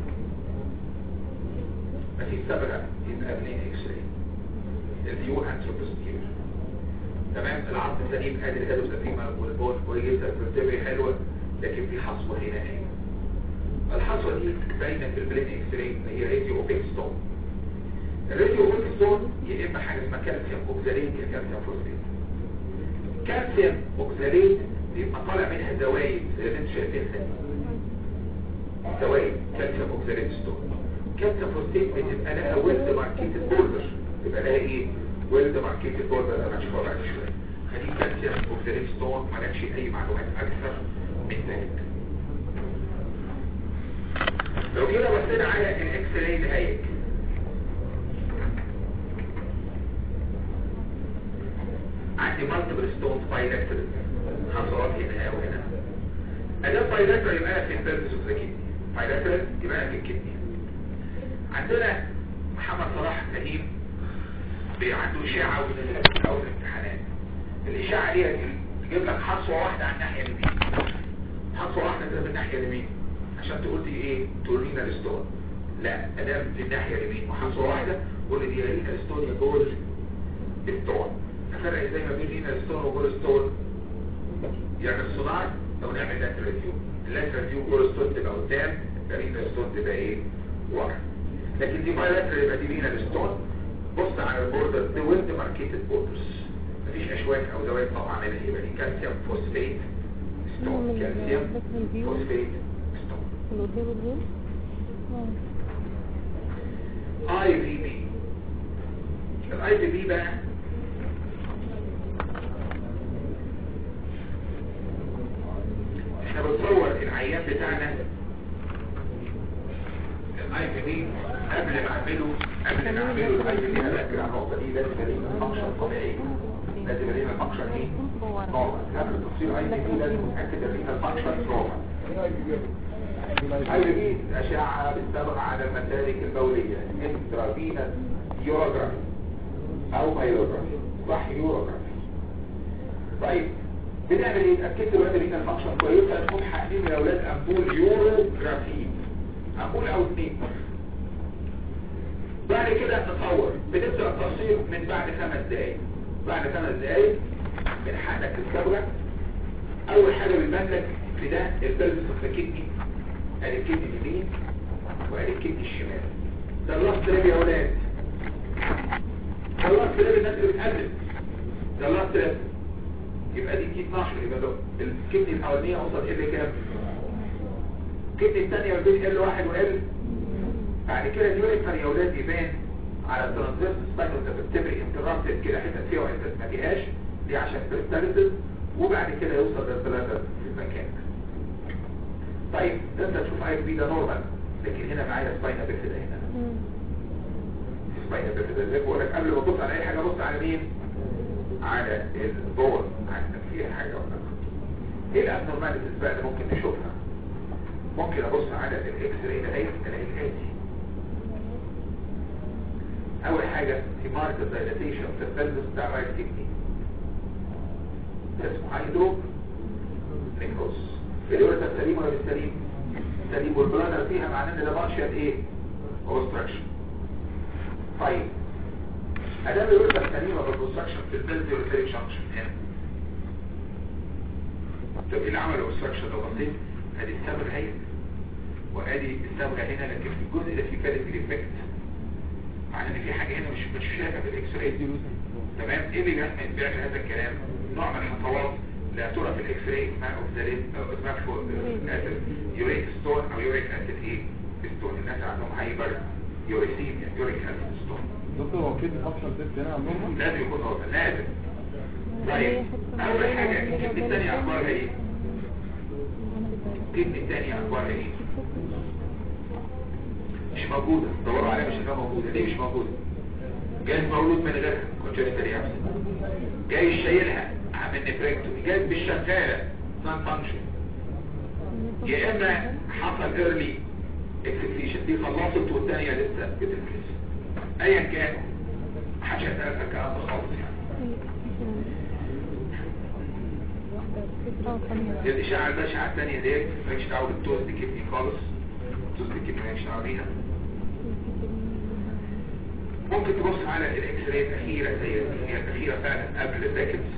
مفيش صبغه يبقى بنين اكس راي الفيو انثروبوستير تمام العظم سليم ادي الهيد اوف ذا فيمر والبون كويسه الفرتبري حلوه لكن في حصوه هنا اهي الحصوة دي باينة في البلين اكس راي هي راديو اوبيك ستون الراديو اوبيك ستون يا اما حاجة اسمها كالسيوم اوكزاليت يا كالسيوم فوسفيت كالسيوم اوكزاليت بيبقى طالع منها زوايد زي اللي انتوا شايفينها زوايد كالسيوم اوكزاليت ستون كالسيوم فوسفيت بتبقى لها ويلد ماركيتد بوردر بيبقى لها ايه ويلد ماركيتد بوردر انا هشوفها بعد شويه هذه كالسيوم اوكزاليت ستون مالكش اي معلومات اكثر من ذلك لو جينا بصينا على الاكس راي دهيت عندي مالتيبل ستون بايلكتر حصلات هنا وهنا ادام بايلكتر يبقى انا في البيرفس اوف ذا كدني بايلكتر يبقى انا في الكدني عندنا محمد صلاح فهيم عنده اشاعه من او الامتحانات الاشاعه دي تجيب لك حصوه واحده على الناحيه اليمين حصوه واحده كده في الناحيه اليمين عشان تقول لي ايه تقول لي الستون لا ادام في الناحيه اليمين محصوره واحده قول لي دي رينا ستون يا جول ستون افرق ازاي ما بين رينا ستون وجول ستون يعني الصناعه لو نعمل لاترال فيو اللاترال فيو جول ستون تبقى قدام رينا ستون تبقى ايه ورا لكن دي بايلاترال يبقى دي رينا ستون بص على البوردر دي ويلد ماركيتد بوردرز مفيش اشواك او دوائر طبعا منها يبقى دي كالسيوم فوسفيت ستون كالسيوم فوسفيت الوجه والجيم اي في بي الاي في بي بقى احنا بنصور العيان بتاعنا الاي في بي قبل ما اعمله قبل ما اعمله الاي في بي انا على النقطه دي لازم الاقي فانكشن طبيعي لازم الاقي فانكشن ايه نورمال قبل تصوير اي في بي لازم اتاكد ان الفانكشن نورمال هذه أشعة بالسبب على المسالك البولية انترافينس يوروجرافي أو بايوجرافي صح يوروجرافي طيب بنعمل ايه؟ اتأكدت بقى ان الفانكشن كويسة نقوم حاقنين يا أولاد أمبول يوروجرافي أمبول أو اثنين بعد كده نتصور بنبدأ التصوير من بعد خمس دقايق بعد خمس دقايق بنحقنك الصبغة أول حاجة بيبان لك في ده البلس في الكدني ادي الكدني اليمين وادي الكدني الشمال ده اللاست ريب يا اولاد ده اللاست ريب الناس اللي بتقلب ده اللاست ريب يبقى دي دي 12 يبقى ده الكدني الاولانيه اوصل ال كام الكدني الثانيه ما بين ال 1 وال بعد كده اليوريتر يا اولاد يبان على الترانزيرس سباينال فيرتبري انترابتد كده حتت فيها وحتت ما فيهاش دي عشان بريستاليسيس وبعد كده يوصل للثلاثه في المكان طيب ده انت تشوف اي بي ده نورمال لكن هنا معايا سباينا بيرفيدا هنا سباينا بيرفيدا زي بقول لك قبل ما ابص على اي حاجه ابص على مين على البول عندك فيها حاجه ولا لا ايه الابنورماليتيز بقى اللي ممكن نشوفها ممكن ابص على الاكس راي ده الاقي الاتي اول حاجه في مارك دايلاتيشن في البلبس بتاع الرايت كدني ده اسمه هايدرو نيكروس اليوريتا سليم ولا مش سليم سليم والبلانر فيها معناه ان ده بارشال ايه اوبستراكشن طيب ادام اليوريتا سليمه بالاوبستراكشن في البلد يوريتري جانكشن هنا طب ايه اللي عمل اوبستراكشن لو بصيت ادي الصبغه اهي وادي الصبغه هنا لكن في الجزء ده في كاليتي ديفكت معناه ان في حاجه هنا مش مش شايفه في الاكس راي تمام ايه اللي بيعمل هذا الكلام نوع من الخطوات لا ترى في الاكس راي اسمها اوكساليت او اسمها فوق يوريك ستون او يوريك اسيد ايه ستون الناس عندهم هايبر يوريسيميا يوريك اسيد ستون دكتور هو كده فانكشن تيست هنا عندهم لازم يكون هو لازم طيب اول حاجه الكدني الثانيه اخبارها ايه الكدني الثانيه اخبارها ايه مش موجوده دوروا عليها مش هتبقى موجوده ليه مش موجوده جايز مولود من غيرها كونجنتال ابسنت جاي شايلها عامل نفركتومي جايز مش شغاله نون فانكشن يا اما حصل ايرلي اكسكريشن دي خلصت والثانيه لسه بتنفذ ايا كان محدش هيسالك الكلام ده خالص يعني اه ثانية الاشعه البشعه الثانيه ديت مالكش دعوه بالتوز دي كدني خالص التوز دي كدني مالكش دعوه بيها ممكن تبص على الاكس راي الاخيره زي هي الاخيره فعلا قبل الباكتس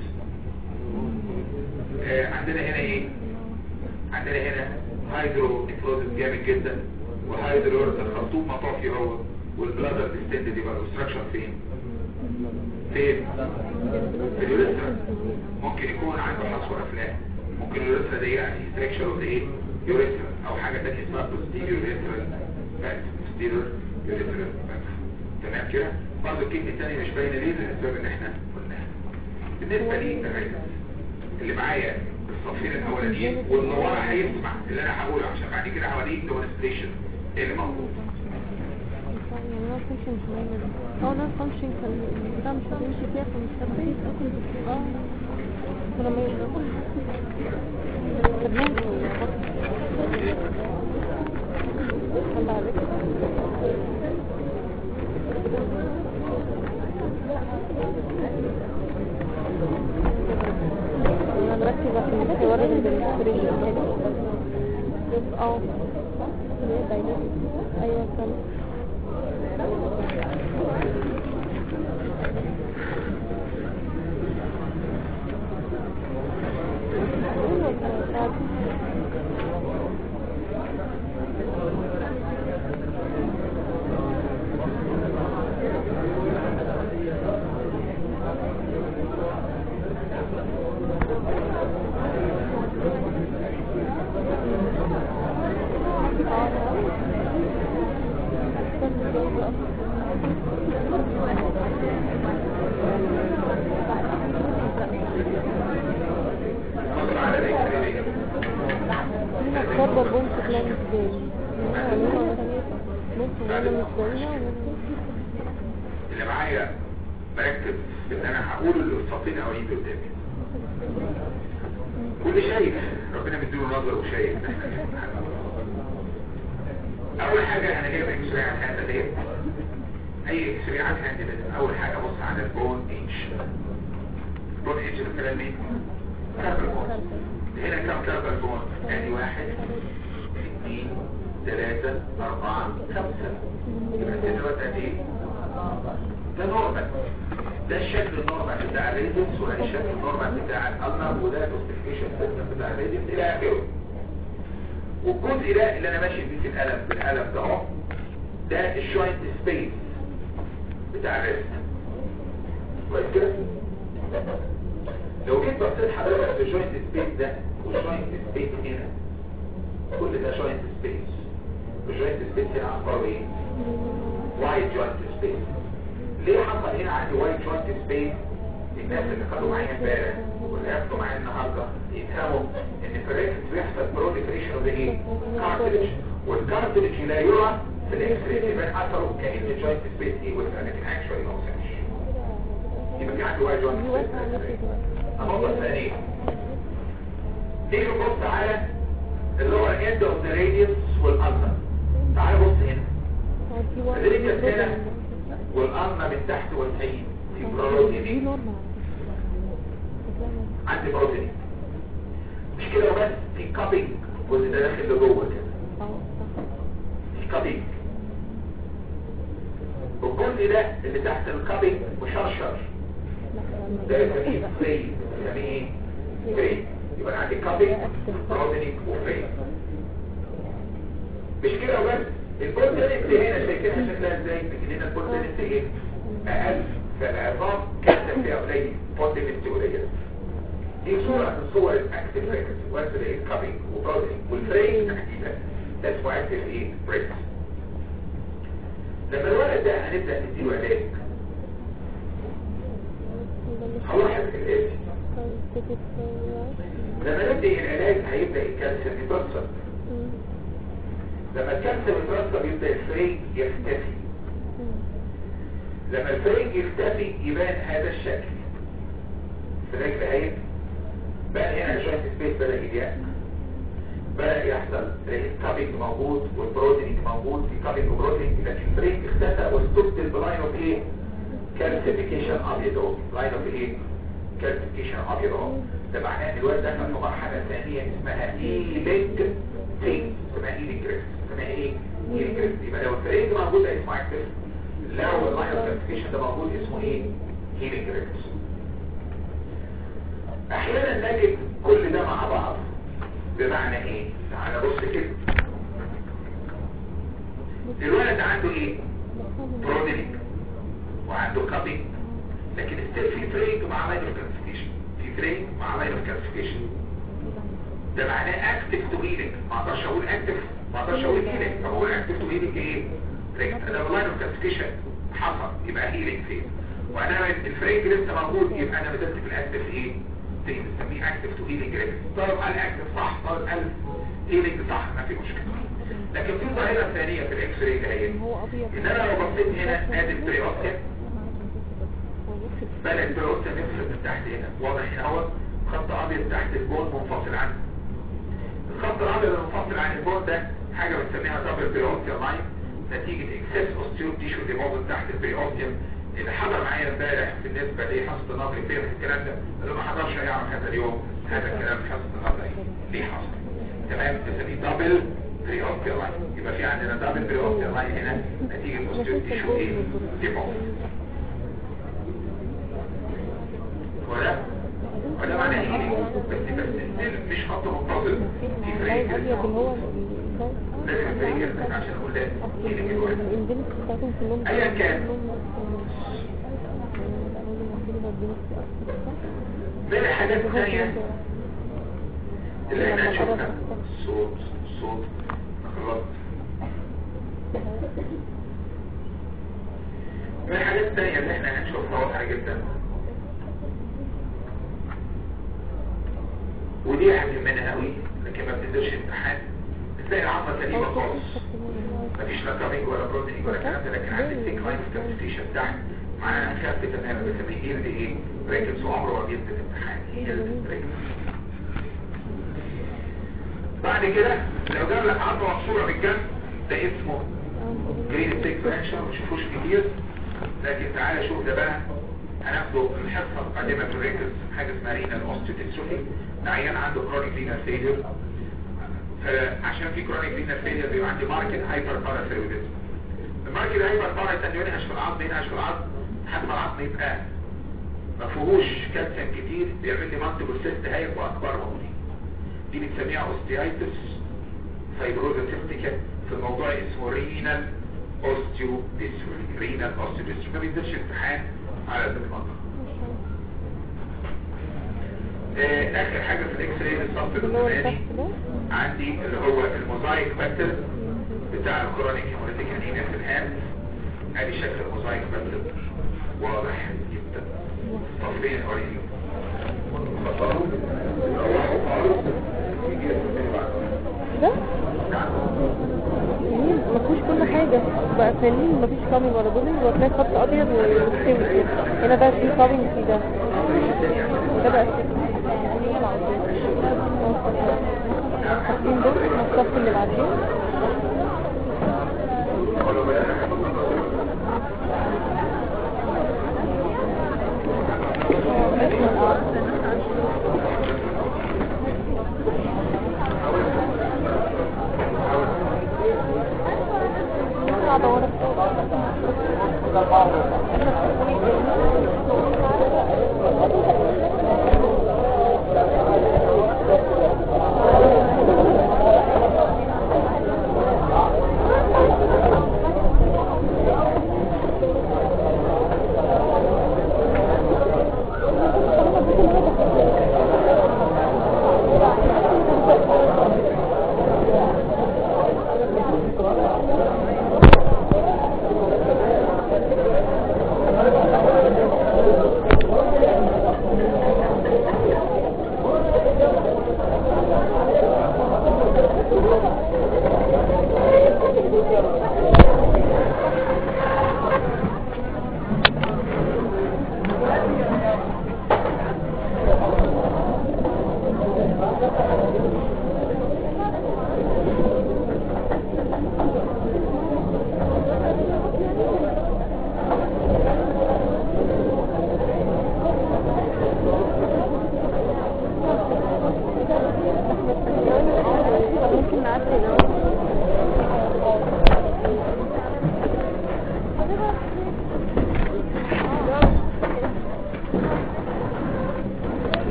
آه عندنا هنا ايه عندنا هنا هايدرو نيكروزس جامد جدا وهايدرو الخرطوم مطافي هو والبلادر ديستند دي بقى الاستراكشر فين فين في اليوريثرا ممكن يكون عنده حصوة افلام ممكن اليوريثرا دي يعني ستراكشر اوف ايه يوريثرا او حاجه ثانيه اسمها posterior urethral fat posterior urethral fat تمام كده برضه الكلمه الثانيه مش باينه ليه للاسباب اللي احنا قلناها بالنسبه لي تمام اللي معايا الصفين الاولانيين واللي ورا هيسمع اللي انا هقوله عشان بعد كده هوريك ديمونستريشن ايه اللي موجود يعني نون فانكشن مش باينة اه نون فانكشن كان البتاع مش هتمشي فيها فمش هتبين اه ولما يبقى طب ممكن الله عليك انا مركزة في الحوار الديمونستريشن بس اه ليه باينة ايوه كان نظر على الاكس راي هنا اتفضل بنت كلام ازاي ممكن ولا مش باينة اللي معايا مركز في ان انا هقول الصفين اولين دول قدامي واللي شايف ربنا مديله نظر وشايف اول حاجه انا جايب اكس راي على الهاند ديت اي اكس راي على الهاند لازم اول حاجه ابص على البون اتش البون اتش ده كلام مين؟ كاربل بون هنا كم كاربل بون؟ ادي واحد اثنين ثلاثة أربعة خمسة يبقى السن دلوقتي قد ايه؟ ده نورمال ده الشكل النورمال بتاع الريدنس وده الشكل النورمال بتاع الألنر وده الاستيفيكيشن سيستم بتاع الريدنس إلى آخره والجزء ده اللي أنا ماشي بيه في القلم بالقلم ده اهو ده الشوينت سبيس بتاع الريست كويس كده؟ لو جيت بصيت حضرتك في الجوينت سبيس ده والجوينت سبيس هنا كل ده جوينت سبيس الجوينت سبيس هنا عباره ايه؟ وايد جوينت سبيس ليه حصل هنا عندي وايد جوينت سبيس الناس اللي كانوا معايا امبارح واللي هياخدوا معايا النهارده يفهموا ان في الريكت بيحصل بروليفريشن اوف ايه؟ كارتلج والكارتلج لا يرى في الاكس راي يبان اثره كان الجوينت سبيس ايه ولا لكن اكشولي ما وصلش يبقى في عندي وايد جوينت سبيس النقطه الثانيه نيجي نبص على اللور اند اوف ذا راديوس والالنا تعال بص هنا الراديوس هنا والالنا من تحت والفين في دي بروتين نورمال عندي بروتين مش كده وبس في كابينج واللي ده داخل لجوه كده اه صح في كابينج والجزء ده اللي تحت الكابينج مشرشر ده يسميه فري يسميه ايه؟ فري يبقى عندي كابينج بروتينيك وفري مش كده وبس البروتينيك هنا شايفينها شكلها ازاي لكن هنا البروتينيك ايه اقل فالعظام كانت فيها قليل بروتينيك قليل دي صورة من صور الاكتف ريكس وانت ايه كابينج وبروتينيك والفري تحديدا ده اسمه اكتف ايه ريكس لما الولد ده هنبدأ نديله علاج هلاحظ الاتي لما نبدأ العلاج هيبدأ الكالسيوم يتوصل لما الكالسيوم يتوصل يبدأ الفريج يختفي لما الفريج يختفي يبان هذا الشكل الفريج بهيب بقى هنا شوية سبيس بدأ يضيق بدأ يحصل كابينج موجود والبروتينينج موجود في كابينج وبروتينينج لكن البريك اختفى واستبدل بلاين اوف ايه؟ كالسيفيكيشن ابيض اهو لاين اوف ايه؟ كالسيفيكيشن ابيض اهو ده معناه ان الواد دخل في مرحله ثانيه اسمها هيلينج فين اسمها هيلينج جريفت اسمها ايه؟ هيلينج جريفت يبقى لو البريك موجود ده اسمه اكتف لو اللاين اوف كالسيفيكيشن ده موجود اسمه ايه؟ هيلينج جريفت احيانا نجد كل ده مع بعض بمعنى ايه تعالى بص كده الولد عنده ايه برودينيك وعنده كابينج لكن ستيل في فريق مع لاين اوف كالسيفيكيشن في فريق مع لاين اوف كالسيفيكيشن ده معناه اكتف تو هيلينج ما اقدرش اقول اكتف ما اقدرش اقول هيلينج اقول اكتف تو هيلينج ايه فريق انا لاين اوف كالسيفيكيشن حصل يبقى هيلينج فين وانا الفريق لسه موجود يبقى انا بدأت في الاكتف ايه زي بنسميه اكتف تو هيلينج ريت طالب قال اكتف صح طالب قال هيلينج صح ما في مشكله لكن في ظاهره ثانيه في الاكس راي ده هو ابيض ان انا لو بصيت هنا ادي البريوستيك بدا البريوستيك يفصل من تحت هنا واضح هنا اهو خط ابيض تحت البون منفصل عنه الخط الابيض المنفصل عن البون ده حاجه بنسميها دبل بريوستيك لاين نتيجه اكسس اوستيو تيشو ديبوزيت تحت البريوستيك اللي حضر معايا امبارح بالنسبة لحصة النظري فين الكلام ده اللي ما حضرش هيعرف هذا اليوم هذا الكلام في حصة النظري ليه حصل تمام تسميه دبل بريوستيال لاين يبقى في عندنا دبل بريوستيال لاين هنا نتيجة اوستيوتيشو ايه ديبوز ولا ولا معنى ايه بس بس مش خط متصل في فريق ابيض اللي هو لازم الفريق يرتفع عشان اقول ده ايه الواحد الانجليز بتاعتهم كلهم أيا كان. من الحاجات الثانية اللي احنا هنشوفها صوت صوت خلاص من الحاجات الثانية اللي احنا هنشوفها واضحة جدا ودي اهم منها قوي لكن ما بتنزلش امتحان بتلاقي العظمة سليمة خالص مفيش لا كامينج ولا بروتينينج ولا كلام ده لكن عندي سيك لاين كالسيفيكيشن تحت معناها خف تماما بسميه ايه اللي ايه ريكتس وعمره ما بينزل امتحان هيلد ريكتس بعد كده لو جاب لك عظمه مكسوره بالجنب ده اسمه جرين تيك فراكشن ما تشوفوش كتير لكن تعالى شوف ده بقى هناخده في الحصه القادمه في الريكتس حاجه اسمها رينال اوستيوتيستروفي ده عيان عنده كرونيك رينال فيلير عشان في كرونيك رينال فيلير بيبقى عندي ماركت هايبر باراثيرويدزم الماركت هايبر باراثيرويدزم ينهش في العظم ينهش في العظم لحد ما العظم يبقى ما فيهوش كالسيوم كتير بيعمل لي مالتيبل سيست هايب واكبر موجودين دي بنسميها اوستيايتس فايبروزا سيستيكا في الموضوع اسمه رينال اوستيو ديستروفي رينال اوستيو ديستروفي ما بينزلش امتحان على هذا المنطقه آه، اخر حاجه في الاكس راي الصف اللي هو الثاني التحت ده عندي اللي هو الموزايك باترن بتاع الكرونيك هيموليتيك انيميا في الهاند ادي شكل الموزايك باترن واضح جدا صفين قريب ده جميل ما فيهوش كل حاجة بقى سليم ما فيش كامينج ولا بولينج وتلاقي خط ابيض ومستوي كده هنا بقى في كامينج في ده وده بقى هي العظيم حاطين دول الصف اللي بعدين قاعدة ورا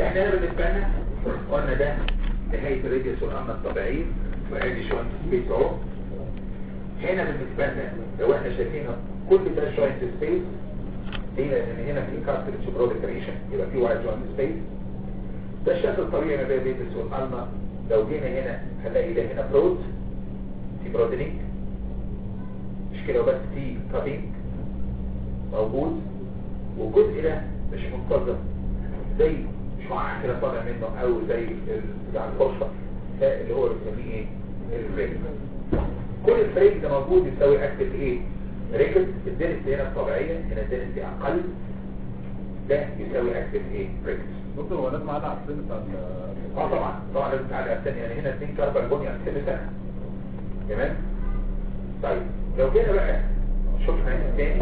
احنا هنا بالنسبة لنا قلنا ده نهاية الراديوس والأمة الطبيعية وادي شوية سبيس اهو هنا بالنسبة لنا لو احنا شايفين كل ده شوية سبيس ليه لان هنا في كارتريج بروليفريشن يبقى في وايد جوينت سبيس ده الشكل الطبيعي ما بين الراديوس والألما لو جينا هنا هنلاقي ده هنا برود في برودينيك مش كده بس في كابينج موجود والجزء ده مش منتظم زي شعاع كده طالع منه او زي ال- بتاع الفرشه ده اللي هو بنسميه ايه الفريم كل الفريم ده موجود يساوي اكتف ايه ريكت الدنس هنا الطبيعيه هنا الدنس اقل ده يساوي اكتف ايه ريكت دكتور هو لازم عاد على السن بتاع ال- اه طبعا طبعا لازم تعالى الثانية يعني هنا اثنين كربون بني عن سن سنة تمام طيب لو جينا بقى شفنا هنا تاني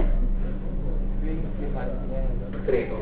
ترينو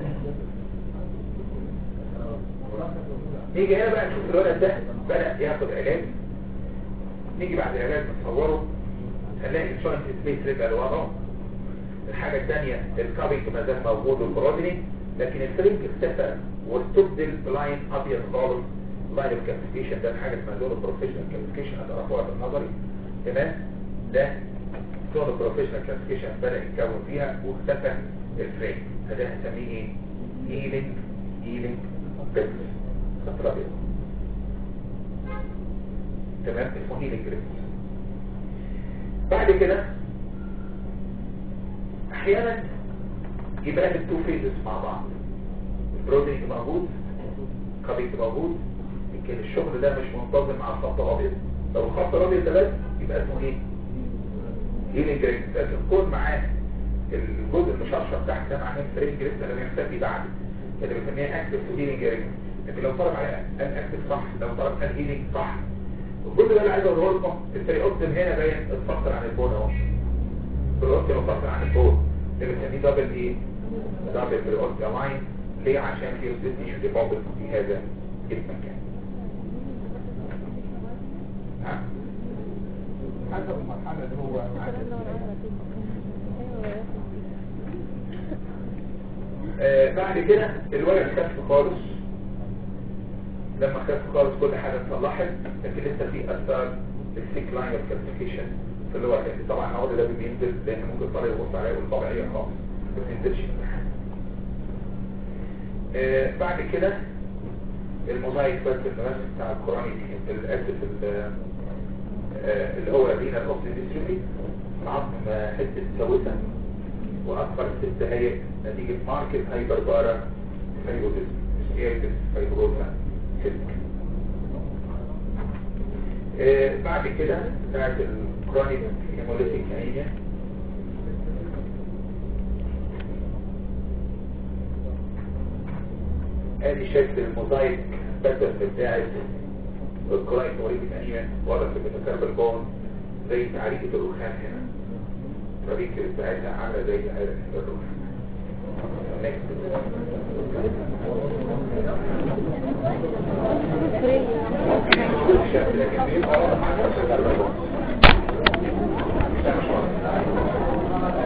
نيجي هنا بقى نشوف الولد ده بدأ ياخد علاج نيجي بعد العلاج نصوره هنلاقي الشوينت سبيس رجع لورا الحاجة الثانية الكابينج ما زال موجود والبرودني لكن الفرينج اختفى واستبدل بلاين ابيض خالص لاين اوف كالسيفيكيشن ده حاجة اسمها لون بروفيشنال كالسيفيكيشن هتعرفوها بالنظري تمام ده لون بروفيشنال كالسيفيكيشن بدأ يتكون فيها واختفى الفرينج فده هنسميه ايه؟ هيلينج هيلينج بيكس خط الابيض تمام اسمه هيلينج بيكس بعد كده احيانا يبقى التو فيزز مع بعض البروتين موجود كابيك موجود يمكن الشغل ده مش منتظم مع الخط الابيض لو الخط الابيض ده بس يبقى اسمه ايه هيلينج رينج لكن كون معاه الجزء المشرشر تحت ده معناه فرينج رينج اللي بيختفي بعد اللي بنسميها اكتف هيلينج رينج لكن لو طلب عليها الاكتف صح لو طلب الهيلينج صح الجزء ده اللي عايز اقوله لكم الفريقوتم هنا باين اتفصل عن البون اهو الفريقوتم منفصل عن البون اللي بنسميه دبل ايه دبل فريقوتم لاين ليه عشان في اوكسيد ديبوزيت في هذا المكان ها حسب المرحلة اللي هو آه بعد كده الولد خف خالص لما خف خالص كل حاجة اتصلحت لكن لسه في اثار السيك لاين اوف كالسيفيكيشن في اللي هو كان طبعا العود ده بينزل لان ممكن طريق يبص عليه والطبيعية خالص ما بتنزلش آه بعد كده الموزايك بس الرسم بتاع القرآن الاسف ال- آه، اللي هو رينا الاوكسيديسيومي عظم حته سوسه واكبر ست هي نتيجه ماركت هايبربارا فايبروزيس سيركس فايبروزا سلك آه، بعد كده بتاعت الكرونيك هيموليتيك انيميا ادي شكل الموزايك باترن بتاعت الكرونيك هيموليتيك انيميا واضح في الميتاكاربال بون زي تعريفة الرخام هنا الطريقة بتاعتها عاملة زي تعريفة الرخام Next. الشكل لكن بيبقى واضح على الميتاكاربال بون ده مش واضح.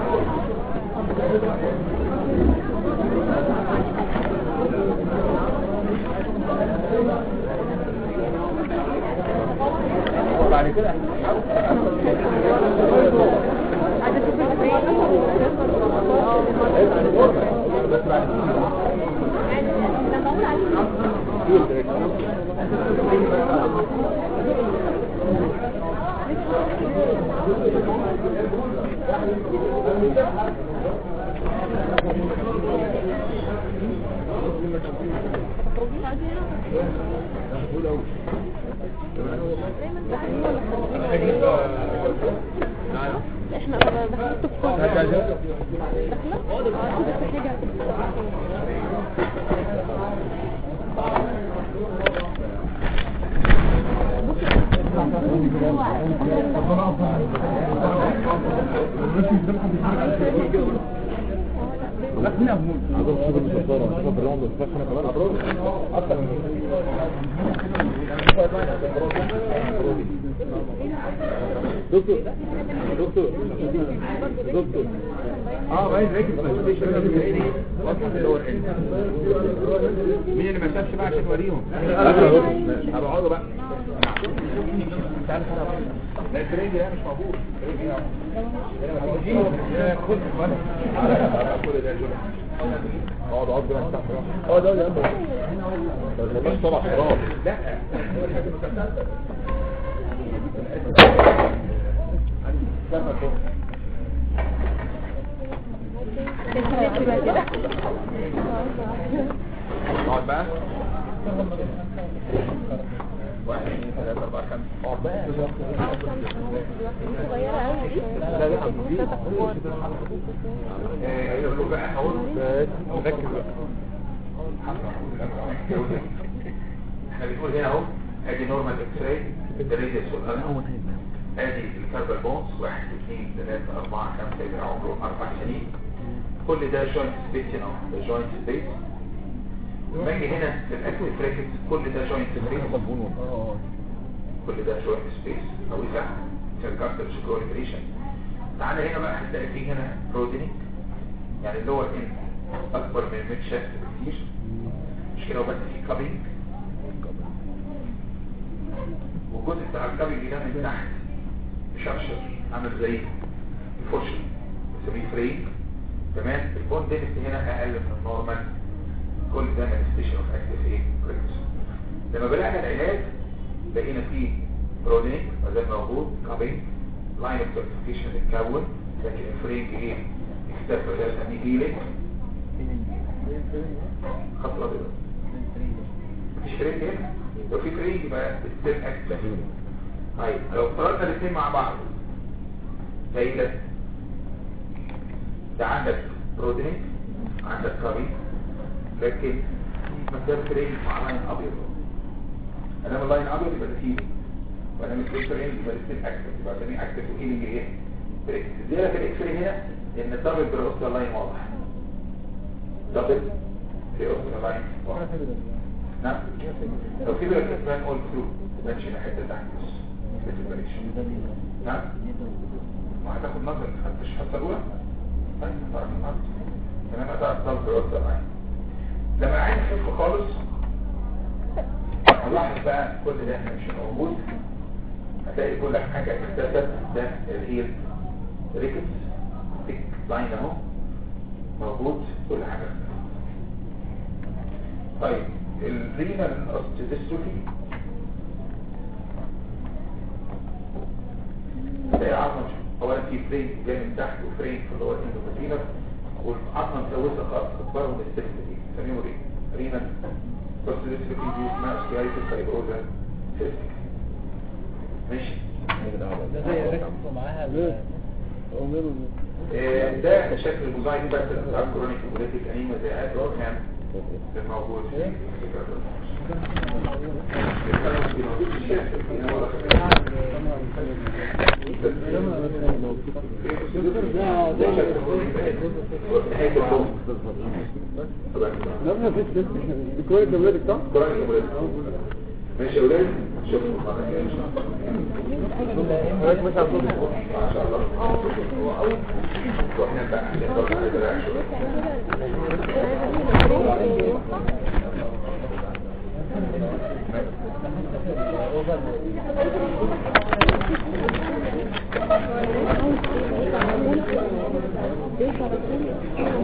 بعد كده بس بعد احنا دخلت في كل داخله اه بس حاجه لا هموت عايز اشوف الدكتوره اشوف الرمض بس انا كمان اضرب اكتر من دكتور دكتور دكتور اه باين راكب في الستيشن واضحه في اللور اند مين اللي ما شافش بقى عشان اوريهم هبقعدوا بقى تعالى تعالى لا الفريق ده مش موجود الفريق ده موجود يا خد كل ده جمع اقعد اقعد كده تحت اه ده يا عم مش طبعا حرام لا اقعد بقى واحد اثنين ثلاثة أربعة خمسة اقعد بقى صغيرة قوي دي لا لا ايه يقول بقى هقول ركز بقى احنا بنقول هنا اهو ادي نورمال اكس راي الريديوس والالم ادي الكاربال بونز واحد اثنين ثلاثة أربعة خمسة يبقى عمره أربع سنين كل ده جوينت سبيس هنا اهو ده جوينت سبيس باجي هنا في الاكتف راكت كل ده جوينت سبيس كل ده جوينت سبيس او يسع سيركاستر سكروليفريشن تعالى هنا بقى هتلاقي فيه هنا برودينيك يعني اللور ان اكبر من الميد شافت بكتير مش كده وبس في كابينج والجزء بتاع الكابينج ده من تحت مشرشر عامل زي الفرشه بنسميه فريم تمام البون دينستي هنا اقل من النورمال كل ده مانيفستيشن اوف اكتف ايه بريكس لما بدأنا العلاج لقينا فيه برودينيك ما زال موجود كابينج لاين اوف كلاسيفيكيشن اتكون لكن الفرينج ايه اختفى ده سميه هيلينج خط الابيض مفيش فرينج هنا لو في فرينج يبقى ستيل اكتف طيب لو افترضنا الاثنين مع بعض زي ده ده عندك برودينيك عندك كابينج لكن مكان فرينج مع لاين ابيض انما اللاين ابيض يبقى ده هيلينج وانما السليب فرينج يبقى ده ستيل اكتف يبقى سميه اكتف وهيلينج ايه بريكس الزيادة في الاكس راي هنا ان الدبل بريوستال لاين واضح دبل بريوستال لاين واضح نعم لو في بقى كمان اول ثرو تبانش هنا حته تحت بس ما تبانش نعم ما هتاخد نظر مش هتسالوها طيب هتعرف النظر تمام هتعرف دبل بريوستال لاين لما عايز تشوفه خالص هنلاحظ بقى كل ده احنا مش موجود هتلاقي كل حاجة اختفت ده الهيل ريكتس تيك لاين اهو موجود كل حاجة اختفت طيب الرينال اوستيدستروفي تلاقي عظمة اولا في فرين جاي من تحت وفرين في اللور اندوكاتينر والعظمة متلوثة خالص اكبرهم السلك دي سميهم رينال اوستيدستروفي دي اسمها سكيايتس فايبروزا سيستيك ماشي ده زي ركب معاها آه، ده شكل الموزايك بس بتاع كرونيك بوليتيك انيميا زي ادروكام الموجود في لما في الست كويس ده ولادك صح؟ ماشي يا ولاد شوفوا المره الجايه ان شاء الله حضرتك مش عارف ما شاء الله واحنا بقى عشان برضه عايز اريح شويه ده